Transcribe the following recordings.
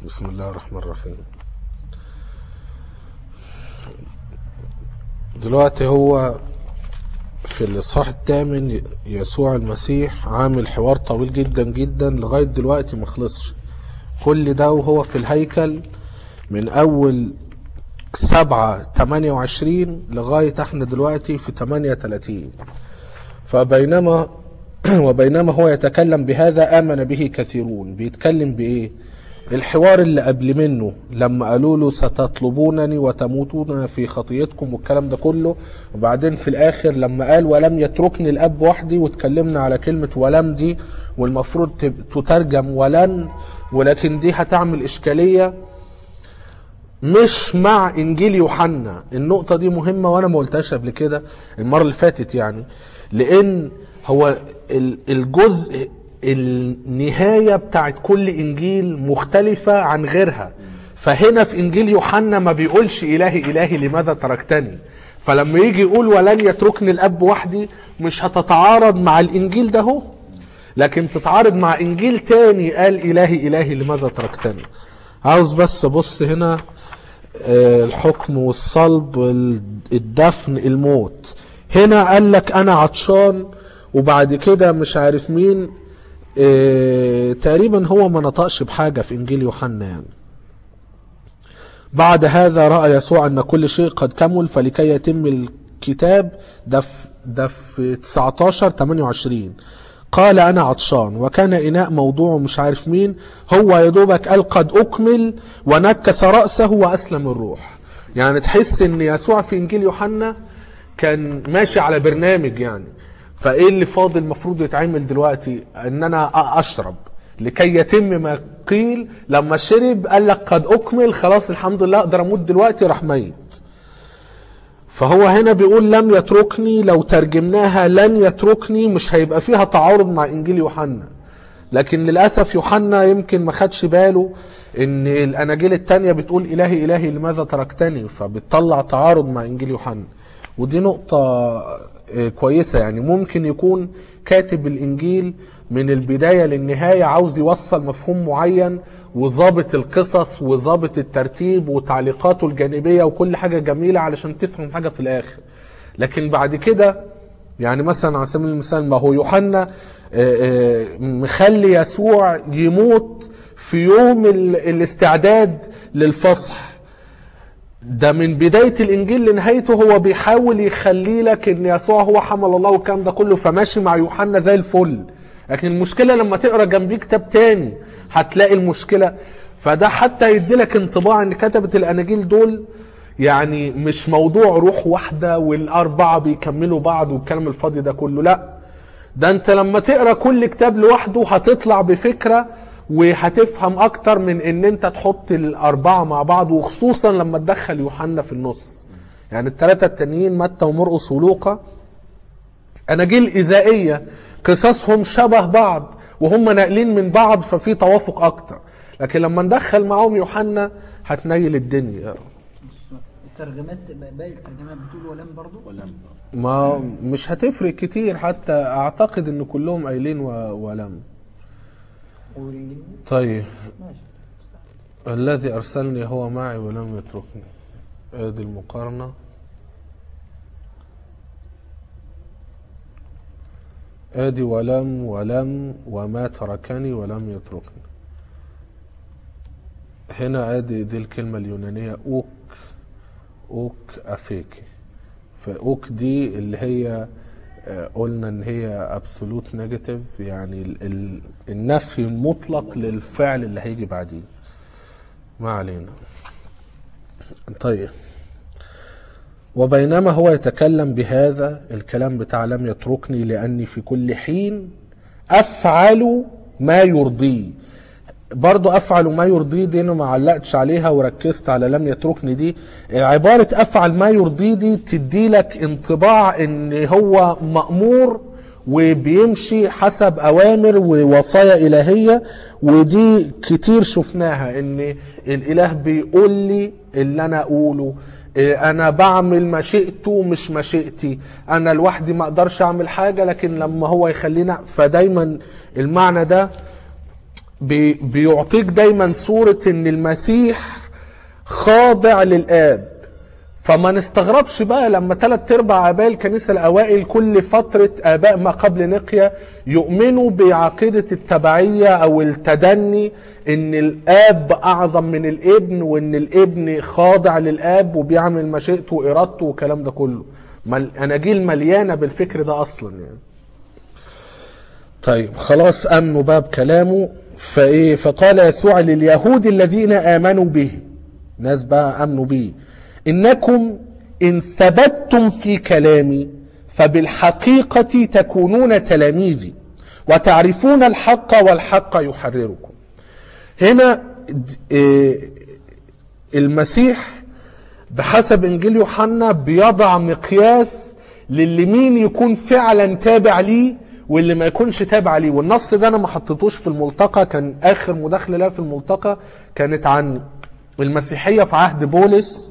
بسم الله الرحمن الرحيم دلوقتي هو في الإصحاح الثامن يسوع المسيح عامل حوار طويل جدا جدا لغاية دلوقتي ما خلصش كل ده وهو في الهيكل من أول سبعة تمانية وعشرين لغاية احنا دلوقتي في تمانية تلاتين فبينما وبينما هو يتكلم بهذا آمن به كثيرون بيتكلم بإيه الحوار اللي قبل منه لما قالوا له ستطلبونني وتموتون في خطيتكم والكلام ده كله وبعدين في الاخر لما قال ولم يتركني الاب وحدي واتكلمنا على كلمة ولم دي والمفروض تب- تترجم ولن ولكن دي هتعمل اشكالية مش مع انجيل يوحنا النقطة دي مهمة وانا ما قلتهاش قبل كده المرة اللي فاتت يعني لان هو ال- الجزء النهاية بتاعت كل انجيل مختلفة عن غيرها فهنا في انجيل يوحنا ما بيقولش الهي الهي لماذا تركتني فلما يجي يقول ولن يتركني الاب وحدي مش هتتعارض مع الانجيل ده هو لكن تتعارض مع انجيل تاني قال الهي الهي لماذا تركتني عاوز بس ابص هنا آه، الحكم والصلب ال- الدفن الموت هنا قال لك انا عطشان وبعد كده مش عارف مين آه، تقريبا هو ما نطقش بحاجة في انجيل يوحنا يعني بعد هذا رأى يسوع أن كل شيء قد كمل فلكي يتم الكتاب ده في, ده في 19 28 قال أنا عطشان وكان إناء موضوعه مش عارف مين هو يا دوبك قال قد أكمل ونكس رأسه وأسلم الروح يعني تحس إن يسوع في إنجيل يوحنا كان ماشي على برنامج يعني فإيه اللي فاضل المفروض يتعمل دلوقتي إن أنا أ- أشرب لكي يتم ما قيل لما شرب قال لك قد اكمل خلاص الحمد لله اقدر اموت دلوقتي راح ميت فهو هنا بيقول لم يتركني لو ترجمناها لن يتركني مش هيبقى فيها تعارض مع انجيل يوحنا لكن للاسف يوحنا يمكن ما خدش باله ان الاناجيل التانية بتقول الهي الهي لماذا تركتني فبتطلع تعارض مع انجيل يوحنا ودي نقطة آه، كويسة يعني ممكن يكون كاتب الانجيل من البداية للنهاية عاوز يوصل مفهوم معين وظابط القصص وظابط الترتيب وتعليقاته الجانبية وكل حاجة جميلة علشان تفهم حاجة في الاخر لكن بعد كده يعني مثلا على سبيل المثال ما هو يوحنا آه، آه، مخلي يسوع يموت في يوم ال- الاستعداد للفصح ده من بداية الإنجيل لنهايته هو بيحاول يخلي لك إن يسوع هو حمل الله والكلام ده كله فماشي مع يوحنا زي الفل لكن المشكلة لما تقرا جنبيه كتاب تاني هتلاقي المشكلة فده حتى يدي لك انطباع إن كتبة الأناجيل دول يعني مش موضوع روح واحدة والأربعة بيكملوا بعض والكلام الفاضي ده كله لأ ده انت لما تقرا كل كتاب لوحده هتطلع بفكره وهتفهم اكتر من ان انت تحط الاربعه مع بعض وخصوصا لما تدخل يوحنا في النص يعني الثلاثه التانيين متى ومرقس ولوقا اناجيل اذائيه قصصهم شبه بعض وهم ناقلين من بعض ففي توافق اكتر لكن لما ندخل معاهم يوحنا هتنيل الدنيا الترجمات باقي الترجمات بتقول ولم برضو ولم ما مش هتفرق كتير حتى اعتقد ان كلهم قايلين و- ولم والانجليزي طيب ماشي الذي أرسلني هو معي ولم يتركني ادي المقارنة ادي ولم ولم وما تركني ولم يتركني هنا ادي دي الكلمة اليونانية اوك اوك افيكي فاوك دي اللي هي آه، قلنا ان هي ابسولوت نيجاتيف يعني ال ال النفي المطلق للفعل اللي هيجي بعديه ما علينا طيب وبينما هو يتكلم بهذا الكلام بتاع لم يتركني لأني في كل حين أفعل ما يرضيه برضو أفعل ما يرضيه دي أنا ما علقتش عليها وركزت على لم يتركني دي عبارة أفعل ما يرضيه دي تدي لك انطباع إن هو مأمور وبيمشي حسب أوامر ووصايا إلهية ودي كتير شفناها إن الإله بيقول لي اللي أنا أقوله إيه، انا بعمل مشيئته مش مشيئتي انا لوحدي ما اقدرش اعمل حاجه لكن لما هو يخلينا فدايما المعنى ده بي بيعطيك دايما صورة ان المسيح خاضع للآب فما نستغربش بقى لما ثلاث ارباع اباء الكنيسه الاوائل كل فتره اباء ما قبل نقيا يؤمنوا بعقيده التبعيه او التدني ان الاب اعظم من الابن وان الابن خاضع للاب وبيعمل مشيئته وارادته والكلام ده كله مل- اناجيل مليانه بالفكر ده اصلا يعني طيب خلاص امنوا بقى بكلامه فايه فقال يسوع لليهود الذين امنوا به ناس بقى امنوا به انكم ان ثبتتم في كلامي فبالحقيقه تكونون تلاميذي وتعرفون الحق والحق يحرركم هنا د- إيه، المسيح بحسب انجيل يوحنا بيضع مقياس للي مين يكون فعلا تابع ليه واللي ما يكونش تابع ليه والنص ده انا ما حطيتوش في الملتقى كان اخر مداخله لها في الملتقى كانت عن المسيحيه في عهد بولس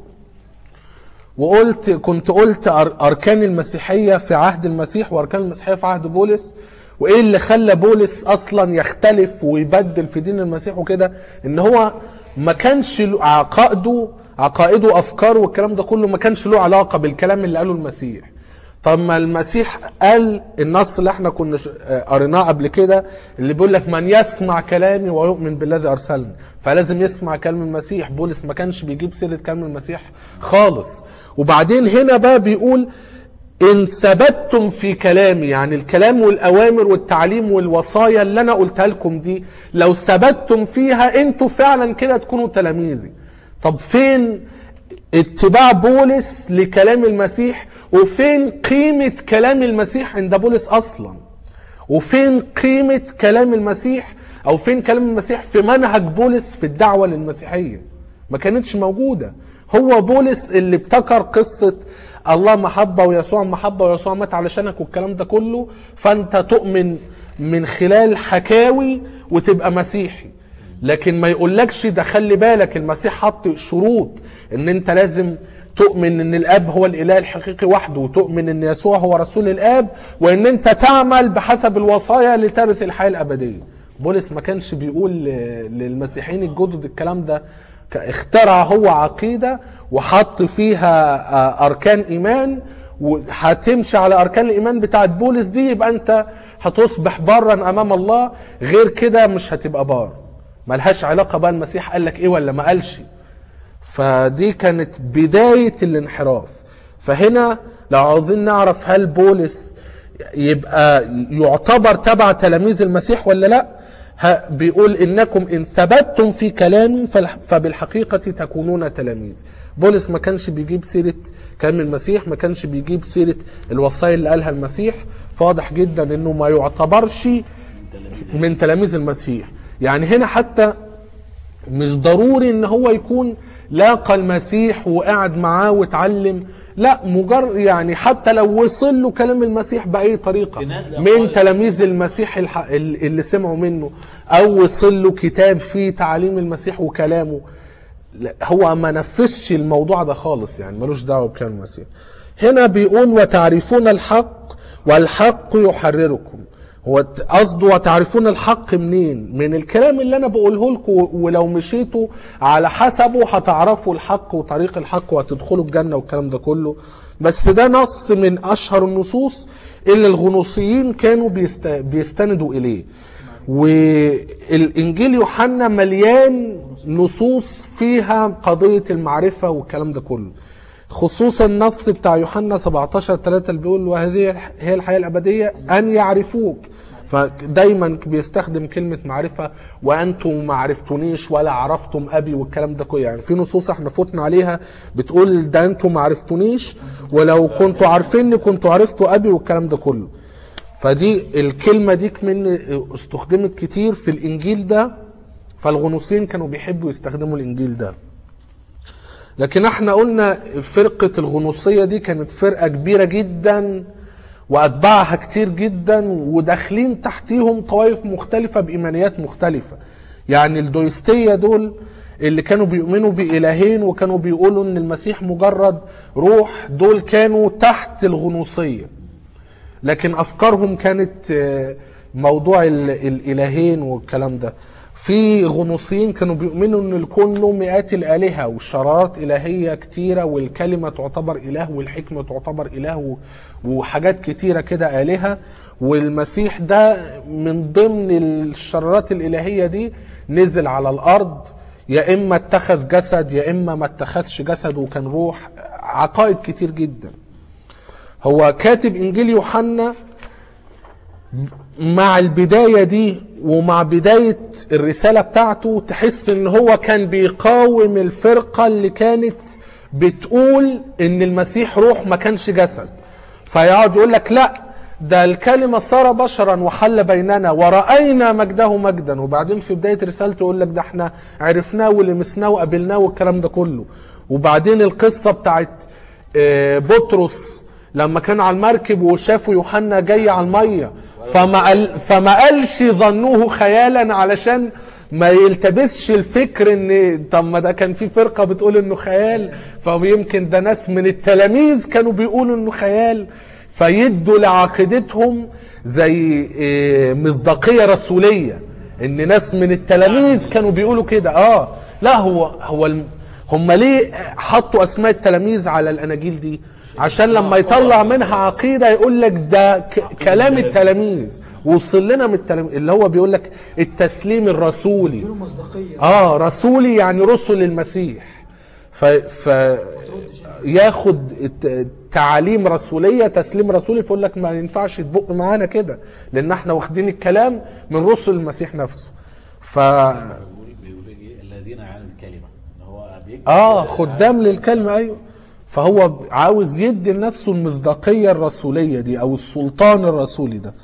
وقلت كنت قلت أر- اركان المسيحيه في عهد المسيح واركان المسيحيه في عهد بولس وايه اللي خلى بولس اصلا يختلف ويبدل في دين المسيح وكده ان هو ما كانش له- عقائده عقائده افكاره والكلام ده كله ما كانش له علاقه بالكلام اللي قاله المسيح طب ما المسيح قال النص اللي احنا كنا ش- آه، قريناه قبل كده اللي بيقول لك من يسمع كلامي ويؤمن بالذي ارسلني فلازم يسمع كلام المسيح بولس ما كانش بيجيب سيره كلام المسيح خالص وبعدين هنا بقى بيقول ان ثبتتم في كلامي يعني الكلام والاوامر والتعليم والوصايا اللي انا قلتها لكم دي لو ثبتتم فيها انتوا فعلا كده تكونوا تلاميذي طب فين اتباع بولس لكلام المسيح وفين قيمة كلام المسيح عند بولس اصلا وفين قيمة كلام المسيح او فين كلام المسيح في منهج بولس في الدعوة للمسيحية ما كانتش موجودة هو بولس اللي ابتكر قصة الله محبة ويسوع محبة ويسوع مات علشانك والكلام ده كله فانت تؤمن من خلال حكاوي وتبقى مسيحي لكن ما يقولكش ده خلي بالك المسيح حط شروط ان انت لازم تؤمن ان الاب هو الاله الحقيقي وحده وتؤمن ان يسوع هو رسول الاب وان انت تعمل بحسب الوصايا لترث الحياه الابديه بولس ما كانش بيقول ل- للمسيحيين الجدد الكلام ده ك- اخترع هو عقيده وحط فيها آه، اركان ايمان وهتمشي على اركان الايمان بتاعت بولس دي يبقى انت هتصبح برا امام الله غير كده مش هتبقى بار ملهاش علاقه بقى المسيح قال لك ايه ولا ما قالش فدي كانت بدايه الانحراف فهنا لو عاوزين نعرف هل بولس يبقى يعتبر تبع تلاميذ المسيح ولا لا ها- بيقول انكم ان ثبتتم في كلامي فالح- فبالحقيقه تكونون تلاميذ بولس ما كانش بيجيب سيره كلام المسيح ما كانش بيجيب سيره الوصايا اللي قالها المسيح فواضح جدا انه ما يعتبرش من تلاميذ المسيح يعني هنا حتى مش ضروري ان هو يكون لاقى المسيح وقعد معاه واتعلم لا مجرد يعني حتى لو وصل له كلام المسيح باي طريقه استناد من لأقوال تلاميذ المسيح الح... اللي سمعوا منه او وصل له كتاب فيه تعاليم المسيح وكلامه لا، هو ما نفذش الموضوع ده خالص يعني ملوش دعوه بكلام المسيح هنا بيقول وتعرفون الحق والحق يحرركم هو ت- قصده وتعرفون الحق منين من الكلام اللي انا بقوله لكم ولو مشيتوا على حسبه هتعرفوا الحق وطريق الحق وهتدخلوا الجنه والكلام ده كله بس ده نص من اشهر النصوص اللي الغنوصيين كانوا بيست... بيستندوا اليه والانجيل يوحنا مليان نصوص فيها قضيه المعرفه والكلام ده كله خصوصا النص بتاع يوحنا 17 3 اللي بيقول وهذه هي الحياه الابديه ان يعرفوك فدايما بيستخدم كلمه معرفه وانتم ما عرفتونيش ولا عرفتم ابي والكلام ده كله يعني في نصوص احنا فوتنا عليها بتقول ده انتم ما عرفتونيش ولو كنتوا عارفيني كنتوا عرفتوا ابي والكلام ده كله فدي الكلمة دي كمان استخدمت كتير في الإنجيل ده فالغنوصيين كانوا بيحبوا يستخدموا الإنجيل ده لكن احنا قلنا فرقة الغنوصية دي كانت فرقة كبيرة جدا وأتباعها كتير جدا وداخلين تحتيهم طوائف مختلفة بإيمانيات مختلفة يعني الدويستية دول اللي كانوا بيؤمنوا بإلهين وكانوا بيقولوا إن المسيح مجرد روح دول كانوا تحت الغنوصية لكن افكارهم كانت آه، موضوع ال- الالهين والكلام ده في غنوصيين كانوا بيؤمنوا ان الكون له مئات الالهه وشرارات الهيه كتيره والكلمه تعتبر اله والحكمه تعتبر اله و- وحاجات كتيره كده الهه والمسيح ده من ضمن الشرارات الالهيه دي نزل على الارض يا اما اتخذ جسد يا اما ما اتخذش جسد وكان روح عقائد كتير جدا هو كاتب انجيل يوحنا مع البداية دي ومع بداية الرسالة بتاعته تحس ان هو كان بيقاوم الفرقة اللي كانت بتقول ان المسيح روح ما كانش جسد فيقعد يقول لك لا ده الكلمة صار بشرا وحل بيننا ورأينا مجده مجدا وبعدين في بداية رسالته يقول لك ده احنا عرفناه ولمسناه وقابلناه والكلام ده كله وبعدين القصة بتاعت آه، بطرس لما كان على المركب وشافوا يوحنا جاي على الميه فما قال فما قالش ظنوه خيالا علشان ما يلتبسش الفكر ان طب ما ده كان في فرقه بتقول انه خيال فيمكن ده ناس من التلاميذ كانوا بيقولوا انه خيال فيدوا لعقيدتهم زي إيه، مصداقيه رسوليه ان ناس من التلاميذ كانوا بيقولوا كده اه لا هو هو الم- هم ليه حطوا اسماء التلاميذ على الاناجيل دي عشان لما يطلع منها عقيده يقول لك ده ك- كلام التلاميذ وصل لنا من التلاميذ اللي هو بيقول لك التسليم الرسولي له مصداقيه اه رسولي يعني رسل المسيح ف, ف ياخد الت- تعاليم رسوليه تسليم رسولي فيقول لك ما ينفعش تبق معانا كده لان احنا واخدين الكلام من رسل المسيح نفسه ف بيقول بيقول إيه؟ الذين يعلم الكلمه ان هو بيكتب اه خدام للكلمه ايوه فهو عاوز يدي لنفسه المصداقيه الرسوليه دي او السلطان الرسولي ده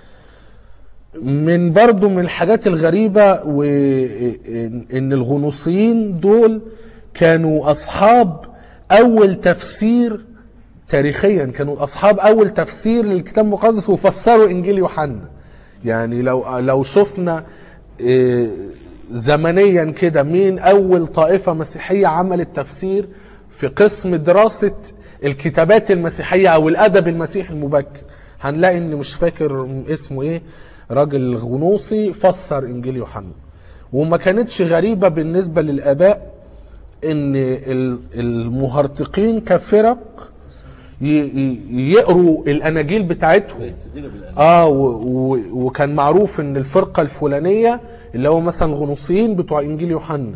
من برضو من الحاجات الغريبه وان الغنوصيين دول كانوا اصحاب اول تفسير تاريخيا كانوا اصحاب اول تفسير للكتاب المقدس وفسروا انجيل يوحنا يعني لو لو شفنا إيه، زمنيا كده مين اول طائفه مسيحيه عملت تفسير في قسم دراسه الكتابات المسيحيه او الادب المسيحي المبكر هنلاقي ان مش فاكر اسمه ايه راجل غنوصي فسر انجيل يوحنا وما كانتش غريبه بالنسبه للاباء ان ال- المهرطقين كفرق ي- ي- يقروا الاناجيل بتاعتهم يستدلوا بالأنبياء. اه و و وكان معروف ان الفرقه الفلانيه اللي هو مثلا الغنوصيين بتوع انجيل يوحنا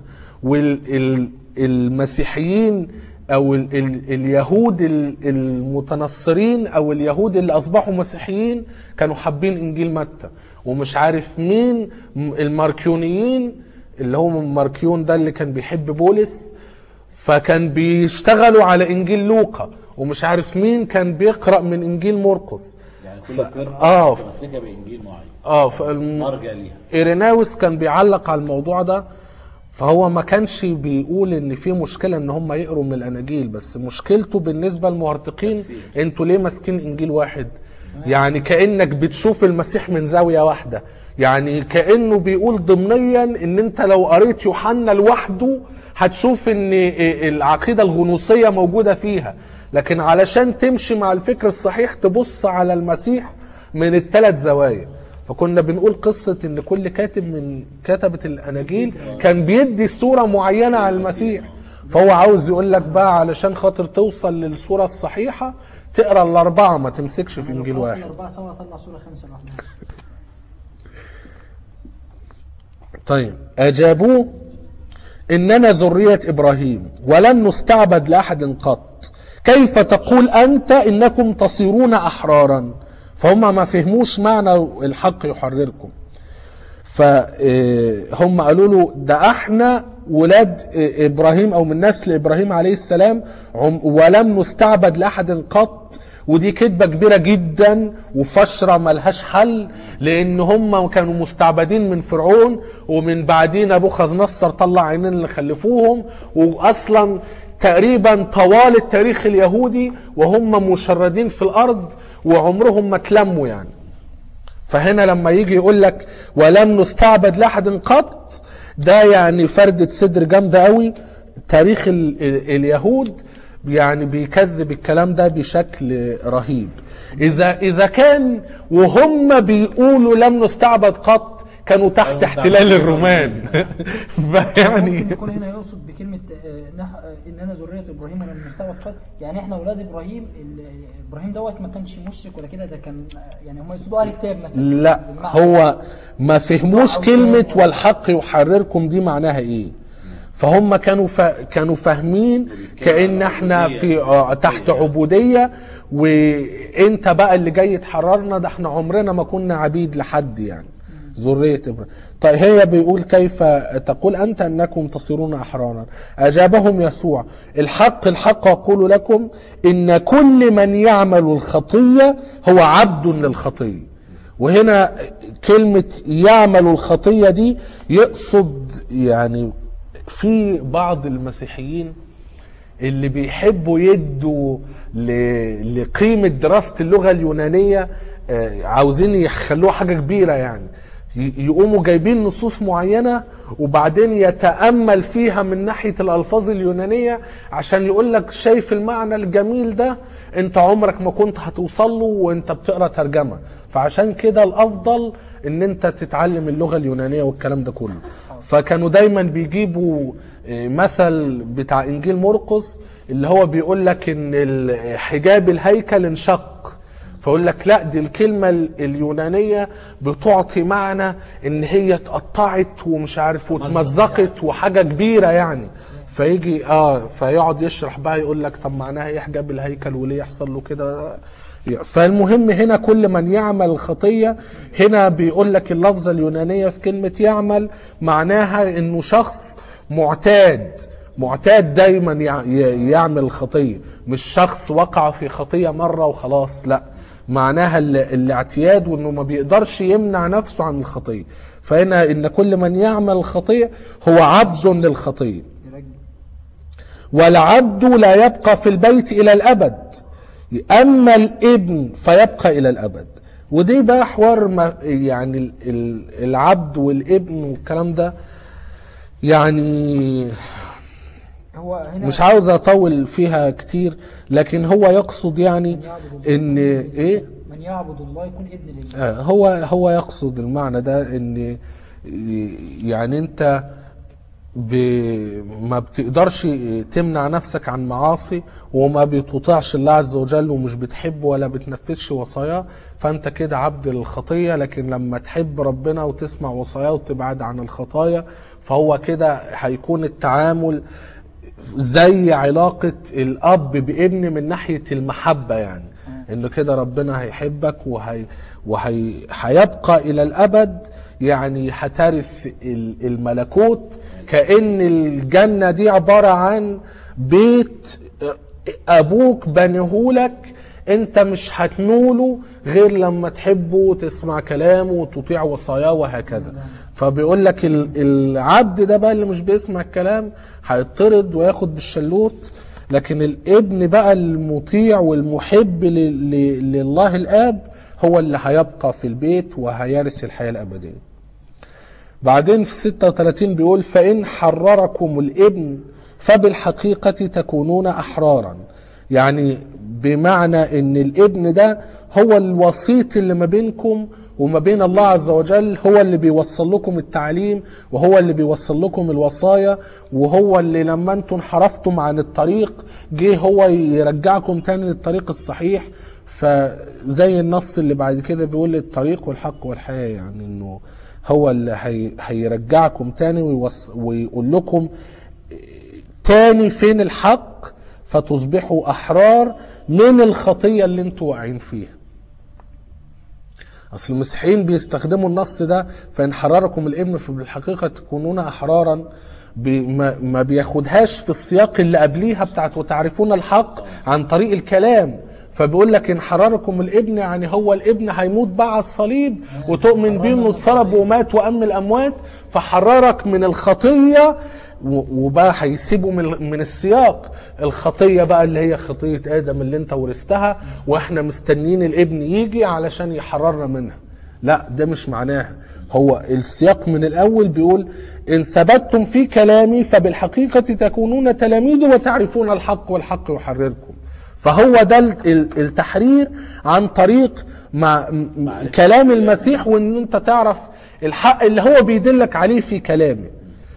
والمسيحيين او ال ال اليهود ال- المتنصرين او اليهود اللي اصبحوا مسيحيين كانوا حابين انجيل متى ومش عارف مين م- الماركيونيين اللي هو من ماركيون ده اللي كان بيحب بولس فكان بيشتغلوا على انجيل لوقا ومش عارف مين كان بيقرا من انجيل مرقس يعني كل ف- فرقه آه. متمسكه بانجيل معين اه فالم... مرجع ليها ايريناوس كان بيعلق على الموضوع ده فهو ما كانش بيقول ان في مشكله ان هم يقروا من الاناجيل بس مشكلته بالنسبه للمهرطقين انتوا ليه ماسكين انجيل واحد يعني كانك بتشوف المسيح من زاويه واحده يعني كانه بيقول ضمنيا ان انت لو قريت يوحنا لوحده هتشوف ان العقيده الغنوصيه موجوده فيها لكن علشان تمشي مع الفكر الصحيح تبص على المسيح من الثلاث زوايا فكنا بنقول قصة ان كل كاتب من كتبة الاناجيل كان بيدي صورة معينة على المسيح فهو عاوز يقول لك بقى علشان خاطر توصل للصورة الصحيحة تقرا الاربعة ما تمسكش في انجيل لو قرأت واحد الأربعة سوا طلع صورة خمسة لوحدها طيب اجابوه اننا ذرية ابراهيم ولم نستعبد لاحد قط كيف تقول انت انكم تصيرون احرارا فهم ما فهموش معنى الحق يحرركم فهم قالوا له ده احنا ولاد آه، ابراهيم او من نسل ابراهيم عليه السلام عم- ولم نستعبد لاحد قط ودي كذبه كبيره جدا وفشره ملهاش حل لان هم كانوا مستعبدين من فرعون ومن بعدين نبوخذ نصر طلع عينين اللي خلفوهم واصلا تقريبا طوال التاريخ اليهودي وهم مشردين في الارض وعمرهم ما اتلموا يعني فهنا لما يجي يقول لك ولم نستعبد لاحد قط ده يعني فردة صدر جامدة قوي تاريخ ال ال اليهود يعني بيكذب الكلام ده بشكل رهيب اذا اذا كان وهم بيقولوا لم نستعبد قط كانوا تحت احتلال الرومان فيعني ممكن يكون هنا يقصد بكلمه آه، نح- آه، ان انا ذريه ابراهيم ولا المستوى اتفضل يعني احنا اولاد ابراهيم ال- ابراهيم دوت ما كانش مشرك ولا كده ده كان آه، يعني هم يقصدوا اهل كتاب مثلا لا بالمعنى. هو ما فهموش كلمة والحق يحرركم دي معناها ايه فهم كانوا فا كانوا فاهمين كأن احنا في آه تحت عبودية وانت بقى اللي جاي تحررنا ده احنا عمرنا ما كنا عبيد لحد يعني ذرية ابراهيم طيب هي بيقول كيف تقول انت انكم تصيرون احرارا اجابهم يسوع الحق الحق اقول لكم ان كل من يعمل الخطية هو عبد للخطية وهنا كلمة يعمل الخطية دي يقصد يعني في بعض المسيحيين اللي بيحبوا يدوا ل- لقيمة دراسة اللغة اليونانية آه، عاوزين يخلوها حاجة كبيرة يعني ي- يقوموا جايبين نصوص معينة وبعدين يتأمل فيها من ناحية الألفاظ اليونانية عشان يقول لك شايف المعنى الجميل ده انت عمرك ما كنت هتوصل له وانت بتقرا ترجمة فعشان كده الأفضل ان انت تتعلم اللغة اليونانية والكلام ده كله فكانوا دايما بيجيبوا آه، مثل بتاع انجيل مرقس اللي هو بيقول لك ان ال- حجاب الهيكل انشق فيقول لك لا دي الكلمة ال- اليونانية بتعطي معنى ان هي اتقطعت ومش عارف واتمزقت وحاجة كبيرة يعني فيجي اه فيقعد يشرح بقى يقول لك طب معناها ايه حجاب الهيكل وليه يحصل له كده فالمهم هنا كل من يعمل خطية هنا بيقول لك اللفظة اليونانية في كلمة يعمل معناها انه شخص معتاد معتاد دايما يع- ي- يعمل خطية مش شخص وقع في خطية مرة وخلاص لا معناها ال- الاعتياد وانه ما بيقدرش يمنع نفسه عن الخطية فهنا ان كل من يعمل الخطية هو عبد للخطية والعبد لا يبقى في البيت الى الابد اما الابن فيبقى الى الابد ودي بقى حوار ما يعني ال- ال- العبد والابن والكلام ده يعني هو هنا مش عاوز اطول فيها كتير لكن هو يقصد يعني ان ايه من يعبد الله يكون ابن لله آه، هو هو يقصد المعنى ده ان يعني انت ب... ما بتقدرش تمنع نفسك عن معاصي وما بتطيعش الله عز وجل ومش بتحبه ولا بتنفذش وصاياه فانت كده عبد للخطيه لكن لما تحب ربنا وتسمع وصاياه وتبعد عن الخطايا فهو كده هيكون التعامل زي علاقة الأب بابن من ناحية المحبة يعني إنه كده ربنا هيحبك وهي وهي هيبقى إلى الأبد يعني هترث ال- الملكوت كأن الجنة دي عبارة عن بيت أبوك بنيهولك أنت مش هتنوله غير لما تحبه وتسمع كلامه وتطيع وصاياه وهكذا فبيقول لك ال- العبد ده بقى اللي مش بيسمع الكلام هيطرد وياخد بالشلوت لكن الابن بقى المطيع والمحب ل- ل- لله الاب هو اللي هيبقى في البيت وهيرث الحياه الابديه بعدين في 36 بيقول فإن حرركم الابن فبالحقيقة تكونون أحرارا يعني بمعنى ان الابن ده هو الوسيط اللي ما بينكم وما بين الله عز وجل هو اللي بيوصل لكم التعليم وهو اللي بيوصل لكم الوصايا وهو اللي لما انتم انحرفتم عن الطريق جه هو يرجعكم تاني للطريق الصحيح فزي النص اللي بعد كده بيقول الطريق والحق والحياة يعني انه هو اللي هي هيرجعكم تاني ويوص ويقول لكم تاني فين الحق فتصبحوا احرار من الخطيه اللي انتوا واقعين فيها اصل المسيحيين بيستخدموا النص ده فان حرركم الابن فبالحقيقه تكونون احرارا بي- ما ما بياخدهاش في السياق اللي قبليها بتاعت وتعرفون الحق عن طريق الكلام فبيقول لك ان حرركم الابن يعني هو الابن هيموت بقى على الصليب وتؤمن بيه انه اتصلب ومات وام الاموات فحررك من الخطيه و- وبقى هيسيبوا من من السياق الخطيه بقى اللي هي خطيه ادم اللي انت ورثتها واحنا مستنيين الابن يجي علشان يحررنا منها لا ده مش معناها هو السياق من الاول بيقول ان ثبتتم في كلامي فبالحقيقه تكونون تلاميذي وتعرفون الحق والحق يحرركم فهو ده ال- ال- التحرير عن طريق مع م- م- كلام المسيح وان انت تعرف الحق اللي هو بيدلك عليه في كلامه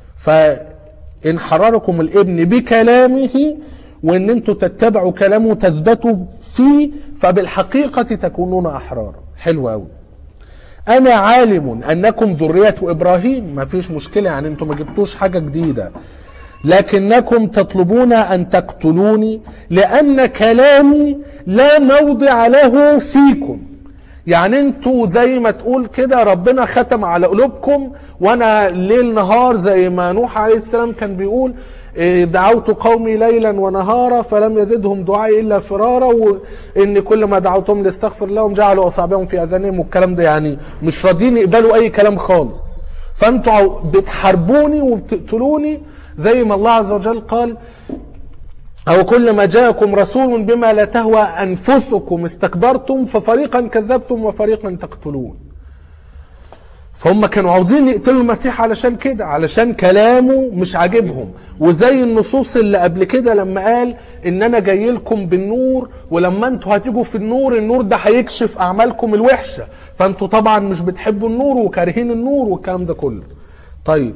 فإن حرركم الابن بكلامه وإن أنتوا تتبعوا كلامه وتثبتوا فيه فبالحقيقة تكونون أحرارا حلو أوي أنا عالم أنكم ذرية إبراهيم ما فيش مشكلة يعني أنتم ما جبتوش حاجة جديدة لكنكم تطلبون أن تقتلوني لأن كلامي لا موضع له فيكم يعني انتوا زي ما تقول كده ربنا ختم على قلوبكم وانا ليل نهار زي ما نوح عليه السلام كان بيقول إيه، دعوت قومي ليلا ونهارا فلم يزدهم دعائي الا فرارا وان كل ما دعوتهم لاستغفر لهم جعلوا اصابعهم في اذانهم والكلام ده يعني مش راضيين يقبلوا اي كلام خالص فانتوا عو- بتحاربوني وبتقتلوني زي ما الله عز وجل قال أو كلما جاءكم رسول بما لا تهوى أنفسكم استكبرتم ففريقا كذبتم وفريقا تقتلون فهم كانوا عاوزين يقتلوا المسيح علشان كده علشان كلامه مش عاجبهم وزي النصوص اللي قبل كده لما قال ان انا جاي لكم بالنور ولما انتوا هتيجوا في النور النور ده هيكشف اعمالكم الوحشه فانتوا طبعا مش بتحبوا النور وكارهين النور والكلام ده كله طيب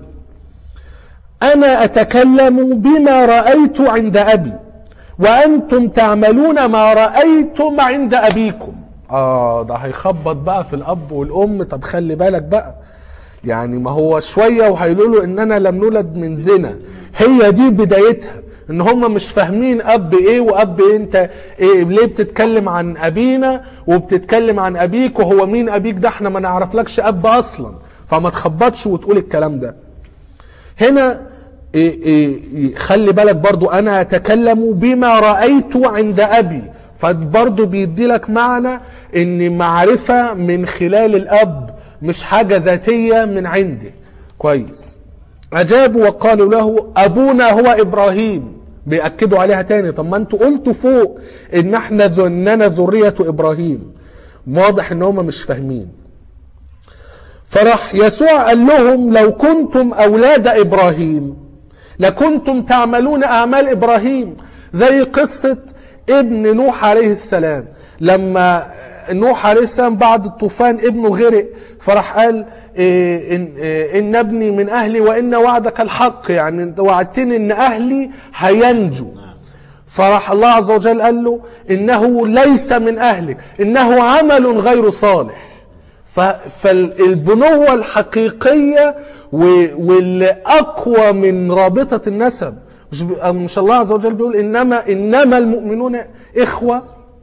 أنا أتكلم بما رأيت عند أبي وأنتم تعملون ما رأيتم عند أبيكم آه ده هيخبط بقى في الأب والأم طب خلي بالك بقى يعني ما هو شوية وهيقولوا له إننا لم نولد من زنا هي دي بدايتها ان هم مش فاهمين اب ايه واب إيه انت إيه ليه بتتكلم عن ابينا وبتتكلم عن ابيك وهو مين ابيك ده احنا ما نعرفلكش اب اصلا فما تخبطش وتقول الكلام ده هنا إيه إيه خلي بالك برضو انا اتكلم بما رأيت عند ابي فبرضو بيدي لك معنى ان معرفة من خلال الاب مش حاجة ذاتية من عندي كويس اجابوا وقالوا له ابونا هو ابراهيم بيأكدوا عليها تاني طب ما انتوا قلتوا فوق ان احنا ذ- اننا ذرية ابراهيم واضح ان هم مش فاهمين فراح يسوع قال لهم لو كنتم اولاد ابراهيم لكنتم تعملون اعمال ابراهيم زي قصه ابن نوح عليه السلام لما نوح عليه السلام بعد الطوفان ابنه غرق فراح قال إيه إن, إيه ان ابني من اهلي وان وعدك الحق يعني انت وعدتني ان اهلي هينجوا فراح الله عز وجل قال له انه ليس من اهلك انه عمل غير صالح ف- فالبنوة الحقيقية و- واللي أقوى من رابطة النسب مش, ب- مش الله عز وجل بيقول إنما إنما المؤمنون إخوة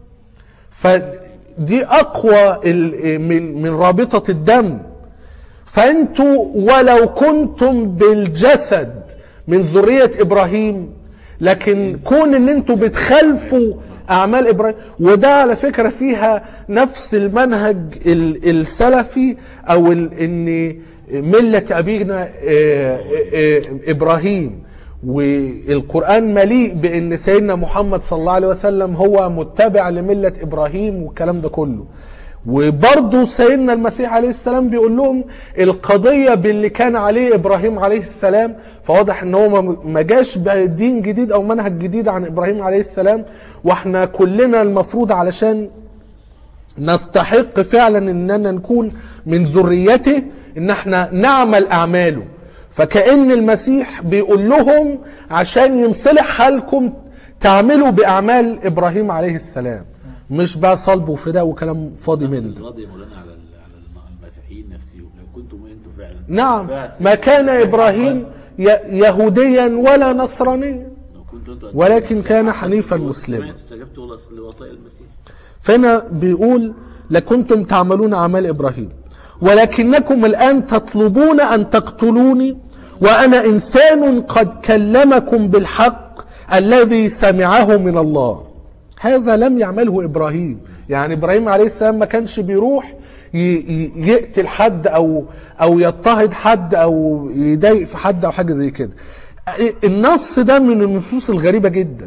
فدي أقوى ال- من من رابطة الدم فأنتوا ولو كنتم بالجسد من ذرية إبراهيم لكن كون ان انتوا بتخالفوا اعمال ابراهيم وده على فكره فيها نفس المنهج ال- السلفي او ال- ان مله ابينا آه، آه، ابراهيم والقران مليء بان سيدنا محمد صلى الله عليه وسلم هو متبع لمله ابراهيم والكلام ده كله وبرضه سيدنا المسيح عليه السلام بيقول لهم القضية باللي كان عليه إبراهيم عليه السلام فواضح ان هو ما- ما جاش بدين جديد أو منهج جديد عن إبراهيم عليه السلام واحنا كلنا المفروض علشان نستحق فعلا اننا نكون من ذريته ان احنا نعمل اعماله فكأن المسيح بيقول لهم عشان ينصلح حالكم تعملوا باعمال ابراهيم عليه السلام مش بقى صلب وفداء وكلام فاضي من ده الرد يا مولانا على ال- على الم- المسيحيين نفسهم لو كنتم انتم فعلا نعم بس- ما كان ابراهيم ي- يهوديا ولا نصرانيا لو كنتم انتم ولكن كان حنيفا مسلما استجبتوا لوص- لوصايا المسيح فهنا بيقول لكنتم تعملون اعمال ابراهيم ولكنكم الان تطلبون ان تقتلوني وانا انسان قد كلمكم بالحق الذي سمعه من الله هذا لم يعمله ابراهيم يعني ابراهيم عليه السلام ما كانش بيروح ي- ي- يقتل حد او او يضطهد حد او يضايق في حد او حاجه زي كده النص ده من النصوص الغريبه جدا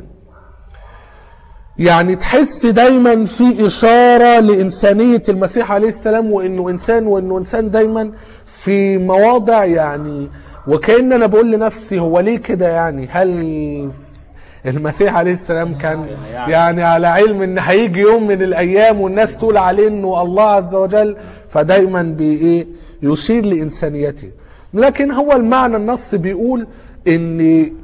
يعني تحس دايما في إشارة لإنسانية المسيح عليه السلام وإنه إنسان وإنه إنسان دايما في مواضع يعني وكأن أنا بقول لنفسي هو ليه كده يعني هل المسيح عليه السلام كان يعني على علم ان هيجي يوم من الايام والناس تقول عليه انه الله عز وجل فدايما بي ايه يشير لإنسانيته لكن هو المعنى النص بيقول ان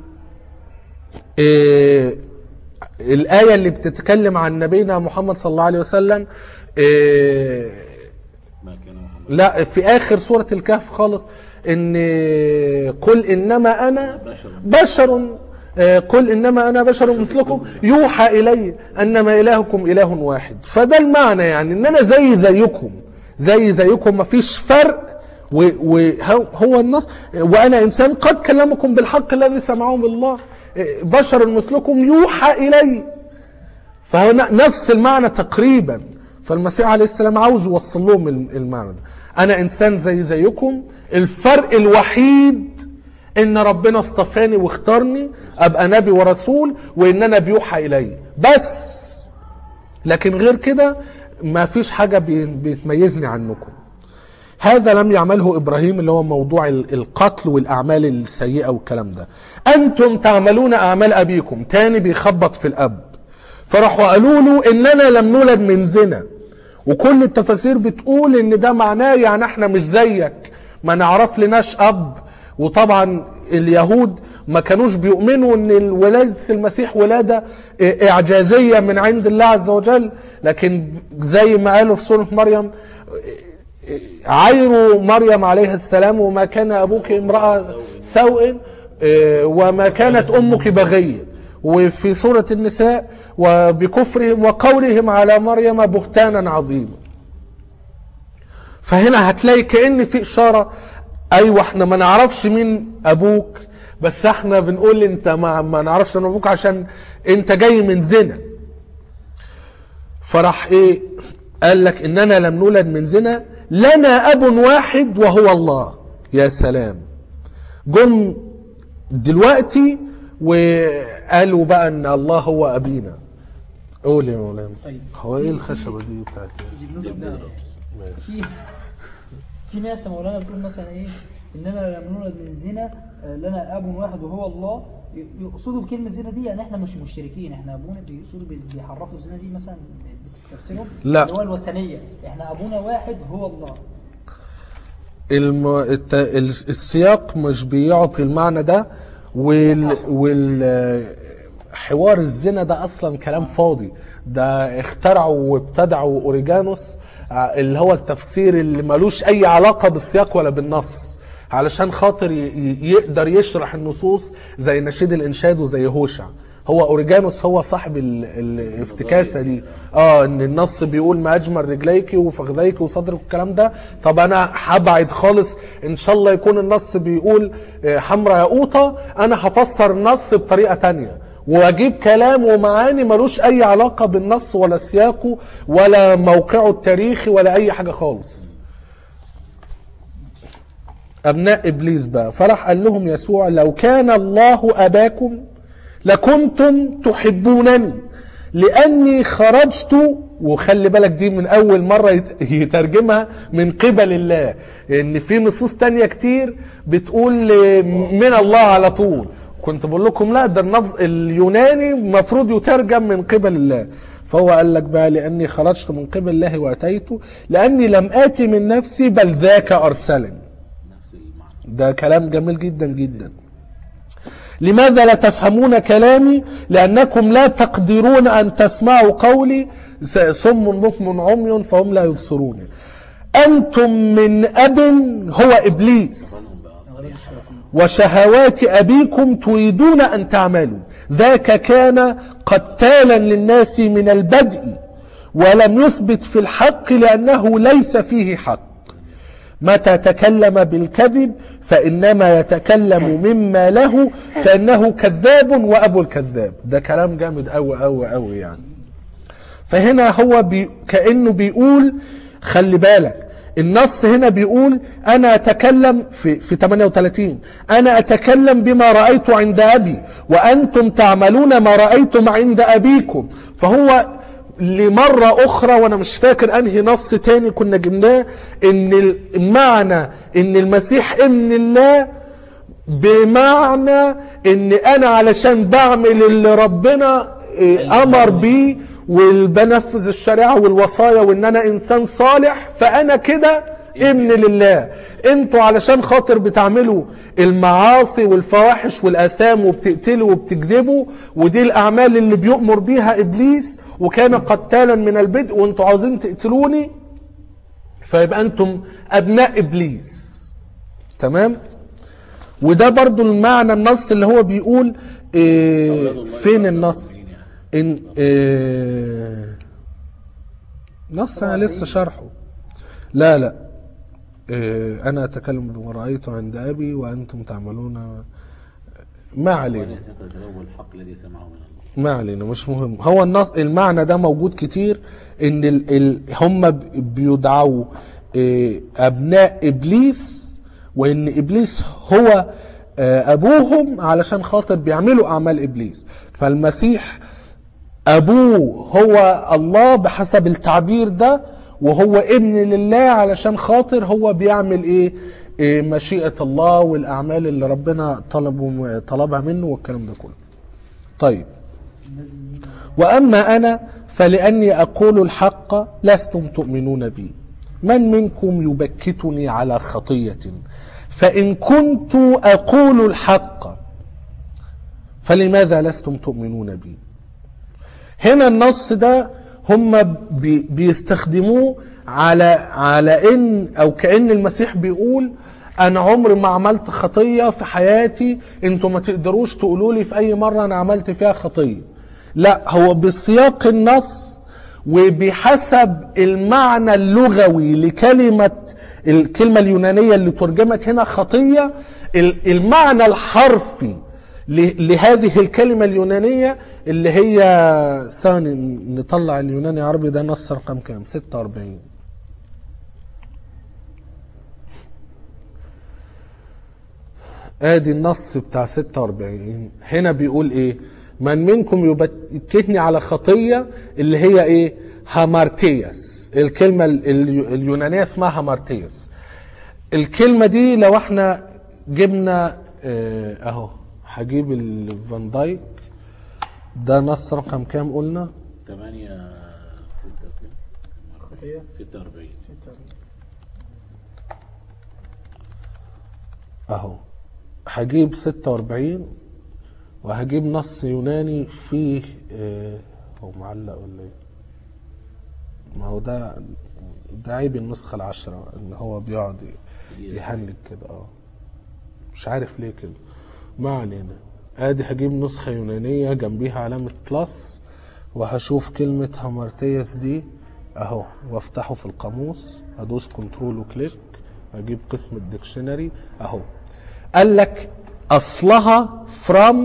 إيه الآية اللي بتتكلم عن نبينا محمد صلى الله عليه وسلم إيه ما كان محمد لا في آخر سورة الكهف خالص إن قل إنما أنا بشر. بشر آه، قل إنما أنا بشر مثلكم يوحى إلي أنما إلهكم إله واحد فده المعنى يعني إن أنا زي زيكم زي زيكم مفيش فرق وهو النص وأنا إنسان قد كلمكم بالحق الذي سمعه من الله آه، بشر مثلكم يوحى إلي فهو ن- نفس المعنى تقريبا فالمسيح عليه السلام عاوز يوصل لهم الم- المعنى ده انا انسان زي زيكم الفرق الوحيد ان ربنا اصطفاني واختارني ابقى نبي ورسول وان انا بيوحى الي بس لكن غير كده ما فيش حاجه بي- بتميزني عنكم هذا لم يعمله ابراهيم اللي هو موضوع ال- القتل والاعمال السيئه والكلام ده انتم تعملون اعمال ابيكم تاني بيخبط في الاب فراحوا قالوا له اننا لم نولد من زنا وكل التفاسير بتقول ان ده معناه يعني احنا مش زيك ما نعرف لناش اب وطبعا اليهود ما كانوش بيؤمنوا ان ولادة المسيح ولادة اه، اعجازية من عند الله عز وجل لكن زي ما قالوا في سورة مريم عير مريم عليه السلام وما كان ابوك امرأة سوء اه، وما كانت امك بغية وفي سورة النساء وبكفرهم وقولهم على مريم بهتانا عظيما فهنا هتلاقي كأن في إشارة أيوة احنا ما نعرفش مين أبوك بس احنا بنقول انت ما, ما نعرفش ان أبوك عشان انت جاي من زنا فراح ايه قال لك اننا لم نولد من زنا لنا اب واحد وهو الله يا سلام جم دلوقتي وقالوا بقى ان الله هو ابينا قول يا مولانا طيب. هو ايه الخشبه دي بتاعت إيه؟ جبنود ابناء في في ناس يا مولانا بتقول مثلا ايه اننا لم نولد من زنا آه، لنا اب واحد وهو الله ي- يقصدوا بكلمه زنا دي يعني احنا مش مشركين احنا ابونا بيقصدوا بي- بيحرفوا الزنا دي مثلا بتفسرهم لا. اللي هو الوثنيه احنا ابونا واحد هو الله الم... الت... ال- السياق مش بيعطي المعنى ده وال... وال... حوار الزنا ده اصلا كلام فاضي ده اخترعوا وابتدعوا اوريجانوس ع- اللي هو التفسير اللي ملوش اي علاقة بالسياق ولا بالنص علشان خاطر ي... ي- يقدر يشرح النصوص زي نشيد الانشاد وزي هوشع هو اوريجانوس هو صاحب ال... الافتكاسه دي اه ان النص بيقول ما اجمل رجليك وفخذيك وصدرك والكلام ده طب انا هبعد خالص ان شاء الله يكون النص بيقول آه، حمرا ياقوطه انا هفسر النص بطريقه تانية واجيب كلام ومعاني ملوش اي علاقه بالنص ولا سياقه ولا موقعه التاريخي ولا اي حاجه خالص ابناء ابليس بقى فراح قال لهم يسوع لو كان الله اباكم لكنتم تحبونني لاني خرجت وخلي بالك دي من اول مره يت- يترجمها من قبل الله ان في نصوص تانية كتير بتقول من الله على طول كنت بقول لكم لا ده اللفظ اليوناني المفروض يترجم من قبل الله فهو قال لك بقى لاني خرجت من قبل الله واتيت لاني لم اتي من نفسي بل ذاك ارسلني نفس المعنى ده كلام جميل جدا جدا لماذا لا تفهمون كلامي لأنكم لا تقدرون أن تسمعوا قولي س- صم بكم عمي فهم لا يبصرون أنتم من أب هو إبليس وشهوات أبيكم تريدون أن تعملوا ذاك كان قتالا للناس من البدء ولم يثبت في الحق لأنه ليس فيه حق متى تكلم بالكذب فإنما يتكلم مما له فإنه كذاب وأبو الكذاب ده كلام جامد أوي أوي أوي يعني فهنا هو بي كأنه بيقول خلي بالك النص هنا بيقول أنا أتكلم في, في 38 أنا أتكلم بما رأيت عند أبي وأنتم تعملون ما رأيتم عند أبيكم فهو لمرة أخرى وأنا مش فاكر أنهي نص تاني كنا جبناه إن المعنى إن المسيح ابن الله بمعنى ان انا علشان بعمل اللي ربنا إيه، امر بيه وبنفذ الشريعه والوصايا وان انا انسان صالح فانا كده ابن لله انتوا علشان خاطر بتعملوا المعاصي والفواحش والاثام وبتقتلوا وبتكذبوا ودي الاعمال اللي بيؤمر بيها ابليس وكان قتالا من البدء وانتوا عاوزين تقتلوني فيبقى انتم ابناء ابليس تمام وده برضو المعنى النص اللي هو بيقول إيه فين النص ان إيه نص انا لسه شرحه لا لا إيه انا اتكلم بما رايته عند ابي وانتم تعملون ما علينا وليس تتلو الحق الذي سمعه من الله ما علينا مش مهم هو النص المعنى ده موجود كتير ان ال ال هم ب- بيدعوا إيه، ابناء ابليس وان ابليس هو آه، ابوهم علشان خاطر بيعملوا اعمال ابليس فالمسيح ابوه هو الله بحسب التعبير ده وهو ابن لله علشان خاطر هو بيعمل ايه, إيه مشيئة الله والاعمال اللي ربنا طلبه طلبها منه والكلام ده كله طيب وأما أنا فلأني أقول الحق لستم تؤمنون بي من منكم يبكتني على خطية فإن كنت أقول الحق فلماذا لستم تؤمنون بي هنا النص ده هم بي بيستخدموه على على ان او كان المسيح بيقول انا عمري ما عملت خطيه في حياتي انتوا ما تقدروش تقولوا لي في اي مره انا عملت فيها خطيه لا هو بسياق النص وبحسب المعنى اللغوي لكلمه الكلمه اليونانيه اللي ترجمت هنا خطيه ال- المعنى الحرفي ل- لهذه الكلمة اليونانية اللي هي ثاني نطلع اليوناني عربي ده نص رقم كام 46 ادي النص بتاع 46 هنا بيقول ايه من منكم يبكتني على خطية اللي هي ايه هامارتياس الكلمة ال- ال- اليونانية اسمها هامارتياس الكلمة دي لو احنا جبنا اه، اهو هجيب الفان دايك ده نص رقم كام قلنا 8 خطية 46 اهو هجيب 46 وهجيب نص يوناني فيه اه، هو معلق ولا ايه ما هو ده ده عيب النسخة العشرة ان هو بيقعد يهنج كده اه مش عارف ليه كده ما علينا ادي هجيب نسخة يونانية جنبيها علامة بلس وهشوف كلمة هامارتياس دي اهو وافتحه في القاموس ادوس كنترول وكليك اجيب قسم الديكشنري اهو قال لك اصلها from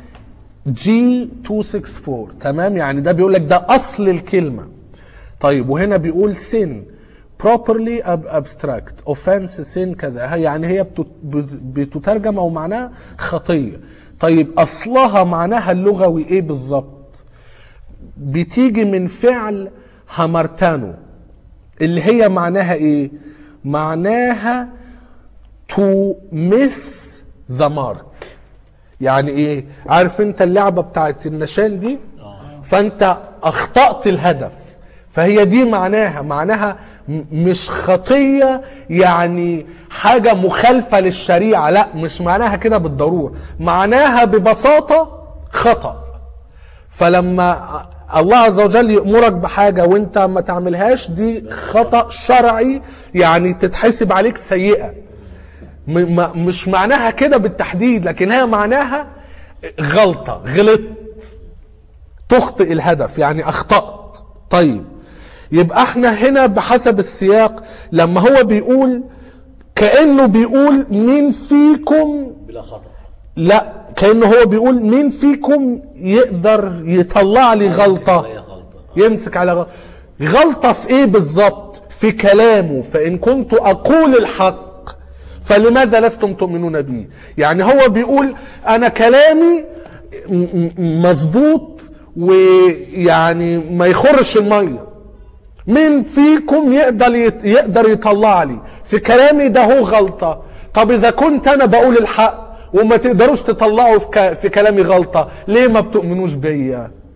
G264 تمام يعني ده بيقول لك ده اصل الكلمة طيب وهنا بيقول sin properly ab- abstract offense sin كذا يعني هي بتت- بت- بتترجم او معناها خطية طيب اصلها معناها اللغوي ايه بالظبط بتيجي من فعل هامرتانو اللي هي معناها ايه معناها to miss the mark يعني ايه عارف انت اللعبة بتاعت النشان دي فانت اخطأت الهدف فهي دي معناها معناها م- مش خطية يعني حاجة مخالفة للشريعة لا مش معناها كده بالضرورة معناها ببساطة خطأ فلما الله عز وجل يأمرك بحاجة وانت ما تعملهاش دي خطأ شرعي يعني تتحسب عليك سيئة م- ما- مش معناها كده بالتحديد لكن هي معناها غلطة غلطت تخطئ الهدف يعني اخطأت طيب يبقى احنا هنا بحسب السياق لما هو بيقول كأنه بيقول مين فيكم بلا خطأ لا كأنه هو بيقول مين فيكم يقدر يطلع لي غلطة عليا غلطة يمسك على غلطة غلطة في ايه بالظبط في كلامه فإن كنت أقول الحق فلماذا لستم تؤمنون بي يعني هو بيقول أنا كلامي م- م- مظبوط ويعني ما يخرش المية مين فيكم يقدر يت- يقدر يطلع لي في كلامي ده هو غلطة طب إذا كنت أنا بقول الحق وما تقدروش تطلعوا في, ك... في كلامي غلطة ليه ما بتؤمنوش بيا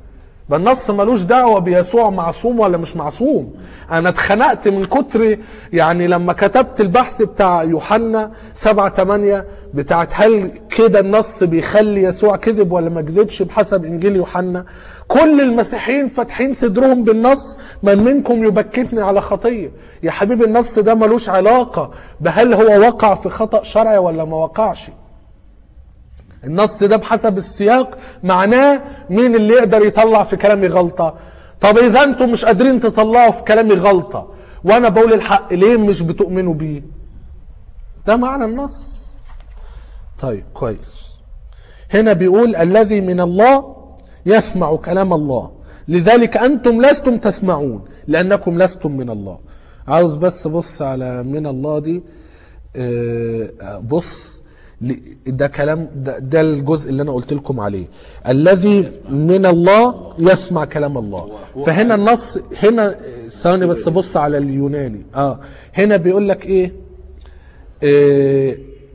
ده النص ملوش دعوة بيسوع معصوم ولا مش معصوم انا اتخنقت من كتر يعني لما كتبت البحث بتاع يوحنا سبعة تمانية بتاعت هل كده النص بيخلي يسوع كذب ولا ما كذبش بحسب انجيل يوحنا كل المسيحيين فاتحين صدرهم بالنص من منكم يبكتني على خطية يا حبيبي النص ده ملوش علاقة بهل هو وقع في خطأ شرعي ولا ما وقعش النص ده بحسب السياق معناه مين اللي يقدر يطلع في كلامي غلطة طب اذا انتم مش قادرين تطلعوا في كلامي غلطة وانا بقول الحق ليه مش بتؤمنوا بيه ده معنى النص طيب كويس هنا بيقول الذي من الله يسمع كلام الله لذلك انتم لستم تسمعون لانكم لستم من الله عاوز بس بص على من الله دي آه، بص ل- ده كلام ده, ده الجزء اللي انا قلت لكم عليه الذي من الله يسمع كلام الله فهنا النص هنا ثواني بس بص على اليوناني اه هنا بيقول لك ايه آه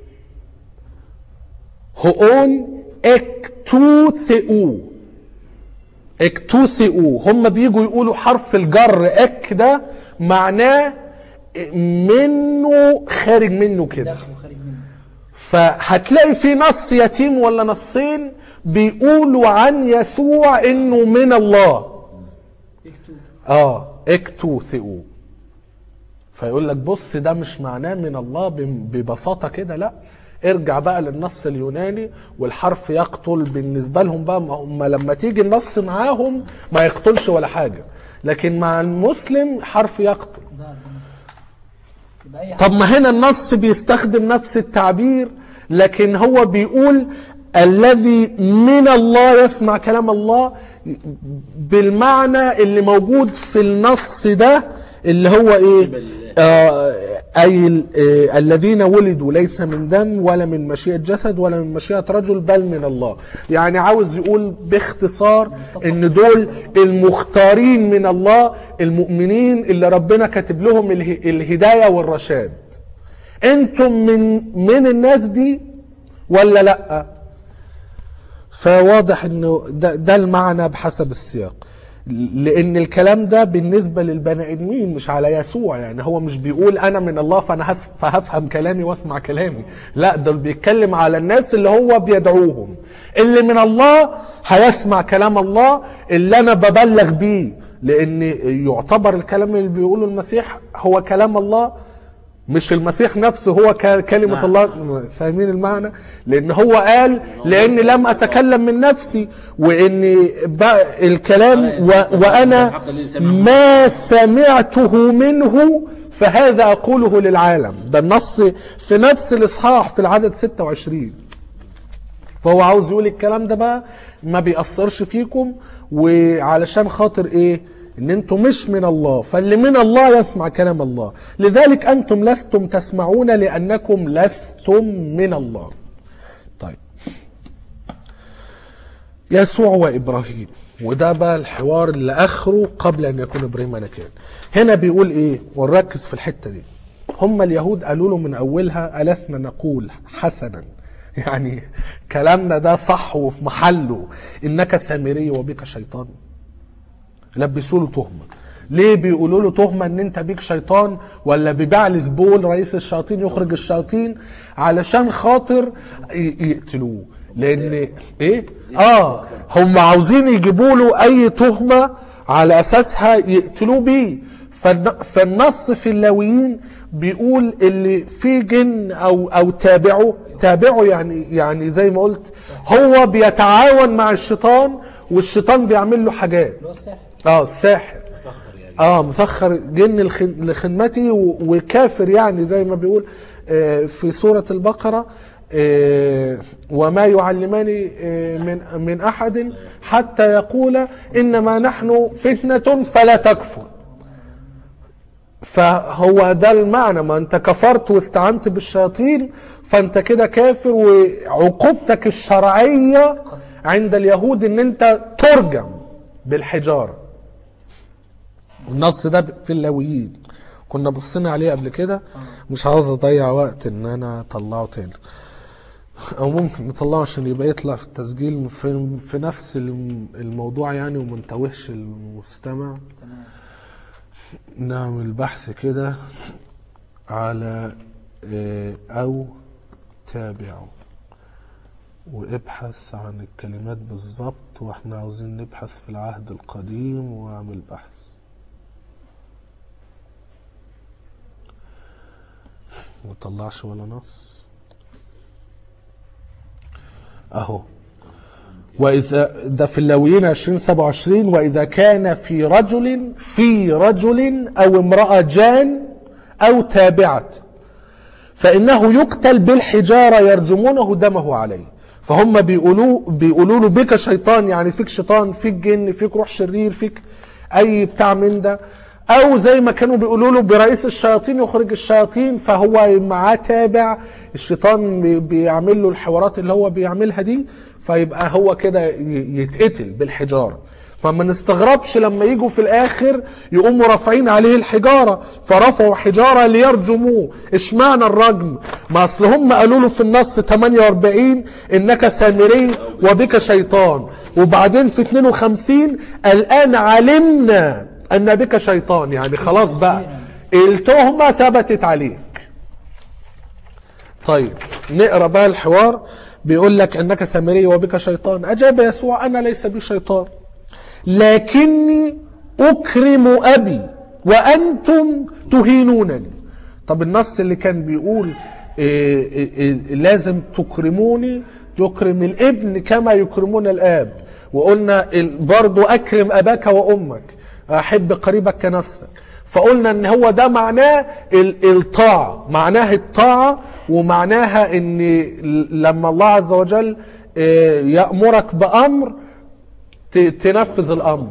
هؤون اكتوثئو اكتوثئو هم بيجوا يقولوا حرف الجر اك ده معناه منه خارج منه كده داخل وخارج منه فهتلاقي في نص يتيم ولا نصين بيقولوا عن يسوع انه من الله اكتب اه اكتوثئو فيقول لك بص ده مش معناه من الله ب- ببساطه كده لا ارجع بقى للنص اليوناني والحرف يقتل بالنسبه لهم بقى ما هم لما تيجي النص معاهم ما يقتلش ولا حاجه لكن مع المسلم حرف يقتل ده ده يبقى اي طب ما هنا النص بيستخدم نفس التعبير لكن هو بيقول الذي من الله يسمع كلام الله بالمعنى اللي موجود في النص ده اللي هو ايه آه اي ال- آه الذين ولدوا ليس من دم ولا من مشيئة جسد ولا من مشيئة رجل بل من الله يعني عاوز يقول باختصار ان دول المختارين من الله المؤمنين اللي ربنا كاتب لهم اله- الهداية والرشاد انتم من من الناس دي ولا لا فواضح انه ده, ده المعنى بحسب السياق لان الكلام ده بالنسبه للبني ادمين مش على يسوع يعني هو مش بيقول انا من الله فانا هس- فهفهم كلامي واسمع كلامي لا ده بيتكلم على الناس اللي هو بيدعوهم اللي من الله هيسمع كلام الله اللي انا ببلغ بيه لان يعتبر الكلام اللي بيقوله المسيح هو كلام الله مش المسيح نفسه هو ك- كلمة نعم. الله فاهمين المعنى لان هو قال لاني لم اتكلم من نفسي وان بقى الكلام و وانا ما سمعته منه فهذا اقوله للعالم ده النص في نفس الاصحاح في العدد 26 فهو عاوز يقول الكلام ده بقى ما بيأثرش فيكم وعلشان خاطر ايه ان انتم مش من الله فاللي من الله يسمع كلام الله لذلك انتم لستم تسمعون لانكم لستم من الله طيب يسوع وابراهيم وده بقى الحوار اللي اخره قبل ان يكون ابراهيم انا كان هنا بيقول ايه ونركز في الحته دي هم اليهود قالوا له من اولها ألسنا نقول حسنا يعني كلامنا ده صح وفي محله انك سامري وبك شيطان لبسوا له تهمه ليه بيقولوا له تهمه ان انت بيك شيطان ولا ببعل زبول رئيس الشياطين يخرج الشياطين علشان خاطر ي- يقتلوه لان ايه اه هم عاوزين يجيبوا له اي تهمه على اساسها يقتلوه بيه فالن- فالنص في اللاويين بيقول اللي في جن او او تابعه تابعه يعني يعني زي ما قلت هو بيتعاون مع الشيطان والشيطان بيعمل له حاجات اللي هو الساحر اه الساحر مسخر يعني اه مسخر جن الخن- لخدمتي و- وكافر يعني زي ما بيقول آه، في سورة البقرة آه، وما يعلمان آه، من من احد حتى يقول انما نحن فتنة فلا تكفر فهو ده المعنى ما انت كفرت واستعنت بالشياطين فانت كده كافر وعقوبتك الشرعية عند اليهود ان انت ترجم بالحجارة النص ده في اللاويين كنا بصينا عليه قبل كده مش عاوز اضيع وقت ان انا اطلعه تاني او ممكن نطلعه عشان يبقى يطلع في التسجيل في, في نفس الم- الموضوع يعني وما نتوهش المستمع تمام نعمل بحث كده على آه، او تابعوا وابحث عن الكلمات بالظبط واحنا عاوزين نبحث في العهد القديم واعمل بحث مطلعش ولا نص اهو وإذا ده في اللاويين 20 27 وإذا كان في رجل في رجل أو امرأة جان أو تابعة فإنه يقتل بالحجارة يرجمونه دمه عليه فهم بيقولوا بيقولوا له بك شيطان يعني فيك شيطان فيك جن فيك روح شرير فيك أي بتاع من ده أو زي ما كانوا بيقولوا له برئيس الشياطين يخرج الشياطين فهو معاه تابع الشيطان بي- بيعمل له الحوارات اللي هو بيعملها دي فيبقى هو كده ي- يتقتل بالحجارة فما نستغربش لما يجوا في الاخر يقوموا رافعين عليه الحجاره فرفعوا حجاره ليرجموه اشمعنى الرجم ما اصل هم قالوا له في النص 48 انك سامري وبك شيطان وبعدين في 52 الان علمنا ان بك شيطان يعني خلاص بقى التهمه ثبتت عليك طيب نقرا بقى الحوار بيقول لك انك سامري وبك شيطان اجاب يسوع انا ليس بي شيطان لكني اكرم ابي وانتم تهينونني طب النص اللي كان بيقول إيه إيه إيه لازم تكرموني تكرم الابن كما يكرمون الاب وقلنا ال- برضو اكرم اباك وامك احب قريبك كنفسك فقلنا ان هو ده معناه ال- الطاعة معناه الطاعة ومعناها ان لما الله عز وجل آه، يأمرك بأمر ت- تنفذ الأمر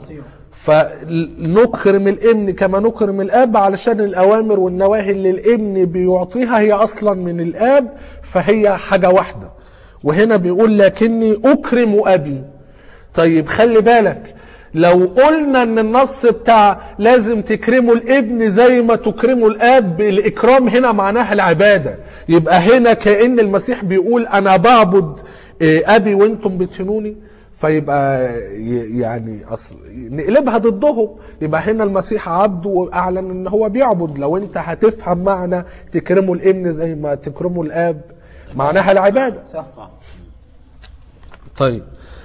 فنكرم الابن كما نكرم الاب علشان الاوامر والنواهي اللي الابن بيعطيها هي اصلا من الاب فهي حاجه واحده وهنا بيقول لكني اكرم ابي طيب خلي بالك لو قلنا ان النص بتاع لازم تكرموا الابن زي ما تكرموا الاب الاكرام هنا معناها العباده يبقى هنا كان المسيح بيقول انا بعبد آه، ابي وانتم بتهنوني فيبقى ي- يعني اصل نقلبها ضدهم يبقى هنا المسيح عبد واعلن ان هو بيعبد لو انت هتفهم معنى تكرموا الابن زي ما تكرموا الاب معناها العباده صح صح طيب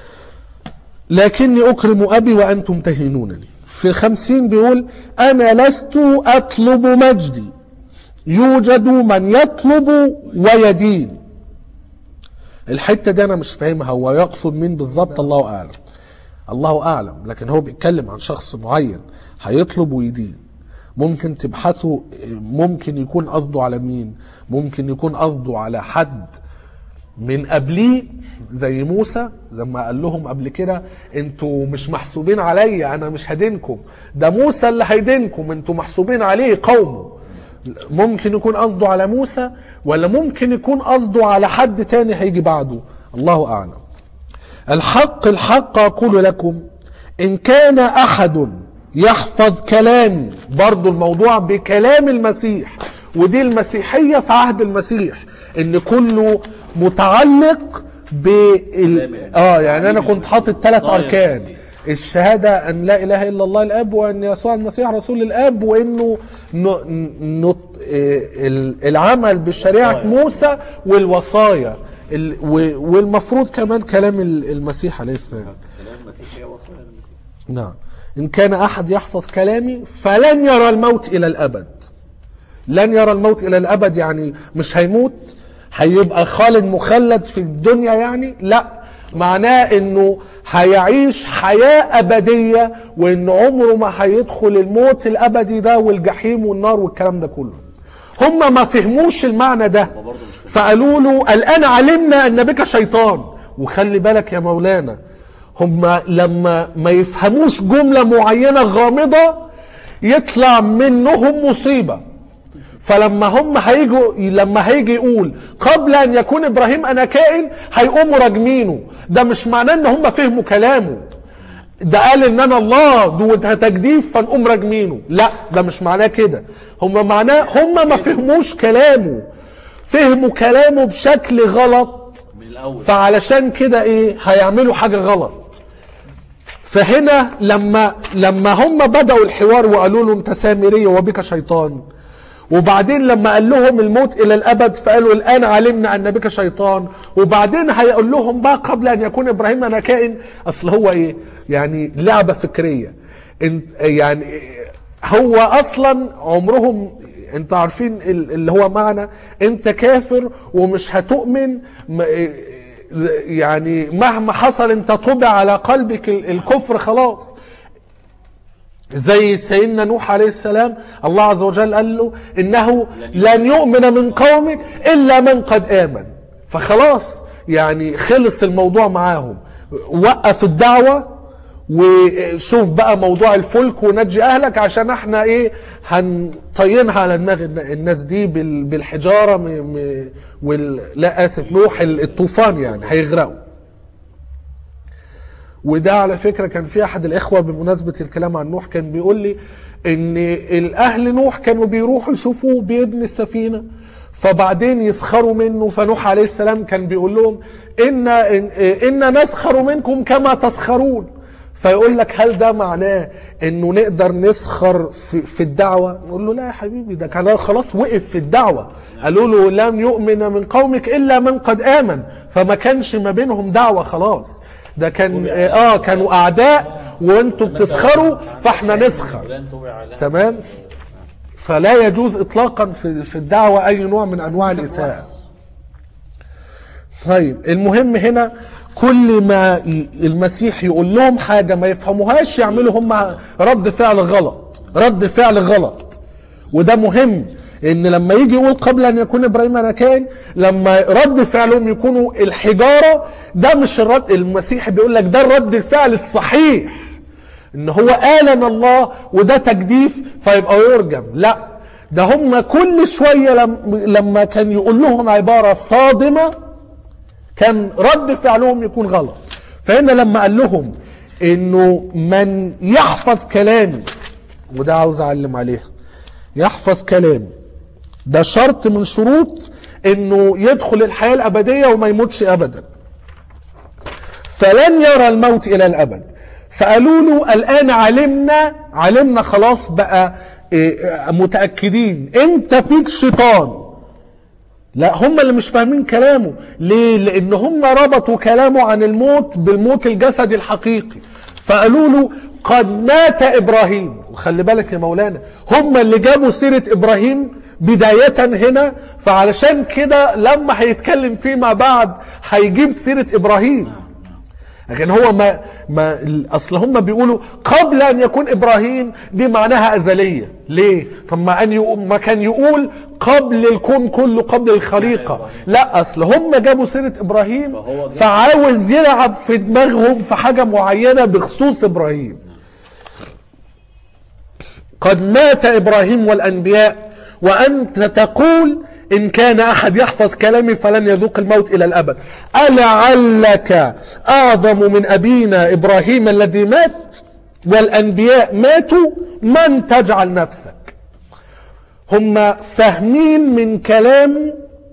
لكني أكرم أبي وأنتم تهينونني في خمسين بيقول أنا لست أطلب مجدي يوجد من يطلب ويدين الحتة دي أنا مش فاهمها هو يقصد مين بالظبط الله أعلم الله أعلم لكن هو بيتكلم عن شخص معين هيطلب ويدين ممكن تبحثوا ممكن يكون قصده على مين ممكن يكون قصده على حد من قبليه زي موسى زي ما قال لهم قبل كده انتوا مش محسوبين عليا انا مش هدينكم ده موسى اللي هيدينكم انتوا محسوبين عليه قومه ممكن يكون قصده على موسى ولا ممكن يكون قصده على حد تاني هيجي بعده الله اعلم الحق الحق اقول لكم ان كان احد يحفظ كلامي برضو الموضوع بكلام المسيح ودي المسيحية في عهد المسيح ان كله متعلق بال... اه يعني انا كنت حاطط ثلاث ظاهر اركان المسيح. الشهادة أن لا إله إلا الله الأب وأن يسوع المسيح رسول الأب وأنه ن... ن... إيه ال- العمل بشريعة موسى والوصايا ال... و- والمفروض كمان كلام ال- المسيح عليه السلام كلام المسيح هي وصية المسيح نعم إن كان أحد يحفظ كلامي فلن يرى الموت إلى الأبد لن يرى الموت إلى الأبد يعني مش هيموت هيبقى خالد مخلد في الدنيا يعني لا معناه انه هيعيش حياة أبدية وان عمره ما هيدخل الموت الأبدي ده والجحيم والنار والكلام ده كله هم ما فهموش المعنى ده فقالوا له الآن علمنا أن بك شيطان وخلي بالك يا مولانا هم لما ما يفهموش جملة معينة غامضة يطلع منهم مصيبة فلما هم هيجوا لما هيجي يقول قبل ان يكون ابراهيم انا كائن هيقوموا راجمينه ده مش معناه ان هم فهموا كلامه ده قال ان انا الله ده تجديف فنقوم راجمينه لا ده مش معناه كده هم معناه هم ما فهموش كلامه فهموا كلامه بشكل غلط الأول. فعلشان كده ايه هيعملوا حاجه غلط فهنا لما لما هم بدأوا الحوار وقالوا له انت سامري وبك شيطان وبعدين لما قال لهم الموت الى الابد فقالوا الان علمنا ان بك شيطان وبعدين هيقول لهم بقى قبل ان يكون ابراهيم انا كائن اصل هو ايه يعني لعبه فكريه انت يعني هو اصلا عمرهم انت عارفين ال- اللي هو معنى انت كافر ومش هتؤمن م- يعني مهما حصل انت طبع على قلبك ال- الكفر خلاص زي سيدنا نوح عليه السلام الله عز وجل قال له انه لن يؤمن من قومك الا من قد امن فخلاص يعني خلص الموضوع معاهم وقف الدعوه وشوف بقى موضوع الفلك ونجي اهلك عشان احنا ايه هنطينها على دماغ الن- الناس دي بال- بالحجاره م... م... وال... لا اسف نوح الطوفان يعني هيغرقوا وده على فكره كان في احد الاخوه بمناسبه الكلام عن نوح كان بيقول لي ان الاهل نوح كانوا بيروحوا يشوفوا بيبني السفينه فبعدين يسخروا منه فنوح عليه السلام كان بيقول لهم ان ان, إن نسخر منكم كما تسخرون فيقول لك هل ده معناه انه نقدر نسخر في, في الدعوه نقول له لا يا حبيبي ده كان خلاص وقف في الدعوه قالوا له لم يؤمن من قومك الا من قد امن فما كانش ما بينهم دعوه خلاص ده كان اه كانوا اعداء وانتوا بتسخروا فاحنا نسخر فلان طبع له تمام فلا يجوز اطلاقا في في الدعوه اي نوع من انواع الاساءه طيب المهم هنا كل ما ي- المسيح يقول لهم حاجه ما يفهموهاش يعملوا هم رد فعل غلط رد فعل غلط وده مهم ان لما يجي يقول قبل ان يكون ابراهيم انا كائن لما رد فعلهم يكونوا الحجاره ده مش الرد المسيح بيقول لك ده الرد الفعل الصحيح ان هو اعلن الله وده تجديف فيبقى يرجم لا ده هم كل شويه لم لما كان يقول لهم عباره صادمه كان رد فعلهم يكون غلط فهنا لما قال لهم انه من يحفظ كلامي وده عاوز اعلم عليها يحفظ كلامي ده شرط من شروط انه يدخل الحياه الابديه وما يموتش ابدا فلن يرى الموت الى الابد فقالوا له الان علمنا علمنا خلاص بقى إيه، متاكدين انت فيك شيطان لا هم اللي مش فاهمين كلامه ليه لان هم ربطوا كلامه عن الموت بالموت الجسدي الحقيقي فقالوا له قد مات ابراهيم وخلي بالك يا مولانا هم اللي جابوا سيره ابراهيم بداية هنا فعلشان كده لما هيتكلم فيما بعد هيجيب سيرة ابراهيم لكن هو ما ما اصل هم بيقولوا قبل ان يكون ابراهيم دي معناها ازليه ليه طب ما ان يقول ما كان يقول قبل الكون كله قبل الخليقه لا اصل هم جابوا سيره ابراهيم فهو جاب- فعاوز يلعب في دماغهم في حاجه معينه بخصوص ابراهيم قد مات ابراهيم والانبياء وانت تقول ان كان احد يحفظ كلامي فلن يذوق الموت الى الابد ألعلك اعظم من ابينا ابراهيم الذي مات والانبياء ماتوا من تجعل نفسك هم فاهمين من كلام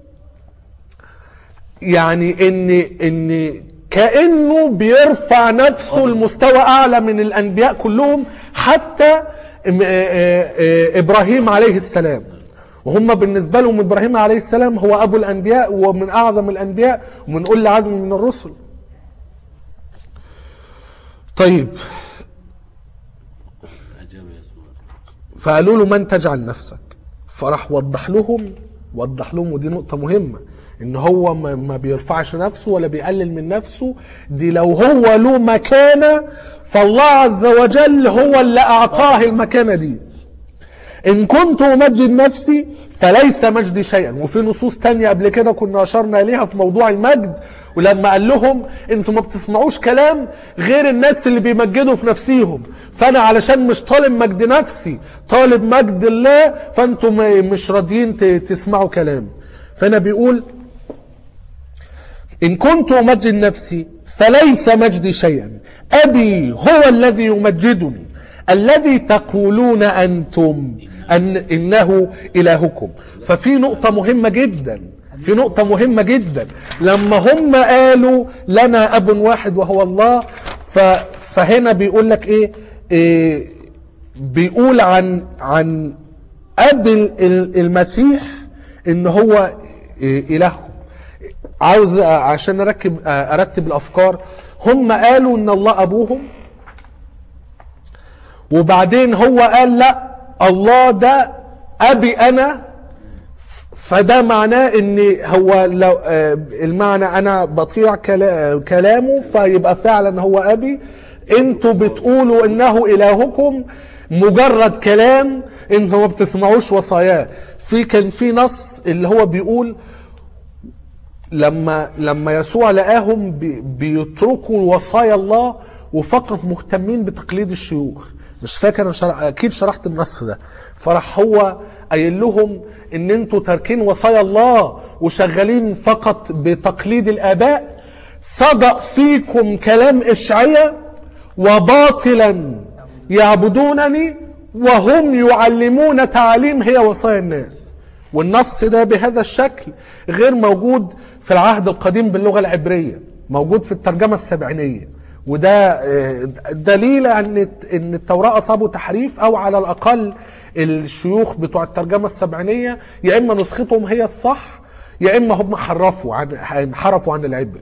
يعني ان ان كانه بيرفع نفسه لمستوى اعلى من الانبياء كلهم حتى م- آه- آه- ابراهيم عليه السلام وهم بالنسبه لهم ابراهيم عليه السلام هو ابو الانبياء ومن اعظم الانبياء ومن اولي عزم من الرسل طيب أجاب يسوع فقالوا له من تجعل نفسك فراح وضح لهم وضح لهم ودي نقطة مهمة ان هو ما ما بيرفعش نفسه ولا بيقلل من نفسه دي لو هو له مكانة فالله عز وجل هو اللي اعطاه المكانة دي ان كنت امجد نفسي فليس مجدي شيئا وفي نصوص تانية قبل كده كنا اشرنا اليها في موضوع المجد ولما قال لهم انتوا ما بتسمعوش كلام غير الناس اللي بيمجدوا في نفسيهم فانا علشان مش طالب مجد نفسي طالب مجد الله فانتوا ما- مش راضيين ت- تسمعوا كلامي فانا بيقول إن كنت أمجد نفسي فليس مجدي شيئا أبي هو الذي يمجدني الذي تقولون أنتم أن إنه إلهكم ففي نقطة مهمة جدا في نقطة مهمة جدا لما هم قالوا لنا أب واحد وهو الله ف فهنا بيقول لك إيه, إيه بيقول عن عن أب ال- ال- المسيح إن هو إيه إلههم عاوز أ- عشان أركب أ- أرتب الأفكار هم قالوا إن الله أبوهم وبعدين هو قال لا الله ده أبي أنا فده معناه ان هو لو آه، المعنى انا بطيع كلا- كلامه فيبقى فعلا هو ابي انتوا بتقولوا انه الهكم مجرد كلام انتوا ما بتسمعوش وصاياه في كان في نص اللي هو بيقول لما لما يسوع لقاهم بي- بيتركوا وصايا الله وفقط مهتمين بتقليد الشيوخ مش فاكر أنا شرح اكيد شرحت النص ده فراح هو قايل لهم ان انتوا تاركين وصايا الله وشغالين فقط بتقليد الاباء صدق فيكم كلام اشعياء وباطلا يعبدونني وهم يعلمون تعاليم هي وصايا الناس والنص ده بهذا الشكل غير موجود في العهد القديم باللغة العبرية موجود في الترجمة السبعينية وده آه، دليل ان ان التوراة اصابوا تحريف او على الاقل الشيوخ بتوع الترجمة السبعينية يا اما نسختهم هي الصح يا اما هم حرفوا عن انحرفوا عن العبري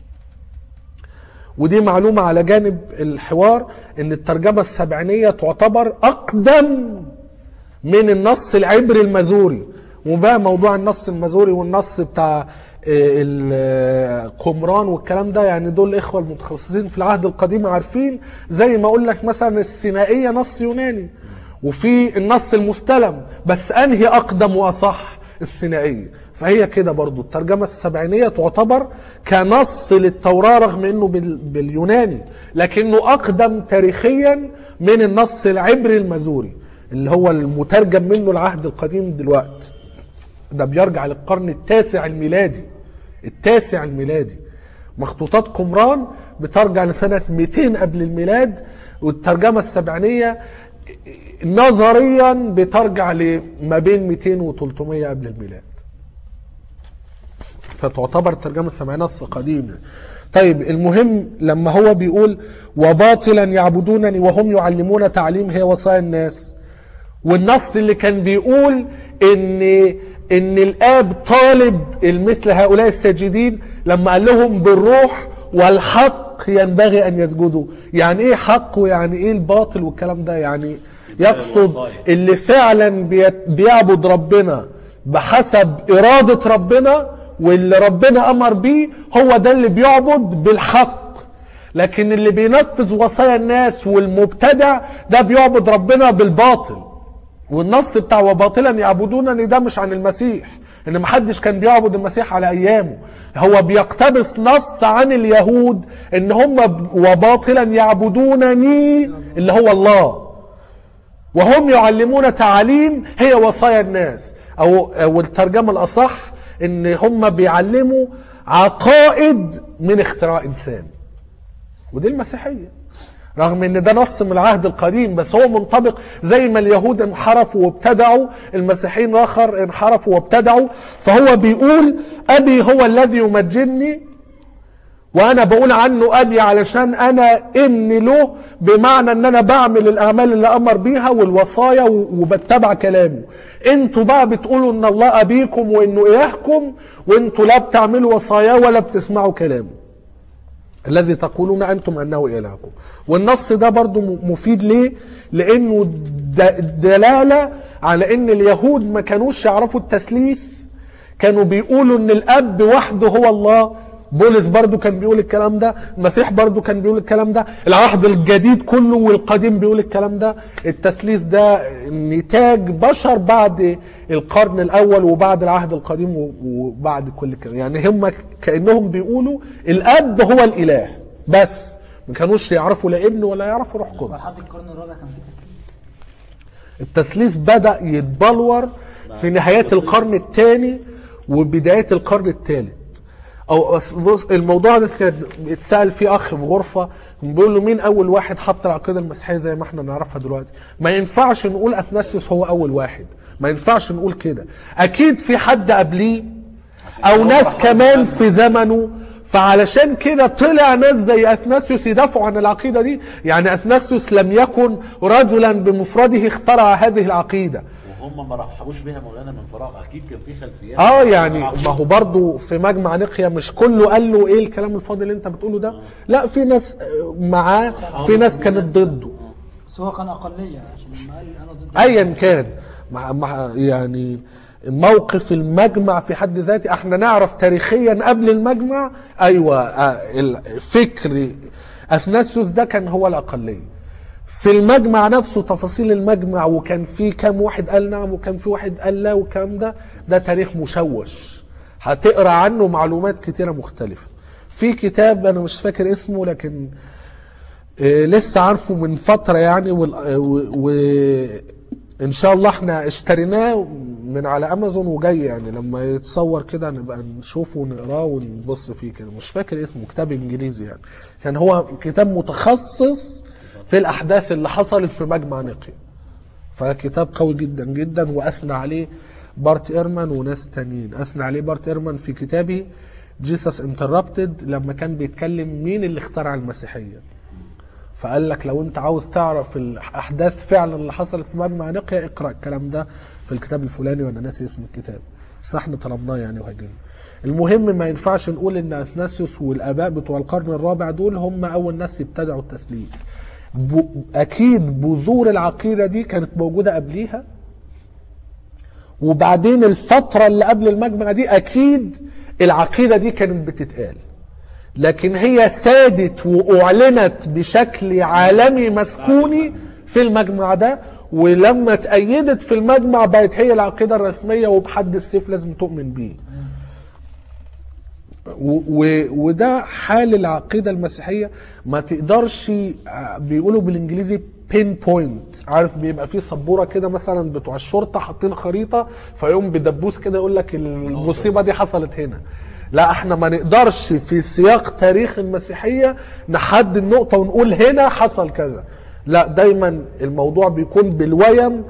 ودي معلومة على جانب الحوار ان الترجمة السبعينية تعتبر اقدم من النص العبري المزوري وبقى موضوع النص المزوري والنص بتاع آه، القمران والكلام ده يعني دول الاخوه المتخصصين في العهد القديم عارفين زي ما اقول لك مثلا السينائيه نص يوناني وفي النص المستلم بس انهي اقدم واصح السينائيه فهي كده برضو الترجمه السبعينيه تعتبر كنص للتوراه رغم انه بال- باليوناني لكنه اقدم تاريخيا من النص العبري المزوري اللي هو المترجم منه العهد القديم دلوقتي ده بيرجع للقرن التاسع الميلادي التاسع الميلادي مخطوطات قمران بترجع لسنة 200 قبل الميلاد والترجمة السبعينية نظريا بترجع لما بين 200 و 300 قبل الميلاد فتعتبر الترجمة السبعينية نص قديم طيب المهم لما هو بيقول وباطلا يعبدونني وهم يعلمون تعليم هي وصايا الناس والنص اللي كان بيقول ان ان الاب طالب مثل هؤلاء الساجدين لما قال لهم بالروح والحق ينبغي ان يسجدوا يعني ايه حق ويعني ايه الباطل والكلام ده يعني يقصد اللي فعلا بيت- بيعبد ربنا بحسب اراده ربنا واللي ربنا امر بيه هو ده اللي بيعبد بالحق لكن اللي بينفذ وصايا الناس والمبتدع ده بيعبد ربنا بالباطل والنص بتاع وباطلا يعبدونني ده مش عن المسيح ان محدش كان بيعبد المسيح على ايامه هو بيقتبس نص عن اليهود ان هم ب- وباطلا يعبدونني اللي هو الله وهم يعلمون تعاليم هي وصايا الناس او او الترجمه الاصح ان هم بيعلموا عقائد من اختراع انسان ودي المسيحيه رغم ان ده نص من العهد القديم بس هو منطبق زي ما اليهود انحرفوا وابتدعوا المسيحيين الاخر انحرفوا وابتدعوا فهو بيقول ابي هو الذي يمجدني وانا بقول عنه ابي علشان انا ابن له بمعنى ان انا بعمل الاعمال اللي امر بيها والوصايا و- وبتبع كلامه انتوا بقى بتقولوا ان الله ابيكم وانه الهكم وانتوا لا بتعملوا وصاياه ولا بتسمعوا كلامه الذي تقولون انتم انه الهكم والنص ده برضو م- مفيد ليه لانه د- دلاله على ان اليهود ما كانوش يعرفوا التثليث كانوا بيقولوا ان الاب وحده هو الله بولس برضو كان بيقول الكلام ده المسيح برضو كان بيقول الكلام ده العهد الجديد كله والقديم بيقول الكلام ده التثليث ده نتاج بشر بعد القرن الاول وبعد العهد القديم و- وبعد كل كده يعني هم كانهم بيقولوا الاب هو الاله بس ما كانوش يعرفوا لا ابن ولا يعرفوا روح قدس لحد القرن الرابع كان في تسليس التثليث بدأ يتبلور في نهايات القرن الثاني وبدايات القرن الثالث او أص- بص الموضوع ده كان اتسال فيه اخ في غرفه بيقول له مين اول واحد حط العقيده المسيحيه زي ما احنا نعرفها دلوقتي ما ينفعش نقول اثناسيوس هو اول واحد ما ينفعش نقول كده اكيد في حد قبليه او ناس كمان في زمنه فعلشان كده طلع ناس زي اثناسيوس يدافعوا عن العقيده دي يعني اثناسيوس لم يكن رجلا بمفرده اخترع هذه العقيده وهم ما رحبوش بيها مولانا من فراغ اكيد كان في خلفيات اه يعني ما هو برضو في مجمع نقيا مش كله قال له ايه الكلام الفاضي اللي انت بتقوله ده لا في ناس آه، معاه في ناس كانت ضده بس هو كان اقليه عشان لما قال انا ضد ايا كان مع مع يعني موقف المجمع في حد ذاته احنا نعرف تاريخيا قبل المجمع ايوه آه، الفكر اثناسيوس ده كان هو الاقليه في المجمع نفسه تفاصيل المجمع وكان في كام واحد قال نعم وكان في واحد قال لا والكلام ده ده تاريخ مشوش هتقرا عنه معلومات كتيره مختلفه في كتاب انا مش فاكر اسمه لكن آه، لسه عارفه من فترة يعني وال- آه، و- وإن شاء الله احنا اشتريناه من على أمازون وجاي يعني لما يتصور كده نبقى نشوفه ونقراه ونبص فيه كده مش فاكر اسمه كتاب إنجليزي يعني كان هو كتاب متخصص في الأحداث اللي حصلت في مجمع نقي فكتاب قوي جدا جدا وأثنى عليه بارت إيرمان وناس تانيين أثنى عليه بارت إيرمان في كتابه جيسس انتربتد لما كان بيتكلم مين اللي اخترع المسيحيه فقال لك لو انت عاوز تعرف الاحداث فعلا اللي حصلت في مجمع نقيا اقرا الكلام ده في الكتاب الفلاني وانا ناسي اسم الكتاب بس احنا طلبناه يعني وهيجينا المهم ما ينفعش نقول ان اثناسيوس والاباء بتوع القرن الرابع دول هم اول ناس يبتدعوا التثليث ب... اكيد بذور العقيده دي كانت موجوده قبليها وبعدين الفتره اللي قبل المجمع دي اكيد العقيده دي كانت بتتقال لكن هي سادت واعلنت بشكل عالمي مسكوني في المجمع ده ولما اتأيدت في المجمع بقت هي العقيدة الرسمية وبحد السيف لازم تؤمن بيه و و وده حال العقيدة المسيحية ما تقدرش ع- بيقولوا بالانجليزي بين بوينت عارف بيبقى فيه سبوره كده مثلا بتوع الشرطه حاطين خريطه فيقوم بدبوس كده يقول لك المصيبه دي حصلت هنا لا احنا ما نقدرش في سياق تاريخ المسيحيه نحدد نقطه ونقول هنا حصل كذا لا دايما الموضوع بيكون بالويم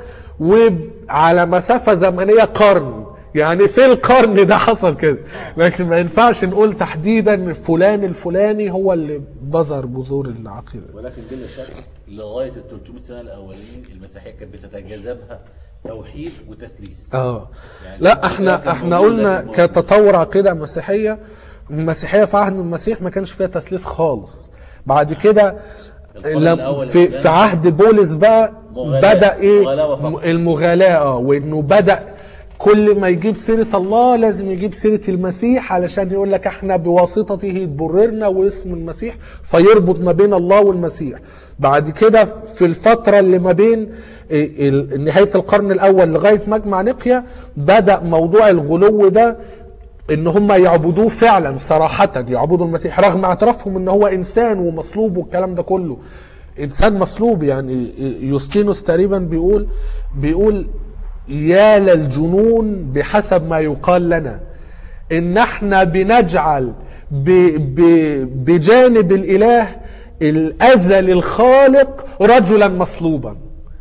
وعلى مسافه زمنيه قرن يعني في القرن ده حصل كده لكن ما ينفعش نقول تحديدا فلان الفلاني هو اللي بذر بذور العقيده ولكن بلا شك لغايه ال 300 سنه الاولين المسيحيه كانت بتتجاذبها توحيد وتثليث اه يعني لا كان احنا احنا موجود قلنا لكن كتطور عقيده مسيحيه المسيحيه في عهد المسيح ما كانش فيها تثليث خالص بعد كده القرن لم الأول في الإسلامي. في عهد بولس بقى مغالاة. بدا ايه مغالاة فقط. المغالاه اه وانه بدا كل ما يجيب سيرة الله لازم يجيب سيرة المسيح علشان يقول لك احنا بواسطته يتبررنا واسم المسيح فيربط ما بين الله والمسيح بعد كده في الفترة اللي ما بين إيه، ال- نهاية القرن الأول لغاية مجمع نقيا بدأ موضوع الغلو ده ان هم يعبدوه فعلا صراحة يعبدوا المسيح رغم اعترافهم ان هو انسان ومصلوب والكلام ده كله انسان مصلوب يعني يوستينوس تقريبا بيقول بيقول يا للجنون بحسب ما يقال لنا ان احنا بنجعل ب ب بجانب الاله الازل الخالق رجلا مصلوبا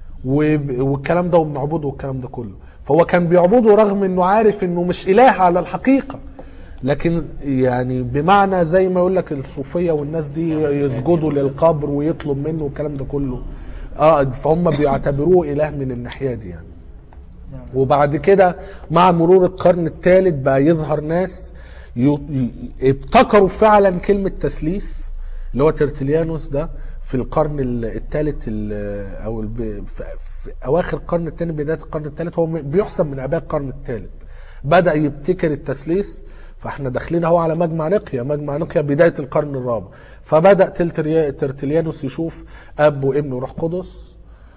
وب- والكلام ده وبنعبده والكلام ده كله فهو كان بيعبده رغم انه عارف انه مش اله على الحقيقه لكن يعني بمعنى زي ما يقول لك الصوفيه والناس دي يسجدوا للقبر ويطلب منه والكلام ده كله اه فهم بيعتبروه اله من الناحيه دي يعني زي ما وبعد كده مع مرور القرن الثالث بقى يظهر ناس ي- ي- ابتكروا فعلا كلمة تثليث اللي هو ترتليانوس ده في القرن الثالث او الب- في في اواخر القرن الثاني بدايه القرن الثالث هو م- بيحسب من اباء القرن الثالث بدا يبتكر التثليث فاحنا داخلين اهو على مجمع نقيا مجمع نقيا بدايه القرن الرابع فبدا تلتريا- ترتليانوس يشوف اب وابن وروح قدس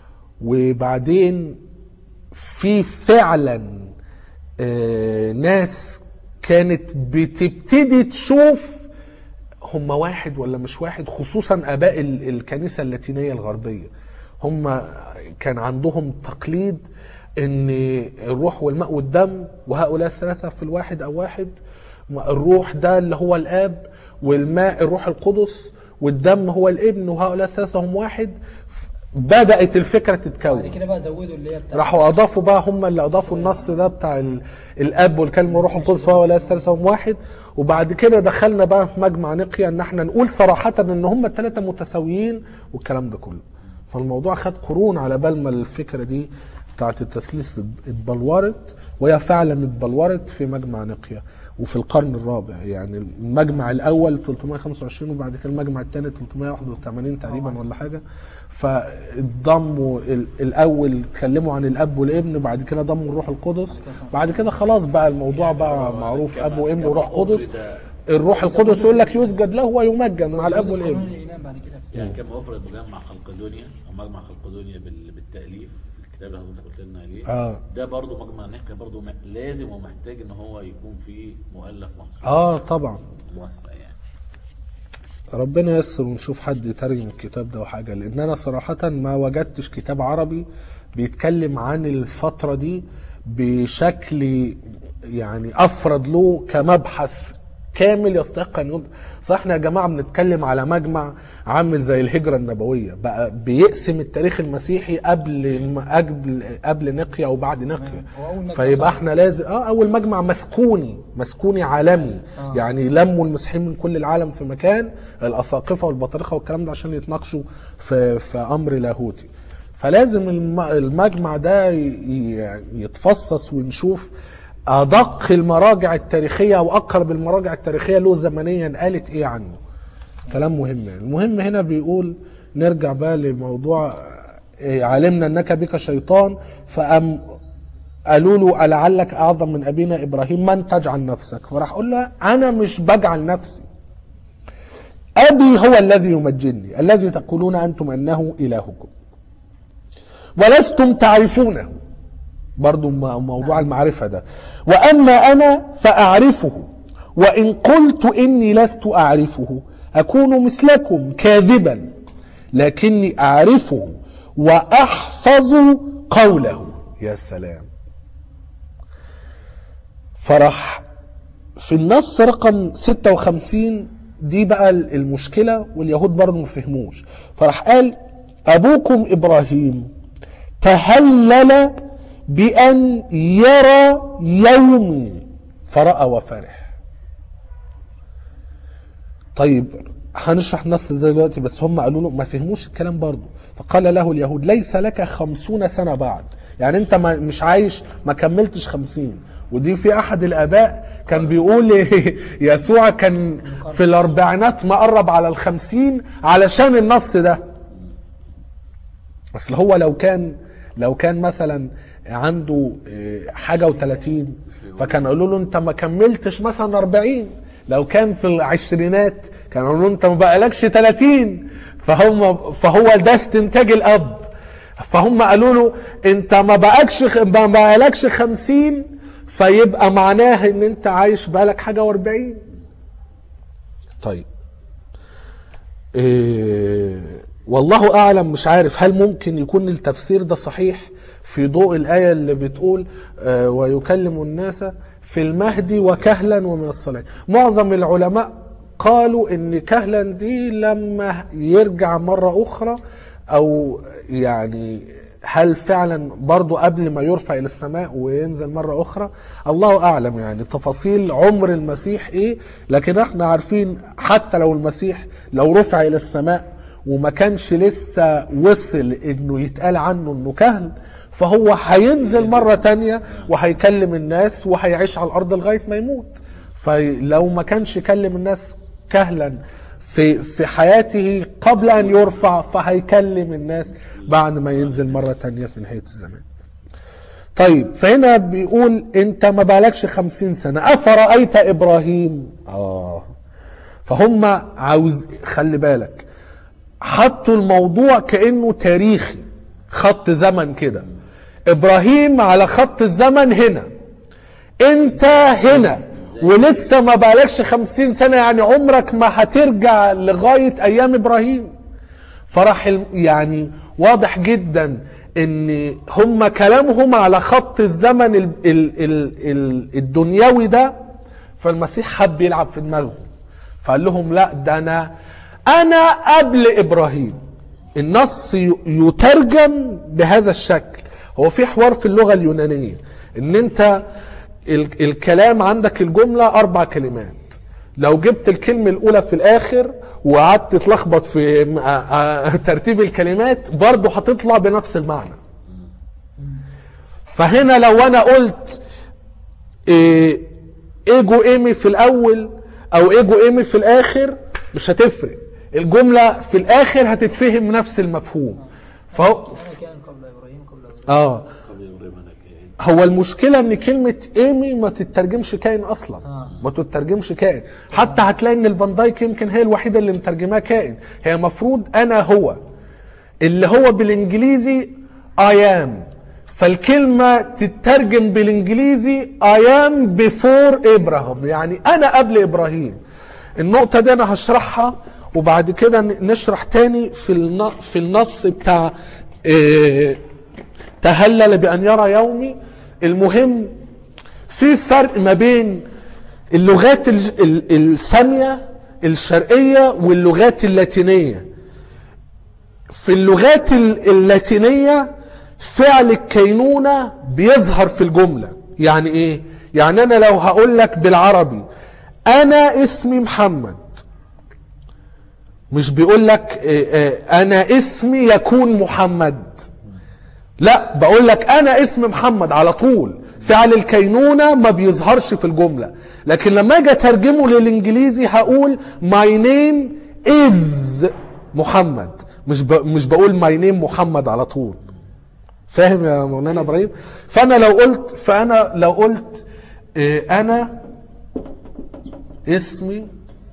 وبعدين في فعلا آه، ناس كانت بتبتدي تشوف هم واحد ولا مش واحد خصوصا اباء ال- الكنيسه اللاتينيه الغربيه هم كان عندهم تقليد ان الروح والماء والدم وهؤلاء الثلاثه في الواحد او واحد الروح ده اللي هو الاب والماء الروح القدس والدم هو الابن وهؤلاء الثلاثه هم واحد بدات الفكره بعد تتكون كده بقى زودوا اللي هي بتاع راحوا اضافوا بقى هم اللي اضافوا النص ده بتاع ال- الاب والكلمه والروح القدس وهو لا الثالثه هم واحد وبعد كده دخلنا بقى في مجمع نقيا ان احنا نقول صراحه ان هم الثلاثه متساويين والكلام ده كله فالموضوع خد قرون على بال ما الفكره دي بتاعت التثليث اتبلورت وهي فعلا اتبلورت في مجمع نقيا وفي القرن الرابع يعني المجمع الاول 325 وبعد كده المجمع الثاني 381 تقريبا ولا حاجه فضموا ال- الاول اتكلموا عن الاب والابن بعد كده ضموا الروح القدس بعد كده خلاص بقى الموضوع بقى معروف اب وابن وروح قدس الروح القدس يقول لك يسجد له ويمجد مع الاب زودوا قانون والابن الايمان بعد كده يعني كما افرد مجمع خلق دنيا او مجمع خلق دنيا بال- بالتاليف الكتاب اللي حضرتك قلت لنا عليه آه. ده برضه مجمع نقي برضه م- لازم ومحتاج ان هو يكون فيه مؤلف مخصوص اه طبعا موسع يعني ربنا ييسر ونشوف حد يترجم الكتاب ده وحاجه لان انا صراحه ما وجدتش كتاب عربي بيتكلم عن الفتره دي بشكل يعني افرد له كمبحث كامل يستحق ان يد... صح احنا يا جماعه بنتكلم على مجمع عامل زي الهجره النبويه بقى بيقسم التاريخ المسيحي قبل قبل قبل نقيا وبعد نقيا هو أول مجمع فيبقى صح. احنا لازم اه اول مجمع مسكوني مسكوني عالمي آه. يعني لموا المسيحيين من كل العالم في مكان الاساقفه والبطارخه والكلام ده عشان يتناقشوا في في امر لاهوتي فلازم الم- المجمع ده ي- ي- يتفصص ونشوف ادق المراجع التاريخيه واقرب المراجع التاريخيه له زمنيا قالت ايه عنه كلام مهم يعني المهم هنا بيقول نرجع بقى لموضوع إيه، علمنا انك بك شيطان فأم قالوا له ألعلك أعظم من أبينا إبراهيم من تجعل نفسك فراح أقول له أنا مش بجعل نفسي أبي هو الذي يمجدني الذي تقولون أنتم أنه إلهكم ولستم تعرفونه برضو م- موضوع المعرفة ده وأما أنا فأعرفه وإن قلت إني لست أعرفه أكون مثلكم كاذبا لكني أعرفه وأحفظ قوله يا سلام فرح في النص رقم 56 دي بقى المشكلة واليهود برضه ما فهموش فراح قال أبوكم إبراهيم تهلل بأن يرى يومي فرأى وفرح طيب هنشرح النص ده دلوقتي بس هم قالوا له ما فهموش الكلام برضه فقال له اليهود ليس لك خمسون سنة بعد يعني انت ما مش عايش ما كملتش خمسين ودي في احد الاباء كان بيقول يسوع كان في الاربعينات ما قرب على الخمسين علشان النص ده اصل هو لو كان لو كان مثلا عنده آه، حاجه و30 فكان قالوا له انت ما كملتش مثلا 40 لو كان في العشرينات كانوا يقولوا له انت ما بقالكش 30 فهم فهو ده استنتاج الاب فهم قالوا له انت ما بقالكش خ- ما بقالكش 50 فيبقى معناه ان انت عايش بقالك حاجه و40 طيب إيه والله اعلم مش عارف هل ممكن يكون التفسير ده صحيح في ضوء الايه اللي بتقول آه ويكلم الناس في المهدي وكهلا ومن الصلاه معظم العلماء قالوا ان كهلا دي لما يرجع مره اخرى او يعني هل فعلا برضو قبل ما يرفع الى السماء وينزل مرة اخرى الله اعلم يعني تفاصيل عمر المسيح ايه لكن احنا عارفين حتى لو المسيح لو رفع الى السماء وما كانش لسه وصل انه يتقال عنه انه كهل فهو هينزل مرة تانية وهيكلم الناس وهيعيش على الارض لغاية ما يموت فلو ما كانش يكلم الناس كهلا في في حياته قبل ان يرفع فهيكلم الناس بعد ما ينزل مرة تانية في نهاية الزمان طيب فهنا بيقول انت ما بالكش خمسين سنة افرأيت ابراهيم اه فهم عاوز خلي بالك حطوا الموضوع كأنه تاريخي خط زمن كده ابراهيم على خط الزمن هنا انت هنا ولسه ما بقالكش خمسين سنة يعني عمرك ما هترجع لغاية ايام ابراهيم فراح الم- يعني واضح جدا ان هم كلامهم على خط الزمن ال ال ال ال الدنيوي ده فالمسيح حب يلعب في دماغهم فقال لهم لا ده انا انا قبل ابراهيم النص ي- يترجم بهذا الشكل هو في حوار في اللغة اليونانية ان انت ال- الكلام عندك الجملة اربع كلمات لو جبت الكلمة الاولى في الاخر وقعدت تتلخبط في م- آ- آ- ترتيب الكلمات برضه هتطلع بنفس المعنى فهنا لو انا قلت إيه ايجو ايمي في الاول او ايجو ايمي في الاخر مش هتفرق الجملة في الاخر هتتفهم نفس المفهوم فهو أنا كان قبل ابراهيم قبل ابراهيم اه قبل إبراهيم أنا كائن. هو المشكلة ان كلمة ايمي ما تترجمش كائن اصلا آه. ما تترجمش كائن حتى هتلاقي ان الفان دايك يمكن هي الوحيدة اللي مترجماه كائن هي مفروض انا هو اللي هو بالانجليزي I am فالكلمة تترجم بالانجليزي I am before Abraham يعني انا قبل ابراهيم النقطة دي انا هشرحها وبعد كده ن- نشرح تاني في الن- في النص بتاع إيه تهلل بأن يرى يومي المهم في فرق ما بين اللغات الج- ال- السامية الشرقية واللغات اللاتينية في اللغات ال- اللاتينية فعل الكينونة بيظهر في الجملة يعني ايه يعني انا لو هقول لك بالعربي انا اسمي محمد مش بيقول لك إيه إيه انا اسمي يكون محمد لا بقول لك انا اسم محمد على طول فعل الكينونه ما بيظهرش في الجمله لكن لما اجي اترجمه للانجليزي هقول my name is محمد مش ب... مش بقول my name محمد على طول فاهم يا مولانا ابراهيم فانا لو قلت فانا لو قلت إيه، انا اسمي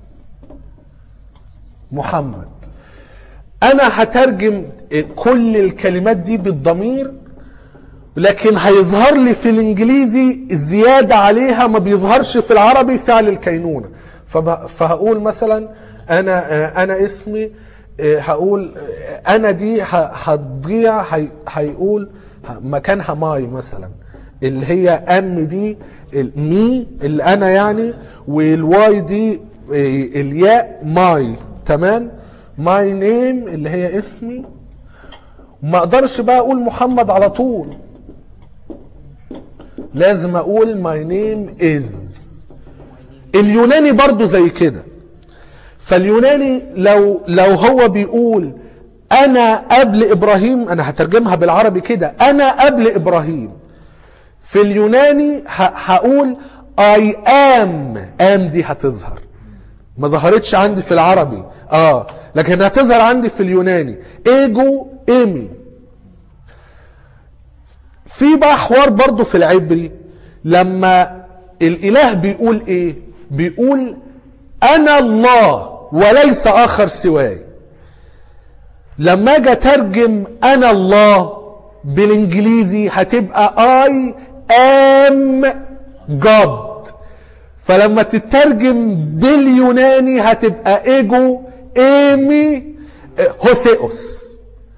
محمد انا هترجم كل الكلمات دي بالضمير لكن هيظهر لي في الانجليزي زيادة عليها ما بيظهرش في العربي فعل الكينونة فب- فهقول مثلا انا انا اسمي آه، هقول آه، انا دي ه- هتضيع هي- هيقول ه- مكانها ماي مثلا اللي هي ام دي مي اللي انا يعني والواي دي آه، الياء ماي تمام ماي نيم اللي هي اسمي ما اقدرش بقى اقول محمد على طول لازم اقول ماي نيم از اليوناني برضو زي كده فاليوناني لو لو هو بيقول انا قبل ابراهيم انا هترجمها بالعربي كده انا قبل ابراهيم في اليوناني ه- هقول I am am دي هتظهر ما ظهرتش عندي في العربي اه لكن هتظهر عندي في اليوناني ايجو ايمي في بقى حوار برضو في العبري لما الاله بيقول ايه بيقول انا الله وليس اخر سواي لما اجي اترجم انا الله بالانجليزي هتبقى I am God فلما تترجم باليوناني هتبقى ايجو ايمي هوثيوس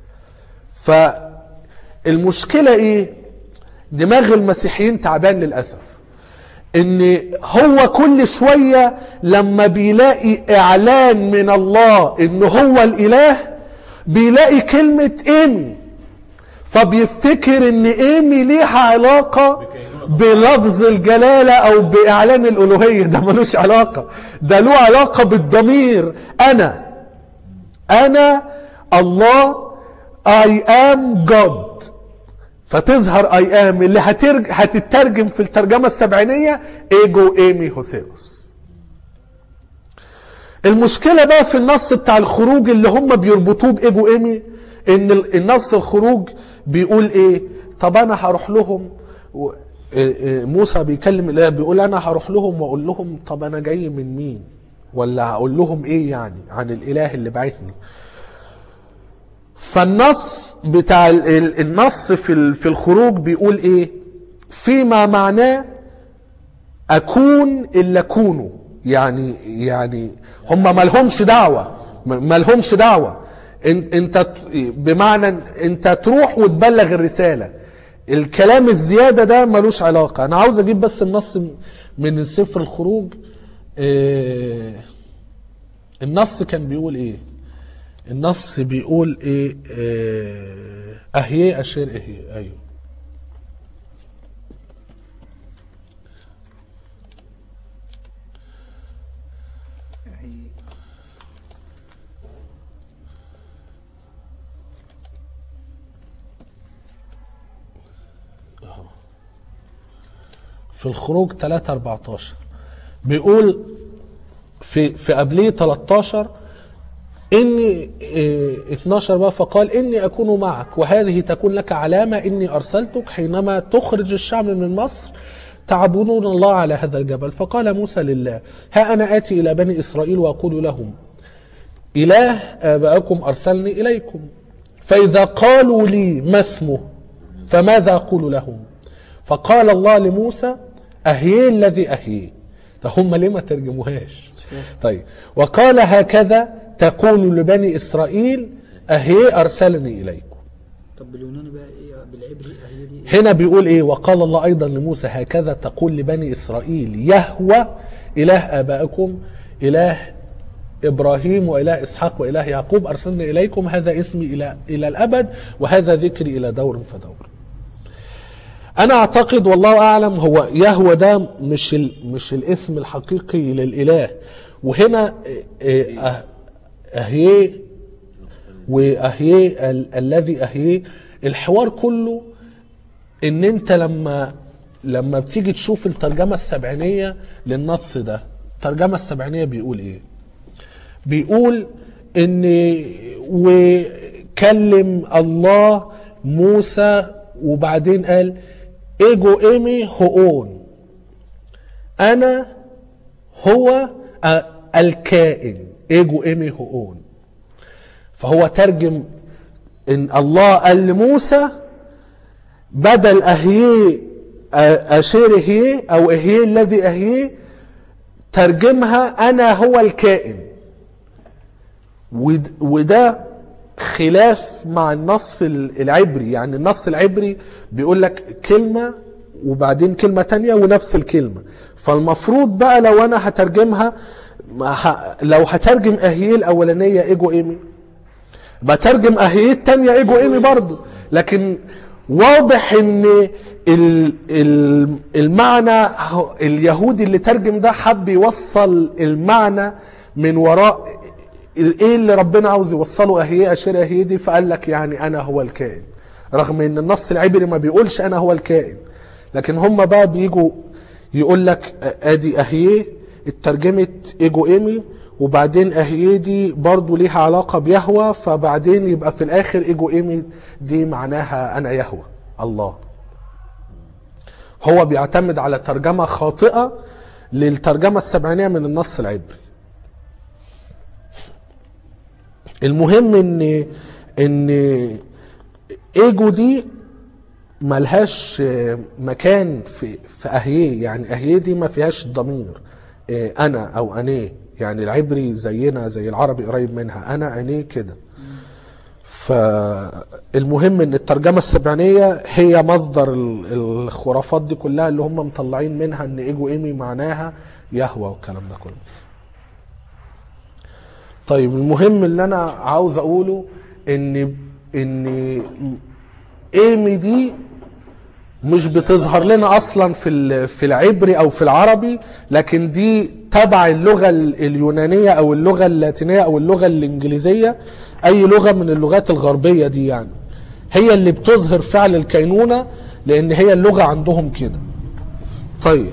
فالمشكلة ايه دماغ المسيحيين تعبان للأسف ان هو كل شوية لما بيلاقي اعلان من الله ان هو الاله بيلاقي كلمة ايمي فبيفتكر ان ايمي ليها علاقة بلفظ الجلالة او باعلان الالوهية ده ملوش علاقة ده له علاقة بالضمير انا انا الله I am God فتظهر I am اللي هترج... هتترجم في الترجمة السبعينية ايجو ايمي هوثيوس المشكلة بقى في النص بتاع الخروج اللي هم بيربطوه بايجو ايمي ان ال- النص الخروج بيقول ايه طب انا هروح لهم و... إيه إيه موسى بيكلم الاله بيقول انا هروح لهم واقول لهم طب انا جاي من مين ولا هقول لهم ايه يعني عن الاله اللي بعتني فالنص بتاع ال- ال- النص في ال- في الخروج بيقول ايه فيما معناه اكون الا كونوا يعني يعني هم مالهمش دعوه م- مالهمش دعوه إن- انت ت- بمعنى إن انت تروح وتبلغ الرساله الكلام الزياده ده ملوش علاقه انا عاوز اجيب بس النص م- من سفر الخروج إيه النص كان بيقول ايه النص بيقول ايه آه، اهيه اشير اهيه ايوه هي- في الخروج 3 14 بيقول في في قبليه 13 اني إيه، 12 بقى فقال اني اكون معك وهذه تكون لك علامه اني ارسلتك حينما تخرج الشعب من مصر تعبدون الله على هذا الجبل فقال موسى لله ها انا اتي الى بني اسرائيل واقول لهم اله ابائكم ارسلني اليكم فاذا قالوا لي ما اسمه فماذا اقول لهم فقال الله لموسى اهيه الذي اهيه فهم ليه ما ترجموهاش طيب وقال هكذا تقول لبني اسرائيل اهيه ارسلني اليكم طب باليوناني بقى ايه بالعبري هي دي إيه؟ هنا بيقول ايه وقال الله ايضا لموسى هكذا تقول لبني اسرائيل يهوى اله ابائكم اله ابراهيم واله اسحاق واله يعقوب ارسلني اليكم هذا اسمي الى الى الابد وهذا ذكري الى دور فدور انا اعتقد والله اعلم هو يهوى ده مش ال مش الاسم الحقيقي للاله وهنا إيه، أه- اهيه واهيه ال- الذي اهيه الحوار كله ان انت لما لما بتيجي تشوف الترجمه السبعينيه للنص ده الترجمه السبعينيه بيقول ايه بيقول ان وكلم الله موسى وبعدين قال ايجو ايمي هؤون انا هو آه، الكائن ايجو ايمي هؤون فهو ترجم ان الله قال لموسى بدل اهيه اشير اهيه او اهيه الذي اهيه ترجمها انا هو الكائن ود- وده خلاف مع النص ال- العبري يعني النص العبري بيقول لك كلمة وبعدين كلمة تانية ونفس الكلمة فالمفروض بقى لو انا هترجمها ما ه- لو هترجم اهيه الاولانية ايجو ايمي بترجم اهيه التانية ايجو ايمي برضو لكن واضح ان ال- ال- المعنى هو- اليهودي اللي ترجم ده حب يوصل المعنى من وراء ال- ايه اللي ربنا عاوز يوصله اهيه اشير اهيه دي فقال لك يعني انا هو الكائن رغم ان النص العبري ما بيقولش انا هو الكائن لكن هم بقى بيجوا يقول لك ادي اهيه اترجمت ايجو ايمي وبعدين اهيه دي برضو ليها علاقه بيهوى فبعدين يبقى في الاخر ايجو ايمي دي معناها انا يهوى الله هو بيعتمد على ترجمه خاطئه للترجمه السبعينيه من النص العبري المهم ان ان ايجو دي ملهاش مكان في في اهيه يعني اهيه دي ما فيهاش ضمير إيه، انا او انيه يعني العبري زينا زي العربي قريب منها انا انيه كده فالمهم ان الترجمه السبعينيه هي مصدر ال- الخرافات دي كلها اللي هم مطلعين منها ان ايجو ايمي معناها يهوى والكلام ده كله طيب المهم اللي انا عاوز اقوله ان ان ايمي دي مش بتظهر لنا اصلا في ال- في العبري او في العربي لكن دي تبع اللغه ال- اليونانيه او اللغه اللاتينيه او اللغه الانجليزيه اي لغه من اللغات الغربيه دي يعني هي اللي بتظهر فعل الكينونه لان هي اللغه عندهم كده طيب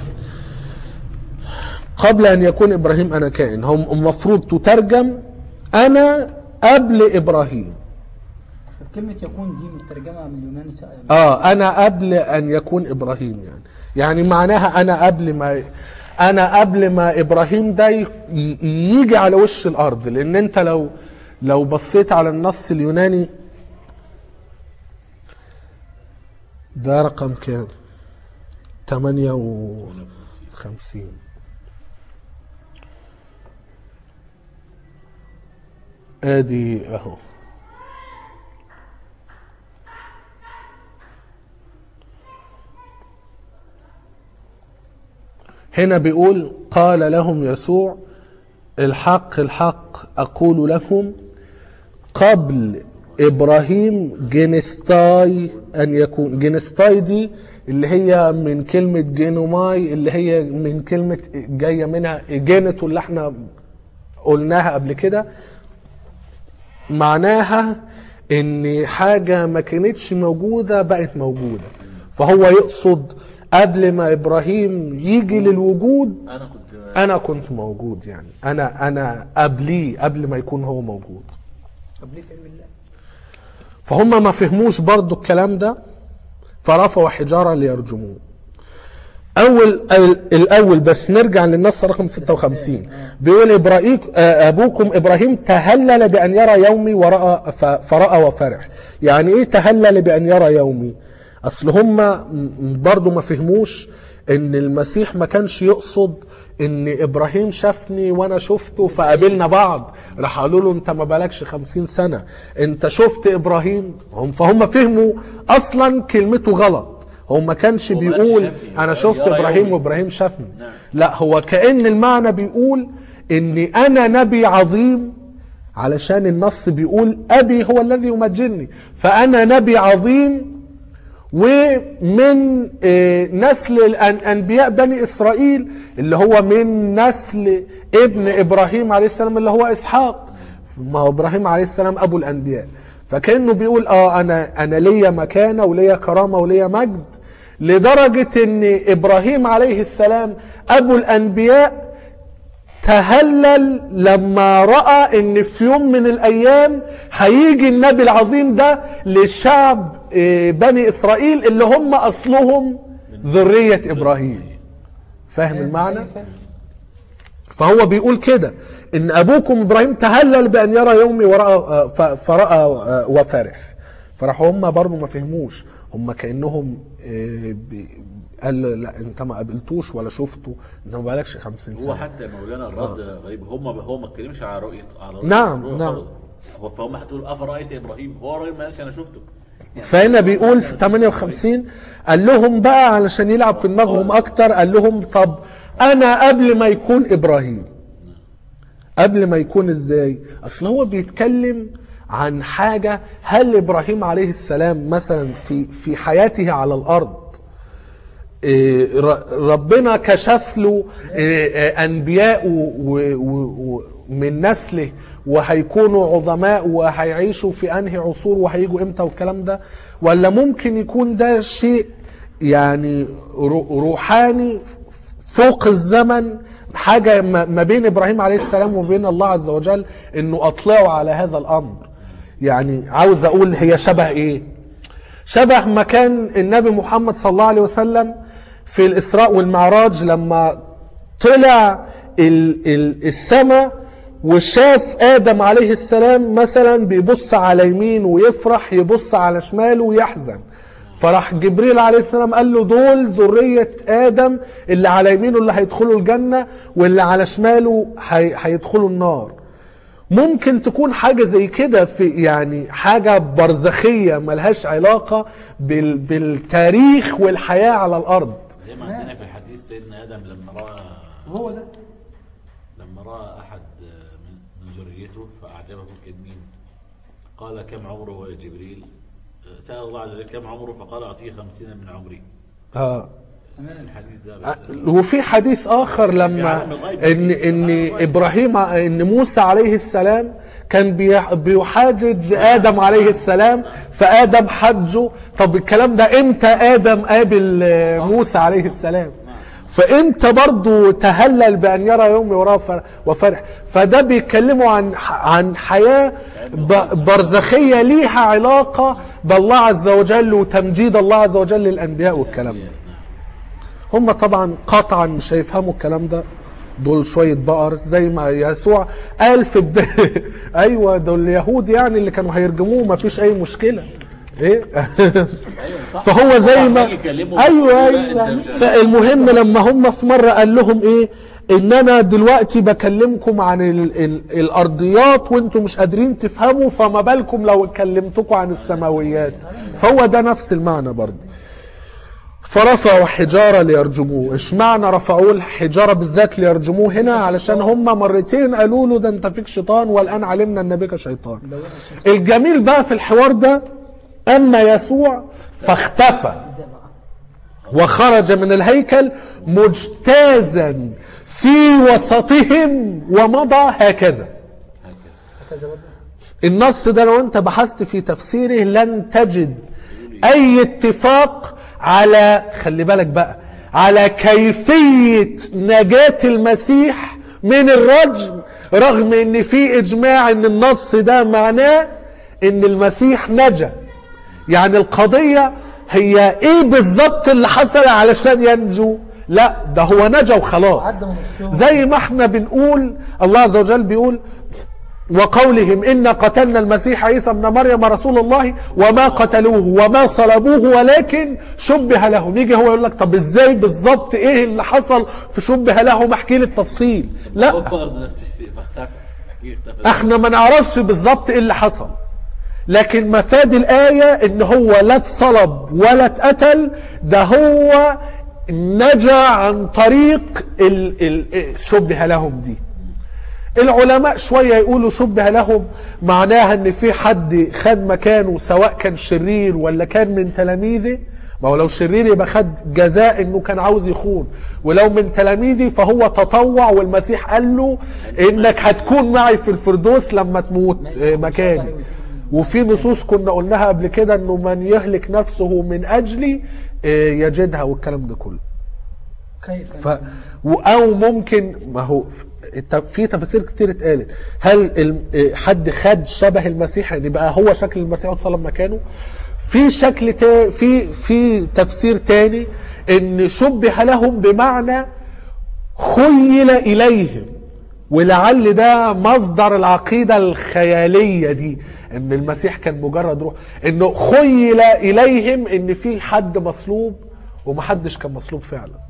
قبل ان يكون ابراهيم انا كائن هم المفروض تترجم انا قبل ابراهيم طب كلمة يكون دي مترجمة من اليوناني سا- اه انا قبل ان يكون ابراهيم يعني يعني معناها انا قبل ما انا قبل ما ابراهيم ده ي- ي- يجي على وش الارض لان انت لو لو بصيت على النص اليوناني ده رقم كام 58 ادي اهو هنا بيقول قال لهم يسوع الحق الحق أقول لكم قبل ابراهيم جينستاي ان يكون جينستاي دي اللي هي من كلمة جينوماي اللي هي من كلمة جاية منها جينتو اللي احنا قلناها قبل كده معناها ان حاجة ما كانتش موجودة بقت موجودة فهو يقصد قبل ما ابراهيم يجي للوجود انا كنت انا كنت موجود يعني انا انا قبليه قبل ما يكون هو موجود طب ليه في علم الله؟ فهم ما فهموش برضو الكلام ده فرفعوا حجارة ليرجموه أول ال- الأول بس نرجع للنص رقم 56 بيقول إبراهيم آه، أبوكم إبراهيم تهلل بأن يرى يومي ورأى ف- فرأى وفرح يعني إيه تهلل بأن يرى يومي أصل هم م- برضو ما فهموش إن المسيح ما كانش يقصد إن إبراهيم شافني وأنا شفته فقابلنا بعض راح قالوا له أنت ما بالكش خمسين سنة أنت شفت إبراهيم هم فهم فهموا أصلا كلمته غلط هو ما كانش هو ما قالش بيقول شافني، انا هو شفت يرى ابراهيم يومي. وابراهيم شافني نعم. لا هو كأن المعنى بيقول اني انا نبي عظيم علشان النص بيقول ابي هو الذي يمجدني فانا نبي عظيم ومن آه، نسل الانبياء بني اسرائيل اللي هو من نسل ابن ابراهيم عليه السلام اللي هو اسحاق ما هو ابراهيم عليه السلام ابو الانبياء فكانه بيقول اه انا انا ليا مكانه وليا كرامه وليا مجد لدرجه ان ابراهيم عليه السلام ابو الانبياء تهلل لما راى ان في يوم من الايام هيجي النبي العظيم ده للشعب آه، بني اسرائيل اللي هم اصلهم ذريه ابراهيم فاهم المعنى؟ فهو بيقول كده ان ابوكم ابراهيم تهلل بان يرى يومي وراى ف- فراى وفرح فراحوا هم برضه ما فهموش هم كانهم آه، بي- قال لا انت ما قابلتوش ولا شفته انت ما بقالكش 50 هو سنه حتى مولانا الرد غريب هم هو ما اتكلمش على رؤيه على رؤية نعم، الرؤية نعم. خالص. هو فهم هتقول افرايت ابراهيم هو الراجل ما قالش انا شفته يعني فهنا بيقول في 58 قال لهم بقى علشان يلعب في دماغهم اكتر قال لهم طب انا قبل ما يكون ابراهيم قبل ما يكون ازاي اصل هو بيتكلم عن حاجة هل ابراهيم عليه السلام مثلا في في حياته على الارض إيه، ر- ربنا كشف له إيه، إيه، انبياء و- و- و- من نسله وهيكونوا عظماء وهيعيشوا في انهي عصور وهيجوا امتى والكلام ده ولا ممكن يكون ده شيء يعني رو- روحاني فوق الزمن حاجة ما ما بين إبراهيم عليه السلام وبين الله عز وجل إنه أطلعوا على هذا الأمر يعني عاوز أقول هي شبه إيه شبه ما كان النبي محمد صلى الله عليه وسلم في الإسراء والمعراج لما طلع ال- ال- السماء وشاف آدم عليه السلام مثلا بيبص على يمين ويفرح يبص على شماله ويحزن فراح جبريل عليه السلام قال له دول ذرية آدم اللي على يمينه اللي هيدخلوا الجنة واللي على شماله هي- هيدخلوا النار ممكن تكون حاجة زي كده في يعني حاجة برزخية ملهاش علاقة بال بالتاريخ والحياة على الأرض زي ما عندنا في الحديث سيدنا ادم لما راى هو ده لما راى احد من من ذريته فاعجبه كالمين قال كم عمره يا جبريل سال الله عز وجل كم عمره فقال اعطيه خمسين من عمري آه. الحديث ده بس وفي حديث اخر لما عالم الغيب. ان ان ابراهيم ان موسى عليه السلام كان بيح- بيحاجج ادم عليه السلام فادم حجه طب الكلام ده امتى ادم قابل آه، موسى عليه السلام فامتى برضه تهلل بان يرى يومي وراه فر- وفرح فده بيتكلموا عن عن حياه ب- برزخيه ليها علاقه بالله عز وجل وتمجيد الله عز وجل للانبياء والكلام ده هم طبعا قطعا مش هيفهموا الكلام ده دول شوية بقر زي ما يسوع قال في بداية ايوه دول اليهود يعني اللي كانوا هيرجموه ما فيش اي مشكلة ايه صح. فهو زي ما عمال يكلمهم ايوه لا، ايوه أنت مش- فالمهم لما هم في مرة قال لهم ايه ان انا دلوقتي بكلمكم عن ال ال الارضيات وانتم مش قادرين تفهموا فما بالكم لو كلمتكم عن السماويات فهو ده نفس المعنى برضه فرفعوا حجارة ليرجموه اشمعنى رفعوه الحجارة بالذات ليرجموه هنا علشان هم مرتين قالوا له ده انت فيك شيطان والآن علمنا ان بك شيطان الجميل بقى في الحوار ده أما يسوع فاختفى ازاي بقى وخرج من الهيكل مجتازا في وسطهم ومضى هكذا هكذا هكذا برضه النص ده لو انت بحثت في تفسيره لن تجد اي اتفاق على خلي بالك بقى على كيفية نجاة المسيح من الرجم رغم ان في اجماع ان النص ده معناه ان المسيح نجا يعني القضية هي ايه بالظبط اللي حصل علشان ينجو لا ده هو نجا وخلاص عدى من وسطهم. زي ما احنا بنقول الله عز وجل بيقول وقولهم إن قتلنا المسيح عيسى ابن مريم رسول الله وما قتلوه وما صلبوه ولكن شبه لهم يجي هو يقول لك طب ازاي بالظبط ايه اللي حصل في شبه لهم احكي لي التفصيل هو لا برضه نفس الشيء فاختفى اكيد اختفى احنا ما نعرفش بالظبط ايه اللي حصل لكن مفاد الآية ان هو لا اتصلب ولا اتقتل ده هو نجا عن طريق ال ال شبه لهم دي العلماء شوية يقولوا شبه لهم معناها ان في حد خد مكانه سواء كان شرير ولا كان من تلاميذه ما هو لو شرير يبقى خد جزاء انه كان عاوز يخون ولو من تلاميذي فهو تطوع والمسيح قال له انك هتكون معي في الفردوس لما تموت آه، مكاني وفي نصوص كنا قلناها قبل كده انه من يهلك نفسه من اجلي آه، يجدها والكلام ده كله كيف ف و- او ممكن ما هو ف- الت- في تفاسير كتير اتقالت هل الم- إيه، حد خد شبه المسيح يعني بقى هو شكل المسيح وتصلب مكانه في شكل تا في في تفسير تاني ان شبه لهم بمعنى خيل اليهم ولعل ده مصدر العقيده الخياليه دي ان المسيح كان مجرد روح انه خيل اليهم ان في حد مصلوب ومحدش كان مصلوب فعلا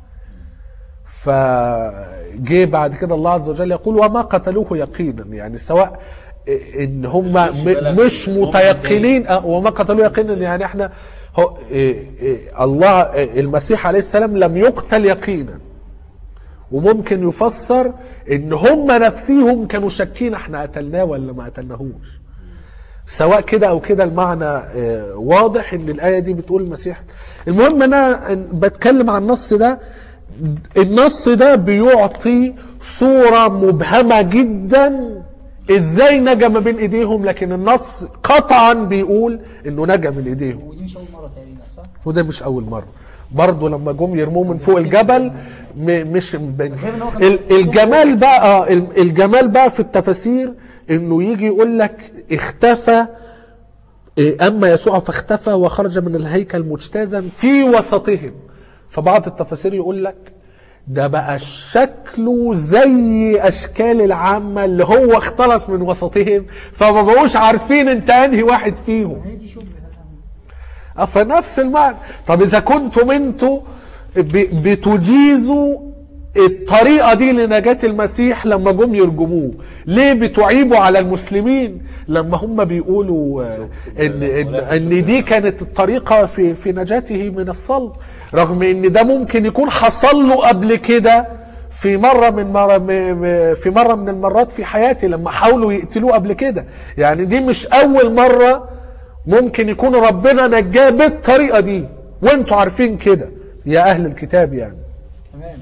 فجه بعد كده الله عز وجل يقول وما قتلوه يقينا يعني سواء ان هم م- مش متيقنين أه، وما قتلوه يقينا يعني احنا هو إيه، إيه، الله إيه، المسيح عليه السلام لم يقتل يقينا وممكن يفسر ان هم نفسيهم كانوا شاكين احنا قتلناه ولا ما قتلناهوش سواء كده او كده المعنى آه، واضح ان الايه دي بتقول المسيح المهم انا بتكلم عن النص ده النص ده بيعطي صوره مبهمه جدا ازاي نجا ما بين ايديهم لكن النص قطعا بيقول انه نجا من ايديهم ودي مش اول مره تقريبا صح؟ وده مش اول مره برضه لما جم يرموه من فوق الجبل م- مش بين غير إن هو كان ال- الجمال بقى آه، ال- الجمال بقى في التفاسير انه يجي يقول لك اختفى إيه، اما يسوع فاختفى وخرج من الهيكل مجتازا في وسطهم فبعض التفاسير يقول لك ده بقى شكله زي اشكال العامه اللي هو اختلط من وسطهم فما بقوش عارفين انت انهي واحد فيهم هي دي شبهه فنفس المعنى طب اذا كنتم انتوا ب- بتجيزوا الطريقه دي لنجاه المسيح لما جم يرجموه ليه بتعيبوا على المسلمين لما هم بيقولوا آه، ان ان, إن دي كانت الطريقه في في نجاته من الصلب رغم ان ده ممكن يكون حصل له قبل كده في مرة من مرة م- م- في مرة من المرات في حياتي لما حاولوا يقتلوه قبل كده يعني دي مش أول مرة ممكن يكون ربنا نجاه بالطريقة دي وانتوا عارفين كده يا أهل الكتاب يعني تمام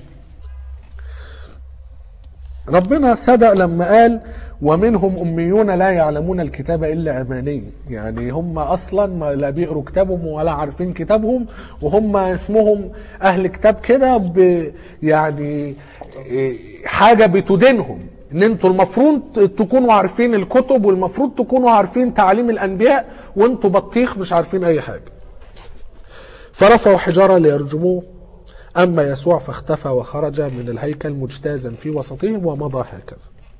ربنا صدق لما قال ومنهم أميون لا يعلمون الكتاب إلا أماني يعني هم أصلا ما لا بيقروا كتابهم ولا عارفين كتابهم وهم اسمهم أهل كتاب كده ب- يعني إيه، حاجة بتدينهم ان انتوا المفروض تكونوا عارفين الكتب والمفروض تكونوا عارفين تعاليم الانبياء وانتوا بطيخ مش عارفين اي حاجه فرفعوا حجاره ليرجموه اما يسوع فاختفى وخرج من الهيكل مجتازا في وسطهم ومضى هكذا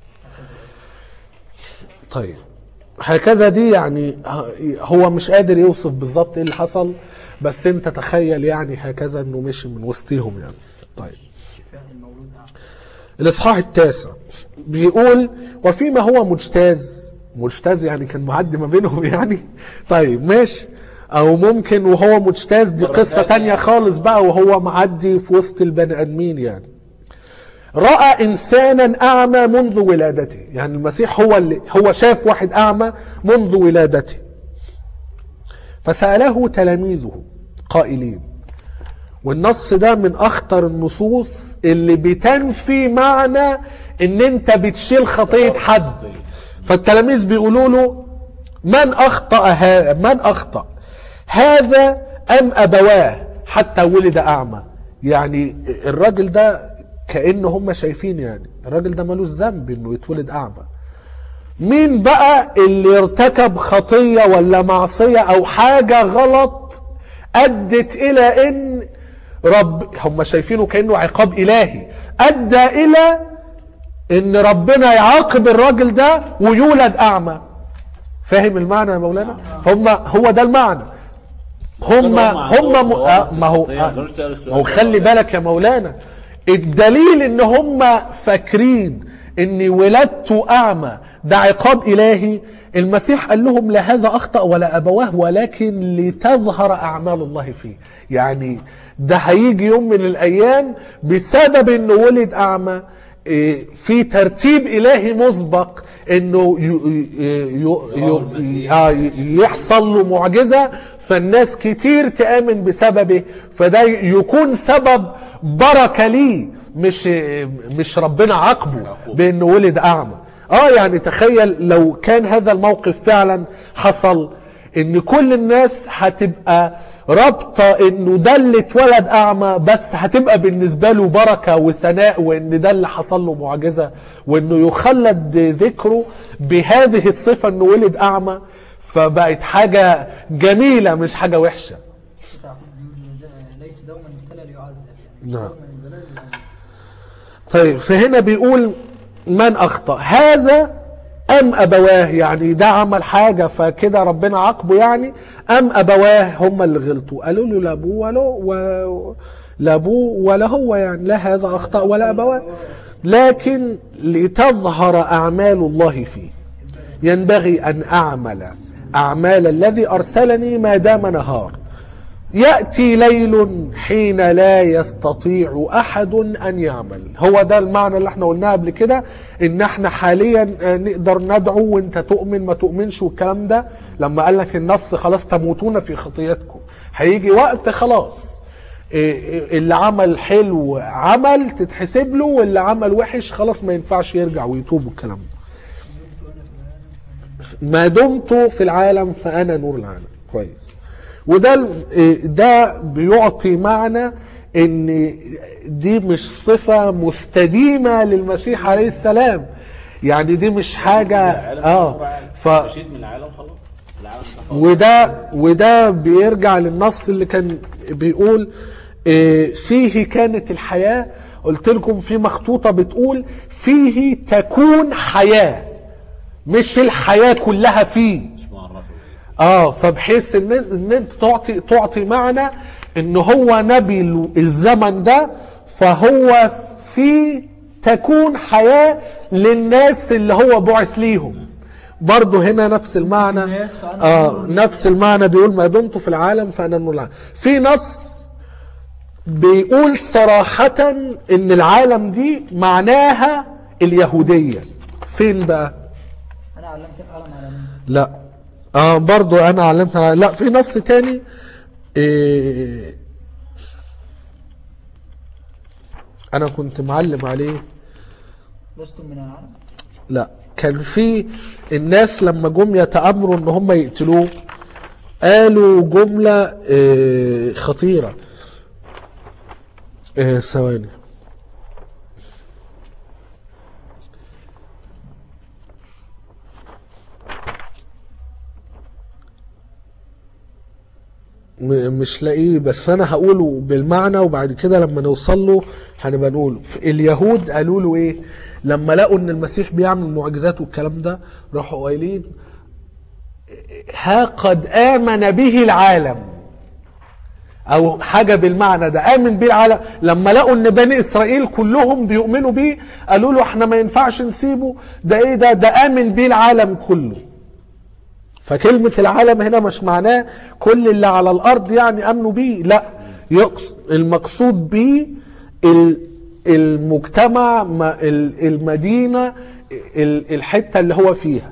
طيب هكذا دي يعني هو مش قادر يوصف بالظبط ايه اللي حصل بس انت تخيل يعني هكذا انه مشي من وسطهم يعني طيب شفاء المولود أعمى. الاصحاح التاسع بيقول وفيما هو مجتاز مجتاز يعني كان معدي ما بينهم يعني طيب ماشي او ممكن وهو مجتاز دي قصة تانية خالص بقى وهو معدي في وسط البني ادمين يعني رأى إنسانا أعمى منذ ولادته يعني المسيح هو اللي هو شاف واحد أعمى منذ ولادته فسأله تلاميذه قائلين والنص ده من أخطر النصوص اللي بتنفي معنى إن أنت بتشيل خطية حد فالتلاميذ بيقولوا له من أخطأ ها من أخطأ هذا أم أبواه حتى ولد أعمى يعني الراجل ده كأن هم شايفين يعني الراجل ده ملوش ذنب إنه يتولد أعمى مين بقى اللي ارتكب خطية ولا معصية أو حاجة غلط أدت إلى إن رب هم شايفينه كأنه عقاب إلهي أدى إلى إن ربنا يعاقب الراجل ده ويولد أعمى فاهم المعنى يا مولانا هم هو ده المعنى هم هم م... آه، ما هو آه، ما هو خلي بالك يا مولانا الدليل ان هم فاكرين ان ولادته اعمى ده عقاب الهي المسيح قال لهم لا هذا اخطا ولا ابواه ولكن لتظهر اعمال الله فيه يعني ده هيجي يوم من الايام بسبب انه ولد اعمى إيه، في ترتيب الهي مسبق انه ي- ي- ي- ي- آه، يحصل له معجزه فالناس كتير تامن بسببه فده يكون سبب بركه ليه مش مش ربنا عاقبه بانه ولد اعمى اه يعني تخيل لو كان هذا الموقف فعلا حصل ان كل الناس هتبقى رابطه انه ده اللي اتولد اعمى بس هتبقى بالنسبه له بركه وثناء وان ده اللي حصل له معجزه وانه يخلد ذكره بهذه الصفه انه ولد اعمى فبقت حاجه جميله مش حاجه وحشه يعقوب بيقول ده ليس دوما ابتلى ليعذب يعني نعم. دوما البلاء ليعذب. طيب فهنا بيقول من اخطا هذا ام ابواه يعني ده عمل حاجه فكده ربنا عاقبه يعني ام ابواه هم اللي غلطوا قالوا له لا ابوه ولا و... لا ابوه ولا هو يعني لا هذا اخطا ولا ابواه لكن لتظهر اعمال الله فيه ينبغي ان اعمل اعمال الذي ارسلني ما دام نهار يأتي ليل حين لا يستطيع أحد أن يعمل هو ده المعنى اللي احنا قلناه قبل كده ان احنا حاليا آه، نقدر ندعو وانت تؤمن ما تؤمنش والكلام ده لما قال لك النص خلاص تموتون في خطيتكم هيجي وقت خلاص إيه، اللي عمل حلو عمل تتحسب له واللي عمل وحش خلاص ما ينفعش يرجع ويتوب والكلام ده ما دمت في العالم فانا نور العالم كويس وده ال- ده بيعطي معنى ان دي مش صفه مستديمه للمسيح عليه السلام يعني دي مش حاجه اه ف مشيت من العالم خلاص العالم ده خلاص. وده وده بيرجع للنص اللي كان بيقول إيه، فيه كانت الحياة قلت لكم في مخطوطة بتقول فيه تكون حياة مش الحياة كلها فيه مش معرفه إيه. اه فبحيث ان ان انت تعطي تعطي معنى ان هو نبي ال- الزمن ده فهو في تكون حياة للناس اللي هو بعث ليهم برضه هنا نفس المعنى الناس فأنا اه نور نفس المعنى بيقول ما دمت في العالم فانا نور العالم في نص بيقول صراحة ان العالم دي معناها اليهودية فين بقى انا علمت القلم على مين لا اه برضو انا علمتها لا في نص تاني إيه انا كنت معلم عليه لستم من العالم لا كان في الناس لما جم يتامروا ان هم يقتلوه قالوا جمله إيه خطيره إيه ثواني م- مش لاقيه بس انا هقوله بالمعنى وبعد كده لما نوصل له هنبقى نقوله ف- اليهود قالوا له ايه لما لقوا ان المسيح بيعمل معجزات والكلام ده راحوا قايلين ها قد امن به العالم او حاجه بالمعنى ده امن بيه العالم لما لقوا ان بني اسرائيل كلهم بيؤمنوا بيه قالوا له احنا ما ينفعش نسيبه ده ايه ده ده امن بيه العالم كله فكلمة العالم هنا مش معناه كل اللي على الأرض يعني أمنوا بيه لا يقص المقصود بيه ال- المجتمع ما- ال- المدينة ال- الحتة اللي هو فيها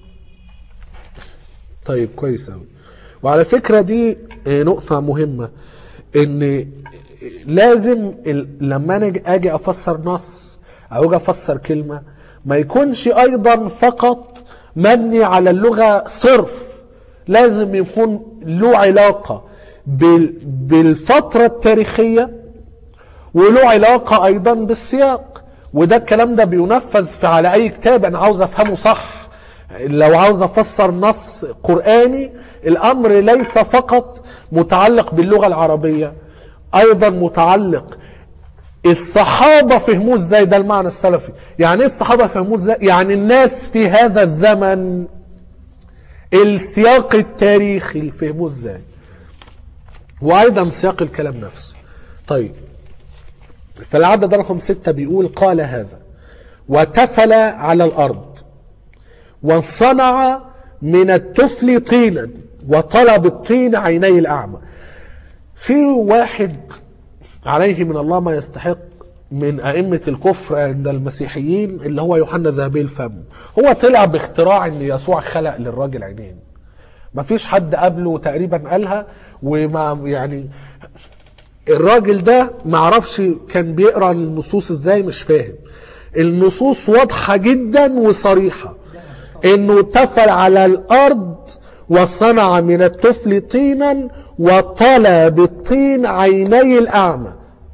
طيب كويس أوي وعلى فكرة دي آه، نقطة مهمة ان لازم ال- لما انا أجي- اجي افسر نص او اجي افسر كلمة ما يكونش ايضا فقط مبني على اللغة صرف لازم يكون له علاقة بال- بالفترة التاريخية وله علاقة أيضا بالسياق وده الكلام ده بينفذ في على أي كتاب أنا عاوز أفهمه صح لو عاوز أفسر نص قرآني الأمر ليس فقط متعلق باللغة العربية أيضا متعلق الصحابة فهموه ازاي ده المعنى السلفي يعني ايه الصحابة فهموه ازاي يعني الناس في هذا الزمن السياق التاريخي فهموه ازاي وايضا سياق الكلام نفسه طيب فالعدد رقم ستة بيقول قال هذا وتفل على الأرض وصنع من التفل طينا وطلب الطين عيني الأعمى في واحد عليه من الله ما يستحق من أئمة الكفر عند المسيحيين اللي هو يوحنا ذهبي الفم هو طلع باختراع ان يسوع خلق للراجل عينين ما فيش حد قبله تقريبا قالها وما يعني الراجل ده معرفش كان بيقرا النصوص ازاي مش فاهم النصوص واضحة جدا وصريحة انه تفل على الارض وصنع من الطفل طينا وطلى بالطين عيني الاعمى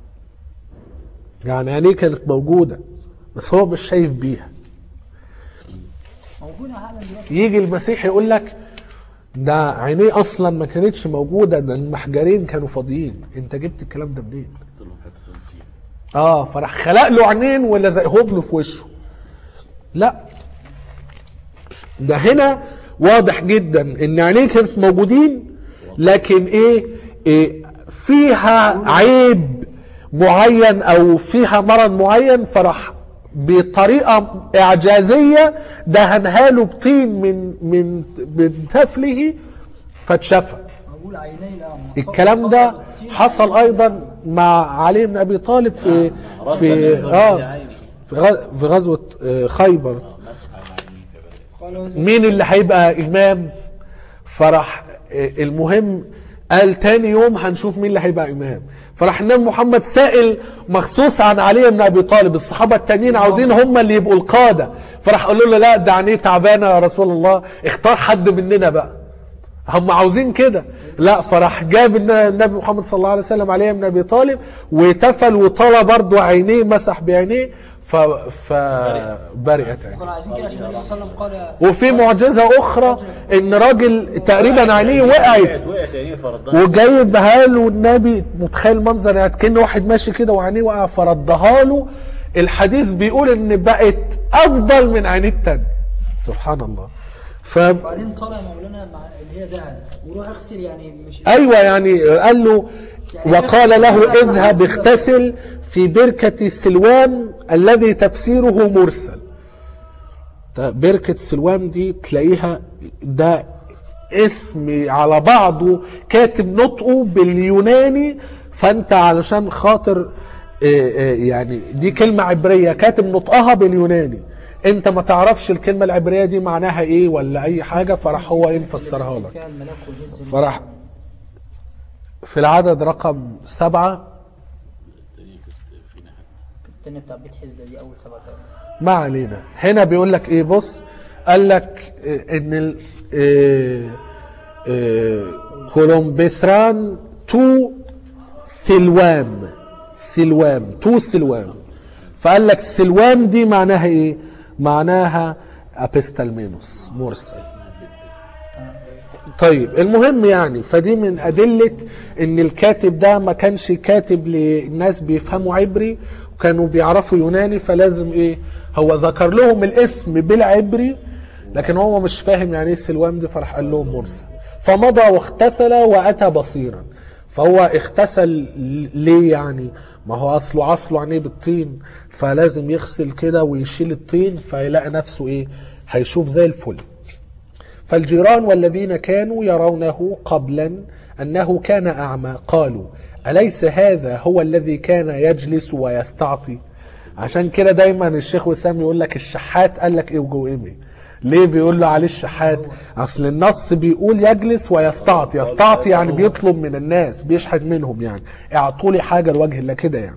يعني عينيه كانت موجودة بس هو مش شايف بيها موجودة حالا دلوقتي يجي المسيح يقول لك ده عينيه اصلا ما كانتش موجوده ده المحجرين كانوا فاضيين انت جبت الكلام ده منين قلت لهم حته تنتين اه فراح خلق له عينين ولا زقهم له في وشه لا ده هنا واضح جدا ان عينيه كانت موجودين لكن ايه, إيه فيها عيب معين او فيها مرض معين فراح بطريقه اعجازيه دهنها له بطين من من من تفله فاتشفى أقول عيني الأعمى الكلام ده حصل ايضا مع علي بن ابي طالب في في اه في غز- في غزوه آه، خيبر مسح على عينيه كذلك قال مين اللي هيبقى امام فراح آه، المهم قال تاني يوم هنشوف مين اللي هيبقى امام فراح النبي محمد سائل مخصوص عن علي بن ابي طالب الصحابه التانيين عاوزين هم اللي يبقوا القاده فراح قالوا له لا ده عينيه تعبانه يا رسول الله اختار حد مننا بقى هم عاوزين كده لا فراح جاب الن- النبي محمد صلى الله عليه وسلم عليه بن ابي طالب وتفل وطلى برضه عينيه مسح بعينيه ف فبرئت عينيه كانوا عايزين كده عشان النبي صلى الله عليه وسلم قال وفي معجزة أخرى إن راجل تقريبا عينيه وقعت وقعت وقعت عينيه فردها وجايبها له النبي متخيل منظر يعني كأن واحد ماشي كده وعينيه وقع فردها له الحديث بيقول إن بقت أفضل من عينيه التانية سبحان الله ف وبعدين طالع مولانا مع اللي هي دهن وروح اغسل يعني مش ايوه يعني قال له وقال له اذهب اغتسل في بركة سلوان الذي تفسيره مرسل ده بركة سلوان دي تلاقيها ده اسم على بعضه كاتب نطقه باليوناني فانت علشان خاطر آه، آه، يعني دي كلمة عبرية كاتب نطقها باليوناني انت ما تعرفش الكلمة العبرية دي معناها ايه ولا اي حاجة فراح هو ايه مفسرها لك فيها الملاك والجنس فراح في العدد رقم سبعة التانية كانت فينا حد التانية بتاع بيت حزدة دي أول سبعة تانية ما علينا هنا بيقول لك ايه بص قال لك إيه ان ال- إيه إيه كولومبثران تو سلوام سلوام تو سلوام فقال لك سلوام دي معناها ايه معناها ابستلمينوس مرسل طيب المهم يعني فدي من أدلة إن الكاتب ده ما كانش كاتب لناس بيفهموا عبري وكانوا بيعرفوا يوناني فلازم إيه هو ذكر لهم الاسم بالعبري لكن هو مش فاهم يعني إيه سلوان دي فراح قال لهم مرسل فمضى واغتسل وأتى بصيرا فهو اغتسل ليه يعني ما هو أصله عصله عينيه بالطين فلازم يغسل كده ويشيل الطين فيلاقي نفسه إيه هيشوف زي الفل فالجيران والذين كانوا يرونه قبلا أنه كان أعمى قالوا أليس هذا هو الذي كان يجلس ويستعطي عشان كده دايما الشيخ وسام يقول لك الشحات قال لك ايه وجوه ليه بيقول له عليه الشحات اصل النص بيقول يجلس ويستعطي يستعطي يعني بيطلب من الناس بيشحت منهم يعني اعطوا لي حاجه لوجه الله كده يعني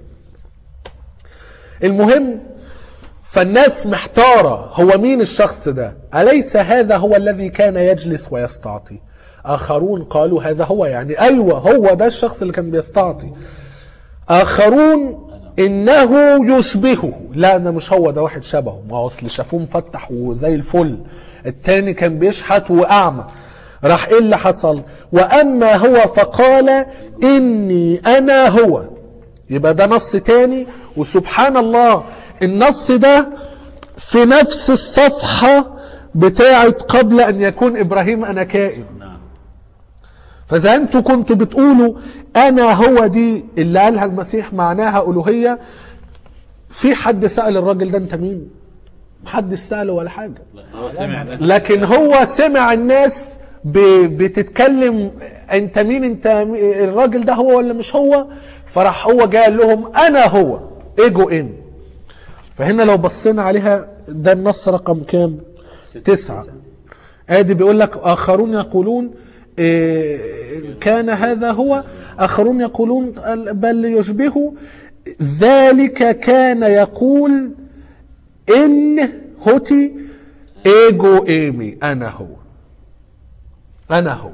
المهم فالناس محتارة هو مين الشخص ده أليس هذا هو الذي كان يجلس ويستعطي آخرون قالوا هذا هو يعني أيوة هو ده الشخص اللي كان بيستعطي آخرون إنه يشبهه لا ده مش هو ده واحد شبهه ما هو أصل شافوه مفتح وزي الفل التاني كان بيشحت وأعمى راح إيه اللي حصل وأما هو فقال إني أنا هو يبقى ده نص تاني وسبحان الله النص ده في نفس الصفحة بتاعت قبل أن يكون إبراهيم أنا كائن نعم فإذا أنتوا كنتوا بتقولوا أنا هو دي اللي قالها المسيح معناها ألوهية في حد سأل الراجل ده أنت مين؟ محدش سأله ولا حاجة لا هو سمع بس لكن هو سمع الناس ب- بتتكلم انت مين انت مي- الراجل ده هو ولا مش هو فراح هو جاي قال لهم انا هو ايجو ان فهنا لو بصينا عليها ده النص رقم كام تسعة ادي بيقول لك اخرون يقولون إيه، كان هذا هو اخرون يقولون بل يشبهه ذلك كان يقول ان هوتي ايجو ايمي انا هو انا هو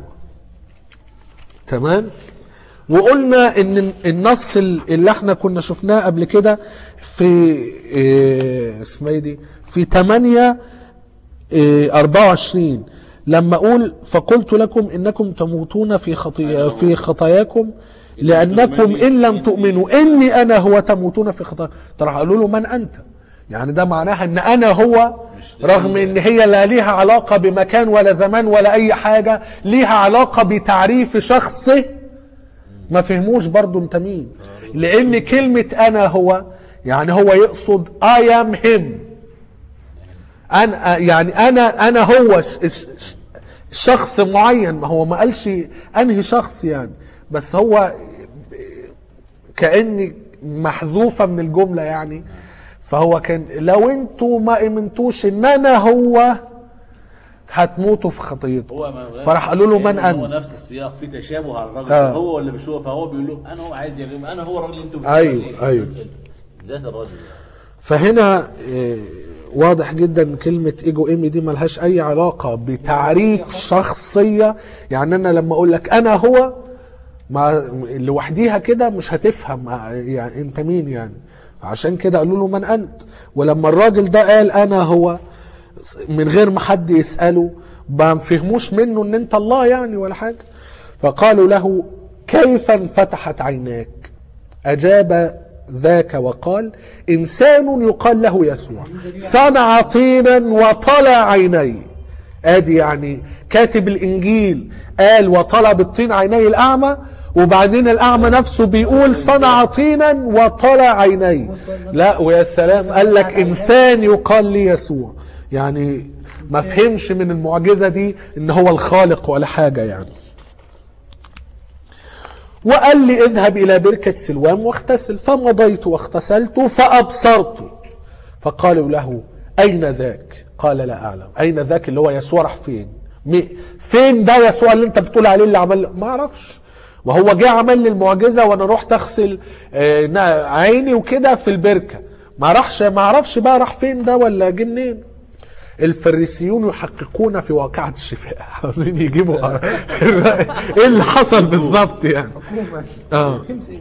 تمام وقلنا ان النص اللي احنا كنا شفناه قبل كده في إيه اسمها ايه دي في 8 إيه 24 لما اقول فقلت لكم انكم تموتون في خطي في خطاياكم لانكم ان لم تؤمنوا اني انا هو تموتون في خطاياكم ترى قالوا له من انت يعني ده معناها ان انا هو رغم ان هي لا ليها علاقة بمكان ولا زمان ولا اي حاجة ليها علاقة بتعريف شخصه ما فهموش برضو انت مين لان كلمة انا هو يعني هو يقصد I am him انا يعني انا انا هو ش- ش- ش- شخص معين ما هو ما قالش انهي شخص يعني بس هو كاني محذوفه من الجمله يعني فهو كان لو انتوا ما امنتوش ان انا هو هتموتوا في خطيتكم هو ما- فراح قالوا له من لأن هو انت نفس السياق في تشابه على الراجل آه. هو ولا مش هو فهو بيقول له انا هو عايز يغيب انا هو الراجل اللي انتوا أيوه، بتقولوا عليه. أيوه. ذات الراجل فهنا آه، واضح جدا كلمة ايجو ايمي دي ملهاش اي علاقة بتعريف شخصية يعني انا لما اقول لك انا هو ما لوحديها كده مش هتفهم آه، يعني انت مين يعني عشان كده قالوا له من انت ولما الراجل ده قال انا هو من غير ما حد يسأله ما فهموش منه ان انت الله يعني ولا حاجة فقالوا له كيف انفتحت عيناك أجاب ذاك وقال إنسان يقال له يسوع صنع طينا وطلع عيني ادي يعني كاتب الانجيل قال وطلع بالطين عيني الاعمى وبعدين الاعمى نفسه بيقول صنع طينا وطلع عيني لا ويا سلام قال لك انسان يقال لي يسوع يعني ما فهمش من المعجزه دي ان هو الخالق ولا حاجه يعني وقال لي اذهب إلى بركة سلوام واغتسل فمضيت واغتسلت فأبصرت فقالوا له أين ذاك قال لا أعلم أين ذاك اللي هو يسوع راح فين مي- فين ده يسوع اللي انت بتقول عليه اللي عمل ما اعرفش وهو جه عمل لي المعجزة وانا رحت اغسل آه، نا- عيني وكده في البركة ما راحش ما اعرفش بقى راح فين ده ولا جه منين الفريسيون يحققون في واقعة الشفاء عايزين يجيبوا ايه اللي حصل بالظبط يعني اه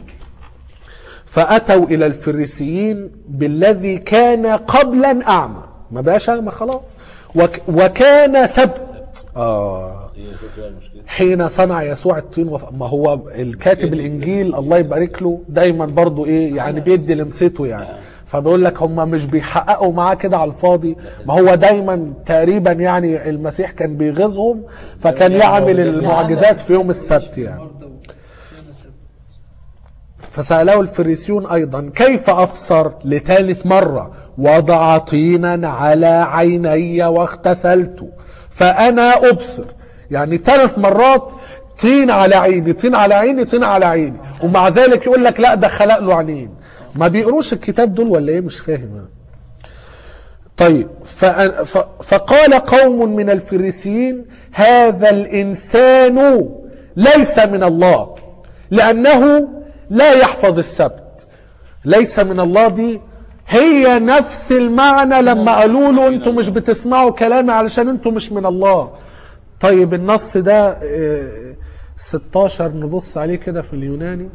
فأتوا إلى الفريسيين بالذي كان قبلا أعمى ما بقاش أعمى خلاص وك وكان سبت آه هي فكره المشكله حين صنع يسوع الطين وف... ما هو الكاتب الانجيل الله يبارك له دايما برضو ايه يعني بيدي لمسته يعني فبيقول لك هم مش بيحققوا معاه كده على الفاضي ما هو دايما تقريبا يعني المسيح كان بيغيظهم فكان يعمل المعجزات في يوم السبت يعني فسأله الفريسيون أيضا كيف أبصر لثالث مرة وضع طينا على عيني واغتسلت فانا ابصر يعني ثلاث مرات طين على عيني طين على عيني طين على عيني ومع ذلك يقول لك لا ده خلق له عينين ما بيقروش الكتاب دول ولا ايه مش فاهم انا طيب فأ- ف- فقال قوم من الفريسيين هذا الإنسان ليس من الله لأنه لا يحفظ السبت ليس من الله دي هي نفس المعنى لما قالوا له انتوا مش بتسمعوا كلامي علشان انتوا مش من الله طيب النص ده آه، 16 نبص عليه كده في اليوناني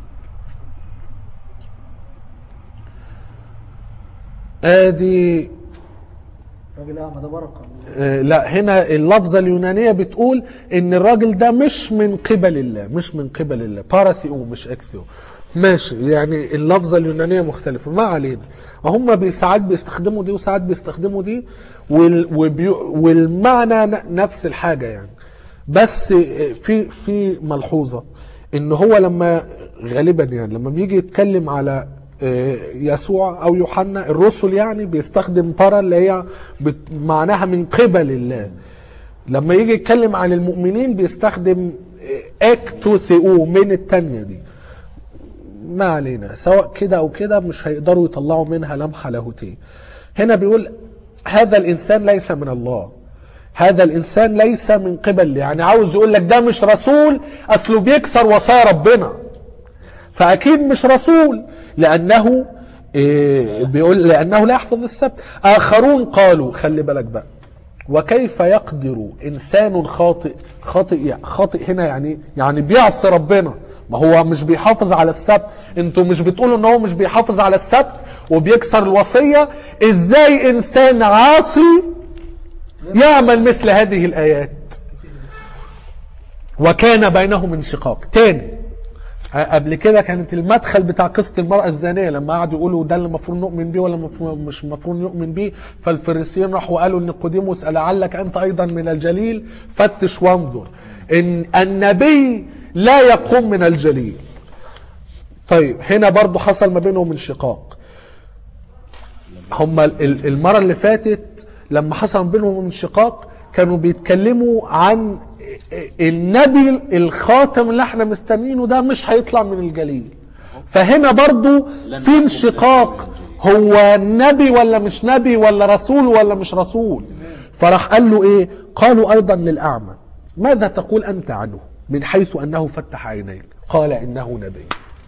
ادي راجل اعمى ده بركه آه، لا هنا اللفظة اليونانية بتقول ان الراجل ده مش من قبل الله مش من قبل الله باراثيو مش اكثيو ماشي يعني اللفظة اليونانية مختلفة ما علينا هم بي- ساعات بيستخدموا دي وساعات بيستخدموا دي وال وبيو والمعنى ن- نفس الحاجة يعني بس آه، في في ملحوظة ان هو لما غالبا يعني لما بيجي يتكلم على آه، يسوع او يوحنا الرسل يعني بيستخدم بارا اللي هي بت- معناها من قبل الله لما يجي يتكلم عن المؤمنين بيستخدم آه، اكتوثيو من التانية دي ما علينا سواء كده او كده مش هيقدروا يطلعوا منها لمحة لاهوتية هنا بيقول هذا الانسان ليس من الله هذا الانسان ليس من قبل يعني عاوز يقول لك ده مش رسول اصله بيكسر وصايا ربنا فاكيد مش رسول لانه إيه بيقول لانه لا يحفظ السبت اخرون قالوا خلي بالك بقى وكيف يقدر انسان خاطئ خاطئ خاطئ هنا يعني يعني بيعصي ربنا ما هو مش بيحافظ على السبت انتوا مش بتقولوا ان هو مش بيحافظ على السبت وبيكسر الوصيه ازاي انسان عاصي يعمل مثل هذه الايات وكان بينهم انشقاق تاني قبل كده كانت المدخل بتاع قصه المراه الزانيه لما قعدوا يقولوا ده اللي المفروض نؤمن بيه ولا المفروض مش المفروض نؤمن بيه فالفريسيين راحوا قالوا لنيقوديموس لعلك انت ايضا من الجليل فتش وانظر ان النبي لا يقوم من الجليل طيب هنا برضو حصل ما بينهم انشقاق هم ال- المرة اللي فاتت لما حصل ما بينهم انشقاق كانوا بيتكلموا عن النبي الخاتم اللي احنا مستنينه ده مش هيطلع من الجليل فهنا برضو في انشقاق هو نبي ولا مش نبي ولا رسول ولا مش رسول فراح قال له ايه قالوا ايضا للاعمى ماذا تقول انت عنه من حيث انه فتح عينيك قال انه نبي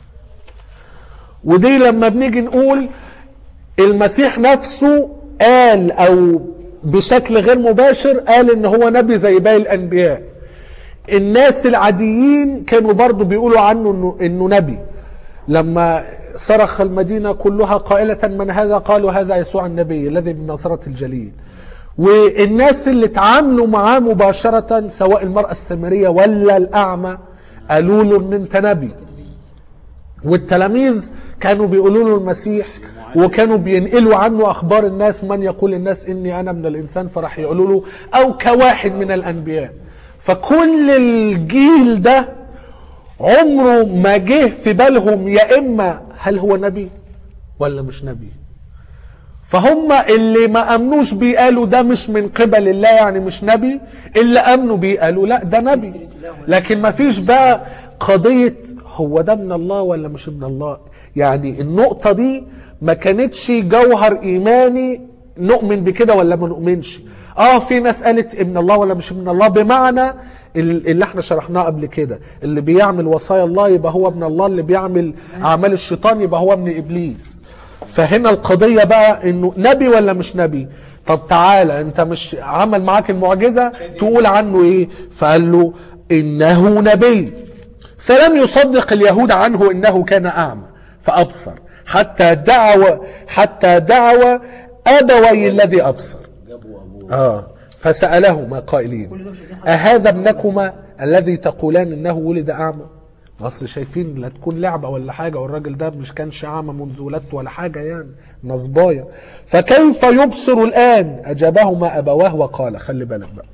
ودي لما بنيجي نقول المسيح نفسه قال او بشكل غير مباشر قال ان هو نبي زي باقي الانبياء الناس العاديين كانوا برضو بيقولوا عنه انه انه نبي لما صرخ المدينه كلها قائله من هذا قالوا هذا يسوع النبي الذي من ناصره الجليل والناس اللي اتعاملوا معاه مباشره سواء المراه السامريه ولا الاعمى قالوا له ان انت نبي والتلاميذ كانوا بيقولوا له المسيح وكانوا بينقلوا عنه اخبار الناس من يقول الناس اني انا من الانسان فراح يقولوا له او كواحد من الانبياء فكل الجيل ده عمره ما جه في بالهم يا اما هل هو نبي ولا مش نبي فهم اللي ما امنوش بيه قالوا ده مش من قبل الله يعني مش نبي اللي امنوا بيه قالوا لا ده نبي لكن ما فيش بقى قضية هو ده من الله ولا مش من الله يعني النقطة دي ما كانتش جوهر ايماني نؤمن بكده ولا ما نؤمنش اه في ناس قالت من الله ولا مش من الله بمعنى ال- اللي احنا شرحناه قبل كده اللي بيعمل وصايا الله يبقى هو من الله اللي بيعمل اعمال الشيطان يبقى هو من ابليس فهنا القضية بقى انه نبي ولا مش نبي طب تعالى انت مش عمل معاك المعجزة تقول عنه ايه فقال له انه نبي فلم يصدق اليهود عنه انه كان اعمى فابصر حتى دعوا حتى دعوا ابوي الذي ابصر جابوا ابوه اه فسألهما قائلين أهذا ابنكما الذي تقولان إنه ولد أعمى اصل شايفين لا تكون لعبه ولا حاجه والراجل ده مش كانش اعمى منذ ولادته ولا حاجه يعني نصبايه فكيف يبصر الان اجابهما ابواه وقال خلي بالك بقى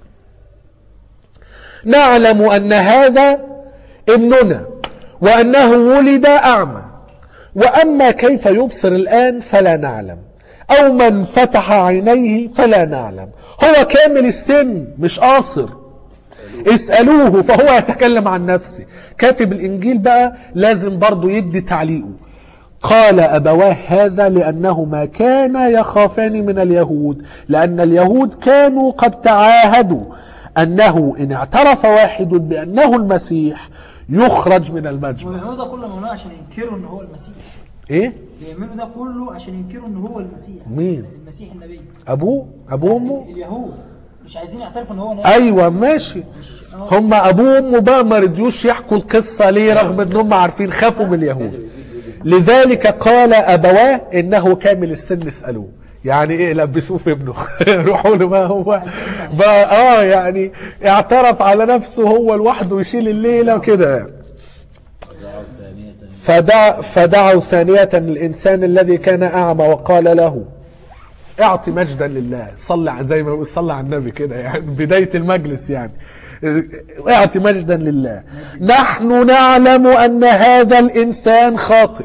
نعلم ان هذا ابننا وانه ولد اعمى واما كيف يبصر الان فلا نعلم أو من فتح عينيه فلا نعلم هو كامل السن مش قاصر اسألوه فهو يتكلم عن نفسه كاتب الإنجيل بقى لازم برضو يدي تعليقه قال أبواه هذا لأنهما كانا يخافان من اليهود لأن اليهود كانوا قد تعاهدوا أنه إن اعترف واحد بأنه المسيح يخرج من المجمع وبيعملوا ده كله مولانا عشان ينكروا ان هو المسيح إيه؟ بيعملوا ده كله عشان ينكروا ان هو المسيح مين؟ المسيح النبي أبوه؟ أبوه وأمه؟ اليهود مش عايزين يعترفوا ان هو نبي ايوه ماشي هم ابوه وامه بقى ما رضيوش يحكوا القصه ليه رغم ان هم عارفين خافوا من اليهود لذلك قال ابواه انه كامل السن اسالوه يعني ايه لبسوه في ابنه روحوا له بقى هو بقى اه يعني اعترف على نفسه هو لوحده يشيل الليله وكده يعني ودعوا ثانية فدع فدعوا ثانية الإنسان الذي كان أعمى وقال له اعطي مجدا لله صلى ع- زي ما بيقول صلى على النبي كده يعني بداية المجلس يعني اعطي مجدا لله نحن نعلم أن هذا الإنسان خاطئ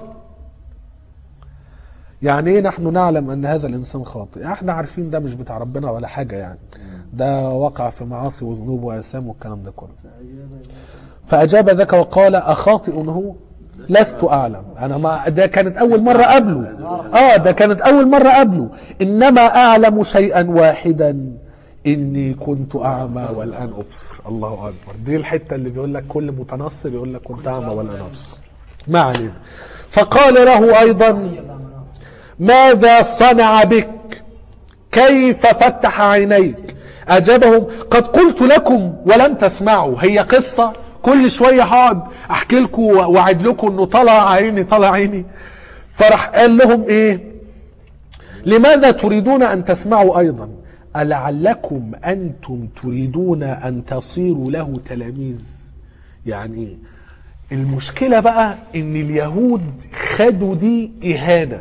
يعني ايه نحن نعلم ان هذا الانسان خاطئ احنا عارفين ده مش بتاع ربنا ولا حاجه يعني ده وقع في معاصي وذنوب واثام والكلام ده كله فأجاب ذاك وقال أخاطئ هو لست أعلم أنا ما ده كانت أول مرة قبله آه ده كانت أول مرة قبله إنما أعلم شيئا واحدا إني كنت أعمى والآن أبصر الله أكبر دي الحتة اللي بيقول لك كل متنصر يقول لك كنت أعمى والآن أبصر ما علينا فقال له أيضا ماذا صنع بك كيف فتح عينيك أجابهم قد قلت لكم ولم تسمعوا هي قصة كل شوية هقعد أحكي لكم وأوعد لكم إنه طلع عيني طلع عيني فراح قال لهم إيه لماذا تريدون أن تسمعوا أيضا ألعلكم أنتم تريدون أن تصيروا له تلاميذ يعني إيه المشكلة بقى إن اليهود خدوا دي إهانة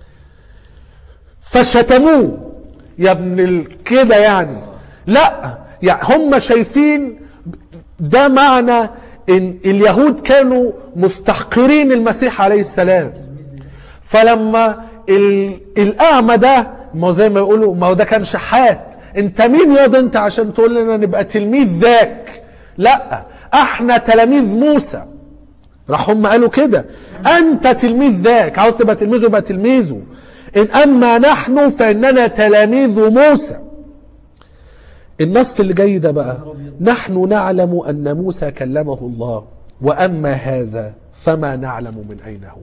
فشتموه يا ابن ال- كده يعني لا يعني هم شايفين ده معنى ان اليهود كانوا مستحقرين المسيح عليه السلام فلما ال- الاعمى ده ما هو زي ما يقولوا ما هو ده كان شحات انت مين ياض انت عشان تقول لنا نبقى تلميذ ذاك لا احنا تلاميذ موسى راح هم قالوا كده انت تلميذ ذاك عاوز تبقى تلميذه يبقى تلميذه ان اما نحن فاننا تلاميذ موسى النص اللي جاي ده بقى نحن نعلم ان موسى كلمه الله واما هذا فما نعلم من اين هو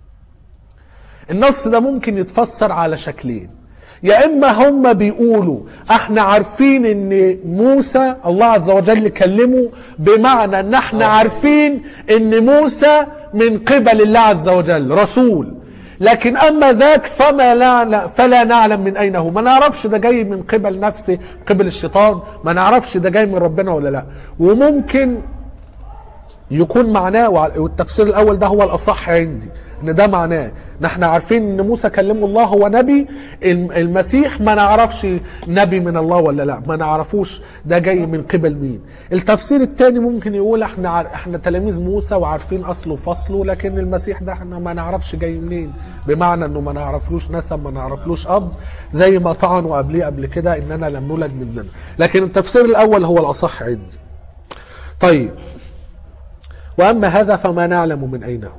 النص ده ممكن يتفسر على شكلين يا اما هم بيقولوا احنا عارفين ان موسى الله عز وجل كلمه بمعنى ان احنا عارفين ان موسى من قبل الله عز وجل رسول لكن اما ذاك فما لا فلا نعلم من اين هو ما نعرفش ده جاي من قبل نفسه قبل الشيطان ما نعرفش ده جاي من ربنا ولا لا وممكن يكون معناه وع- والتفسير الاول ده هو الاصح عندي ان ده معناه نحن عارفين ان موسى كلمه الله هو نبي الم- المسيح ما نعرفش نبي من الله ولا لا ما نعرفوش ده جاي من قبل مين التفسير الثاني ممكن يقول احنا عار- احنا تلاميذ موسى وعارفين اصله وفصله لكن المسيح ده احنا ما نعرفش جاي منين بمعنى انه ما نعرفلوش نسب ما نعرفلوش اب زي ما طعنوا قبليه قبل كده اننا لم نولد من زنا لكن التفسير الاول هو الاصح عندي طيب وأما هذا فما نعلم من أين هو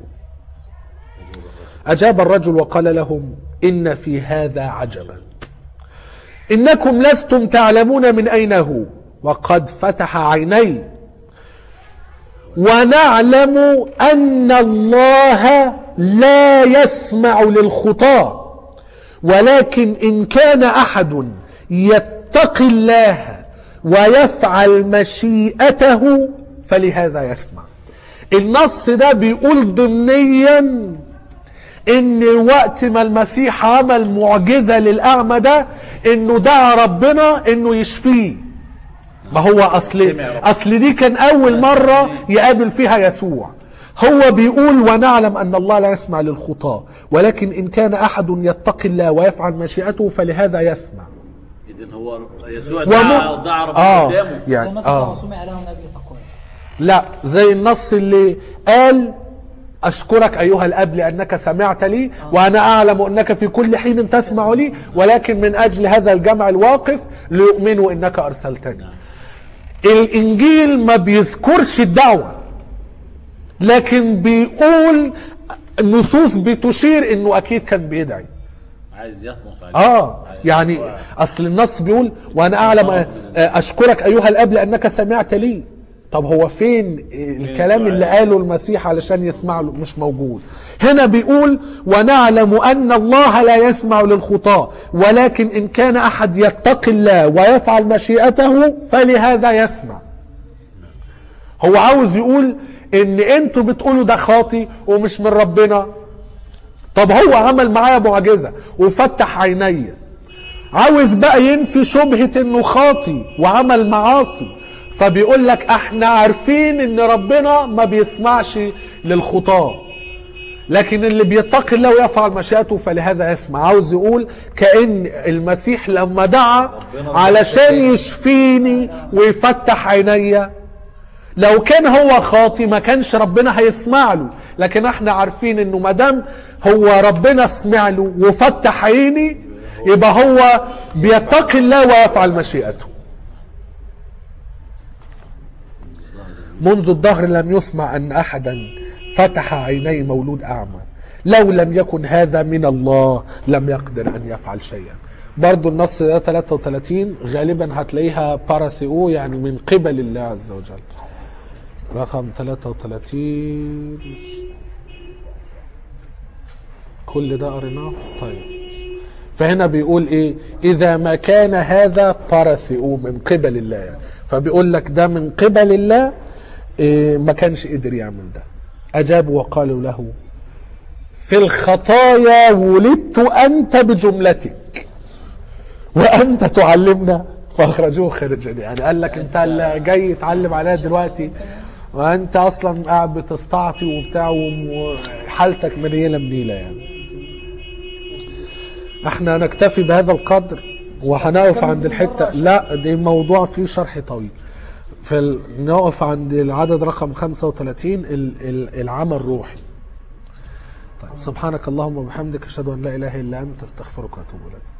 أجاب الرجل وقال لهم إن في هذا عجبا إنكم لستم تعلمون من أين هو وقد فتح عيني ونعلم أن الله لا يسمع للخطاة ولكن إن كان أحد يتقي الله ويفعل مشيئته فلهذا يسمع النص ده بيقول ضمنيا ان وقت ما المسيح عمل معجزة للأعمى ده انه دعا ربنا انه يشفيه ما هو اصل اصل دي كان اول مرة يقابل فيها يسوع هو بيقول ونعلم ان الله لا يسمع للخطاة ولكن ان كان احد يتقي الله ويفعل مشيئته فلهذا يسمع اذا هو يسوع وم- دعا دعا ربنا آه قدامه زي يعني مثلا آه لو سمع له نبي تقوى لا زي النص اللي قال أشكرك أيها الأب لأنك سمعت لي وأنا أعلم أنك في كل حين تسمع لي ولكن من أجل هذا الجمع الواقف ليؤمنوا أنك أرسلتني الإنجيل ما بيذكرش الدعوة لكن بيقول نصوص بتشير انه اكيد كان بيدعي عايز يطمس عليه اه عايز- يعني اصل النص بيقول وانا اعلم آه، اشكرك ايها الاب لانك سمعت لي طب هو فين الكلام اللي قاله المسيح علشان يسمع له مش موجود هنا بيقول ونعلم ان الله لا يسمع للخطاة ولكن ان كان احد يتقي الله ويفعل مشيئته فلهذا يسمع هو عاوز يقول ان انتوا بتقولوا ده خاطي ومش من ربنا طب هو عمل معايا معجزه وفتح عينيا عاوز بقى ينفي شبهه انه خاطي وعمل معاصي فبيقول لك احنا عارفين ان ربنا ما بيسمعش للخطاه لكن اللي بيتقي الله ويفعل مشيئته فلهذا يسمع عاوز يقول كأن المسيح لما دعا علشان يشفيني ويفتح عينيا لو كان هو خاطي ما كانش ربنا هيسمع له لكن احنا عارفين انه ما دام هو ربنا سمع له وفتح عيني يبقى هو بيتقي الله ويفعل مشيئته منذ الدهر لم يسمع ان احدا فتح عيني مولود اعمى لو لم يكن هذا من الله لم يقدر ان يفعل شيئا برضو النص ده 33 غالبا هتلاقيها باراثيو يعني من قبل الله عز وجل رقم 33 كل ده قريناه طيب فهنا بيقول ايه اذا ما كان هذا باراثيو من قبل الله يعني. فبيقول لك ده من قبل الله إيه ما كانش قدر يعمل ده اجابوا وقالوا له في الخطايا ولدت انت بجملتك وانت تعلمنا فاخرجوه خارجا يعني قال لك انت اللي جاي تعلم عليها دلوقتي وانت اصلا قاعد بتستعطي وبتاع وحالتك منيله منيله يعني احنا نكتفي بهذا القدر وهنقف عند الحته لا دي موضوع فيه شرح طويل في ال... نقف عند العدد رقم 35 ال... ال... العمل الروحي طيب سبحانك اللهم وبحمدك اشهد ان لا اله الا انت استغفرك واتوب اليك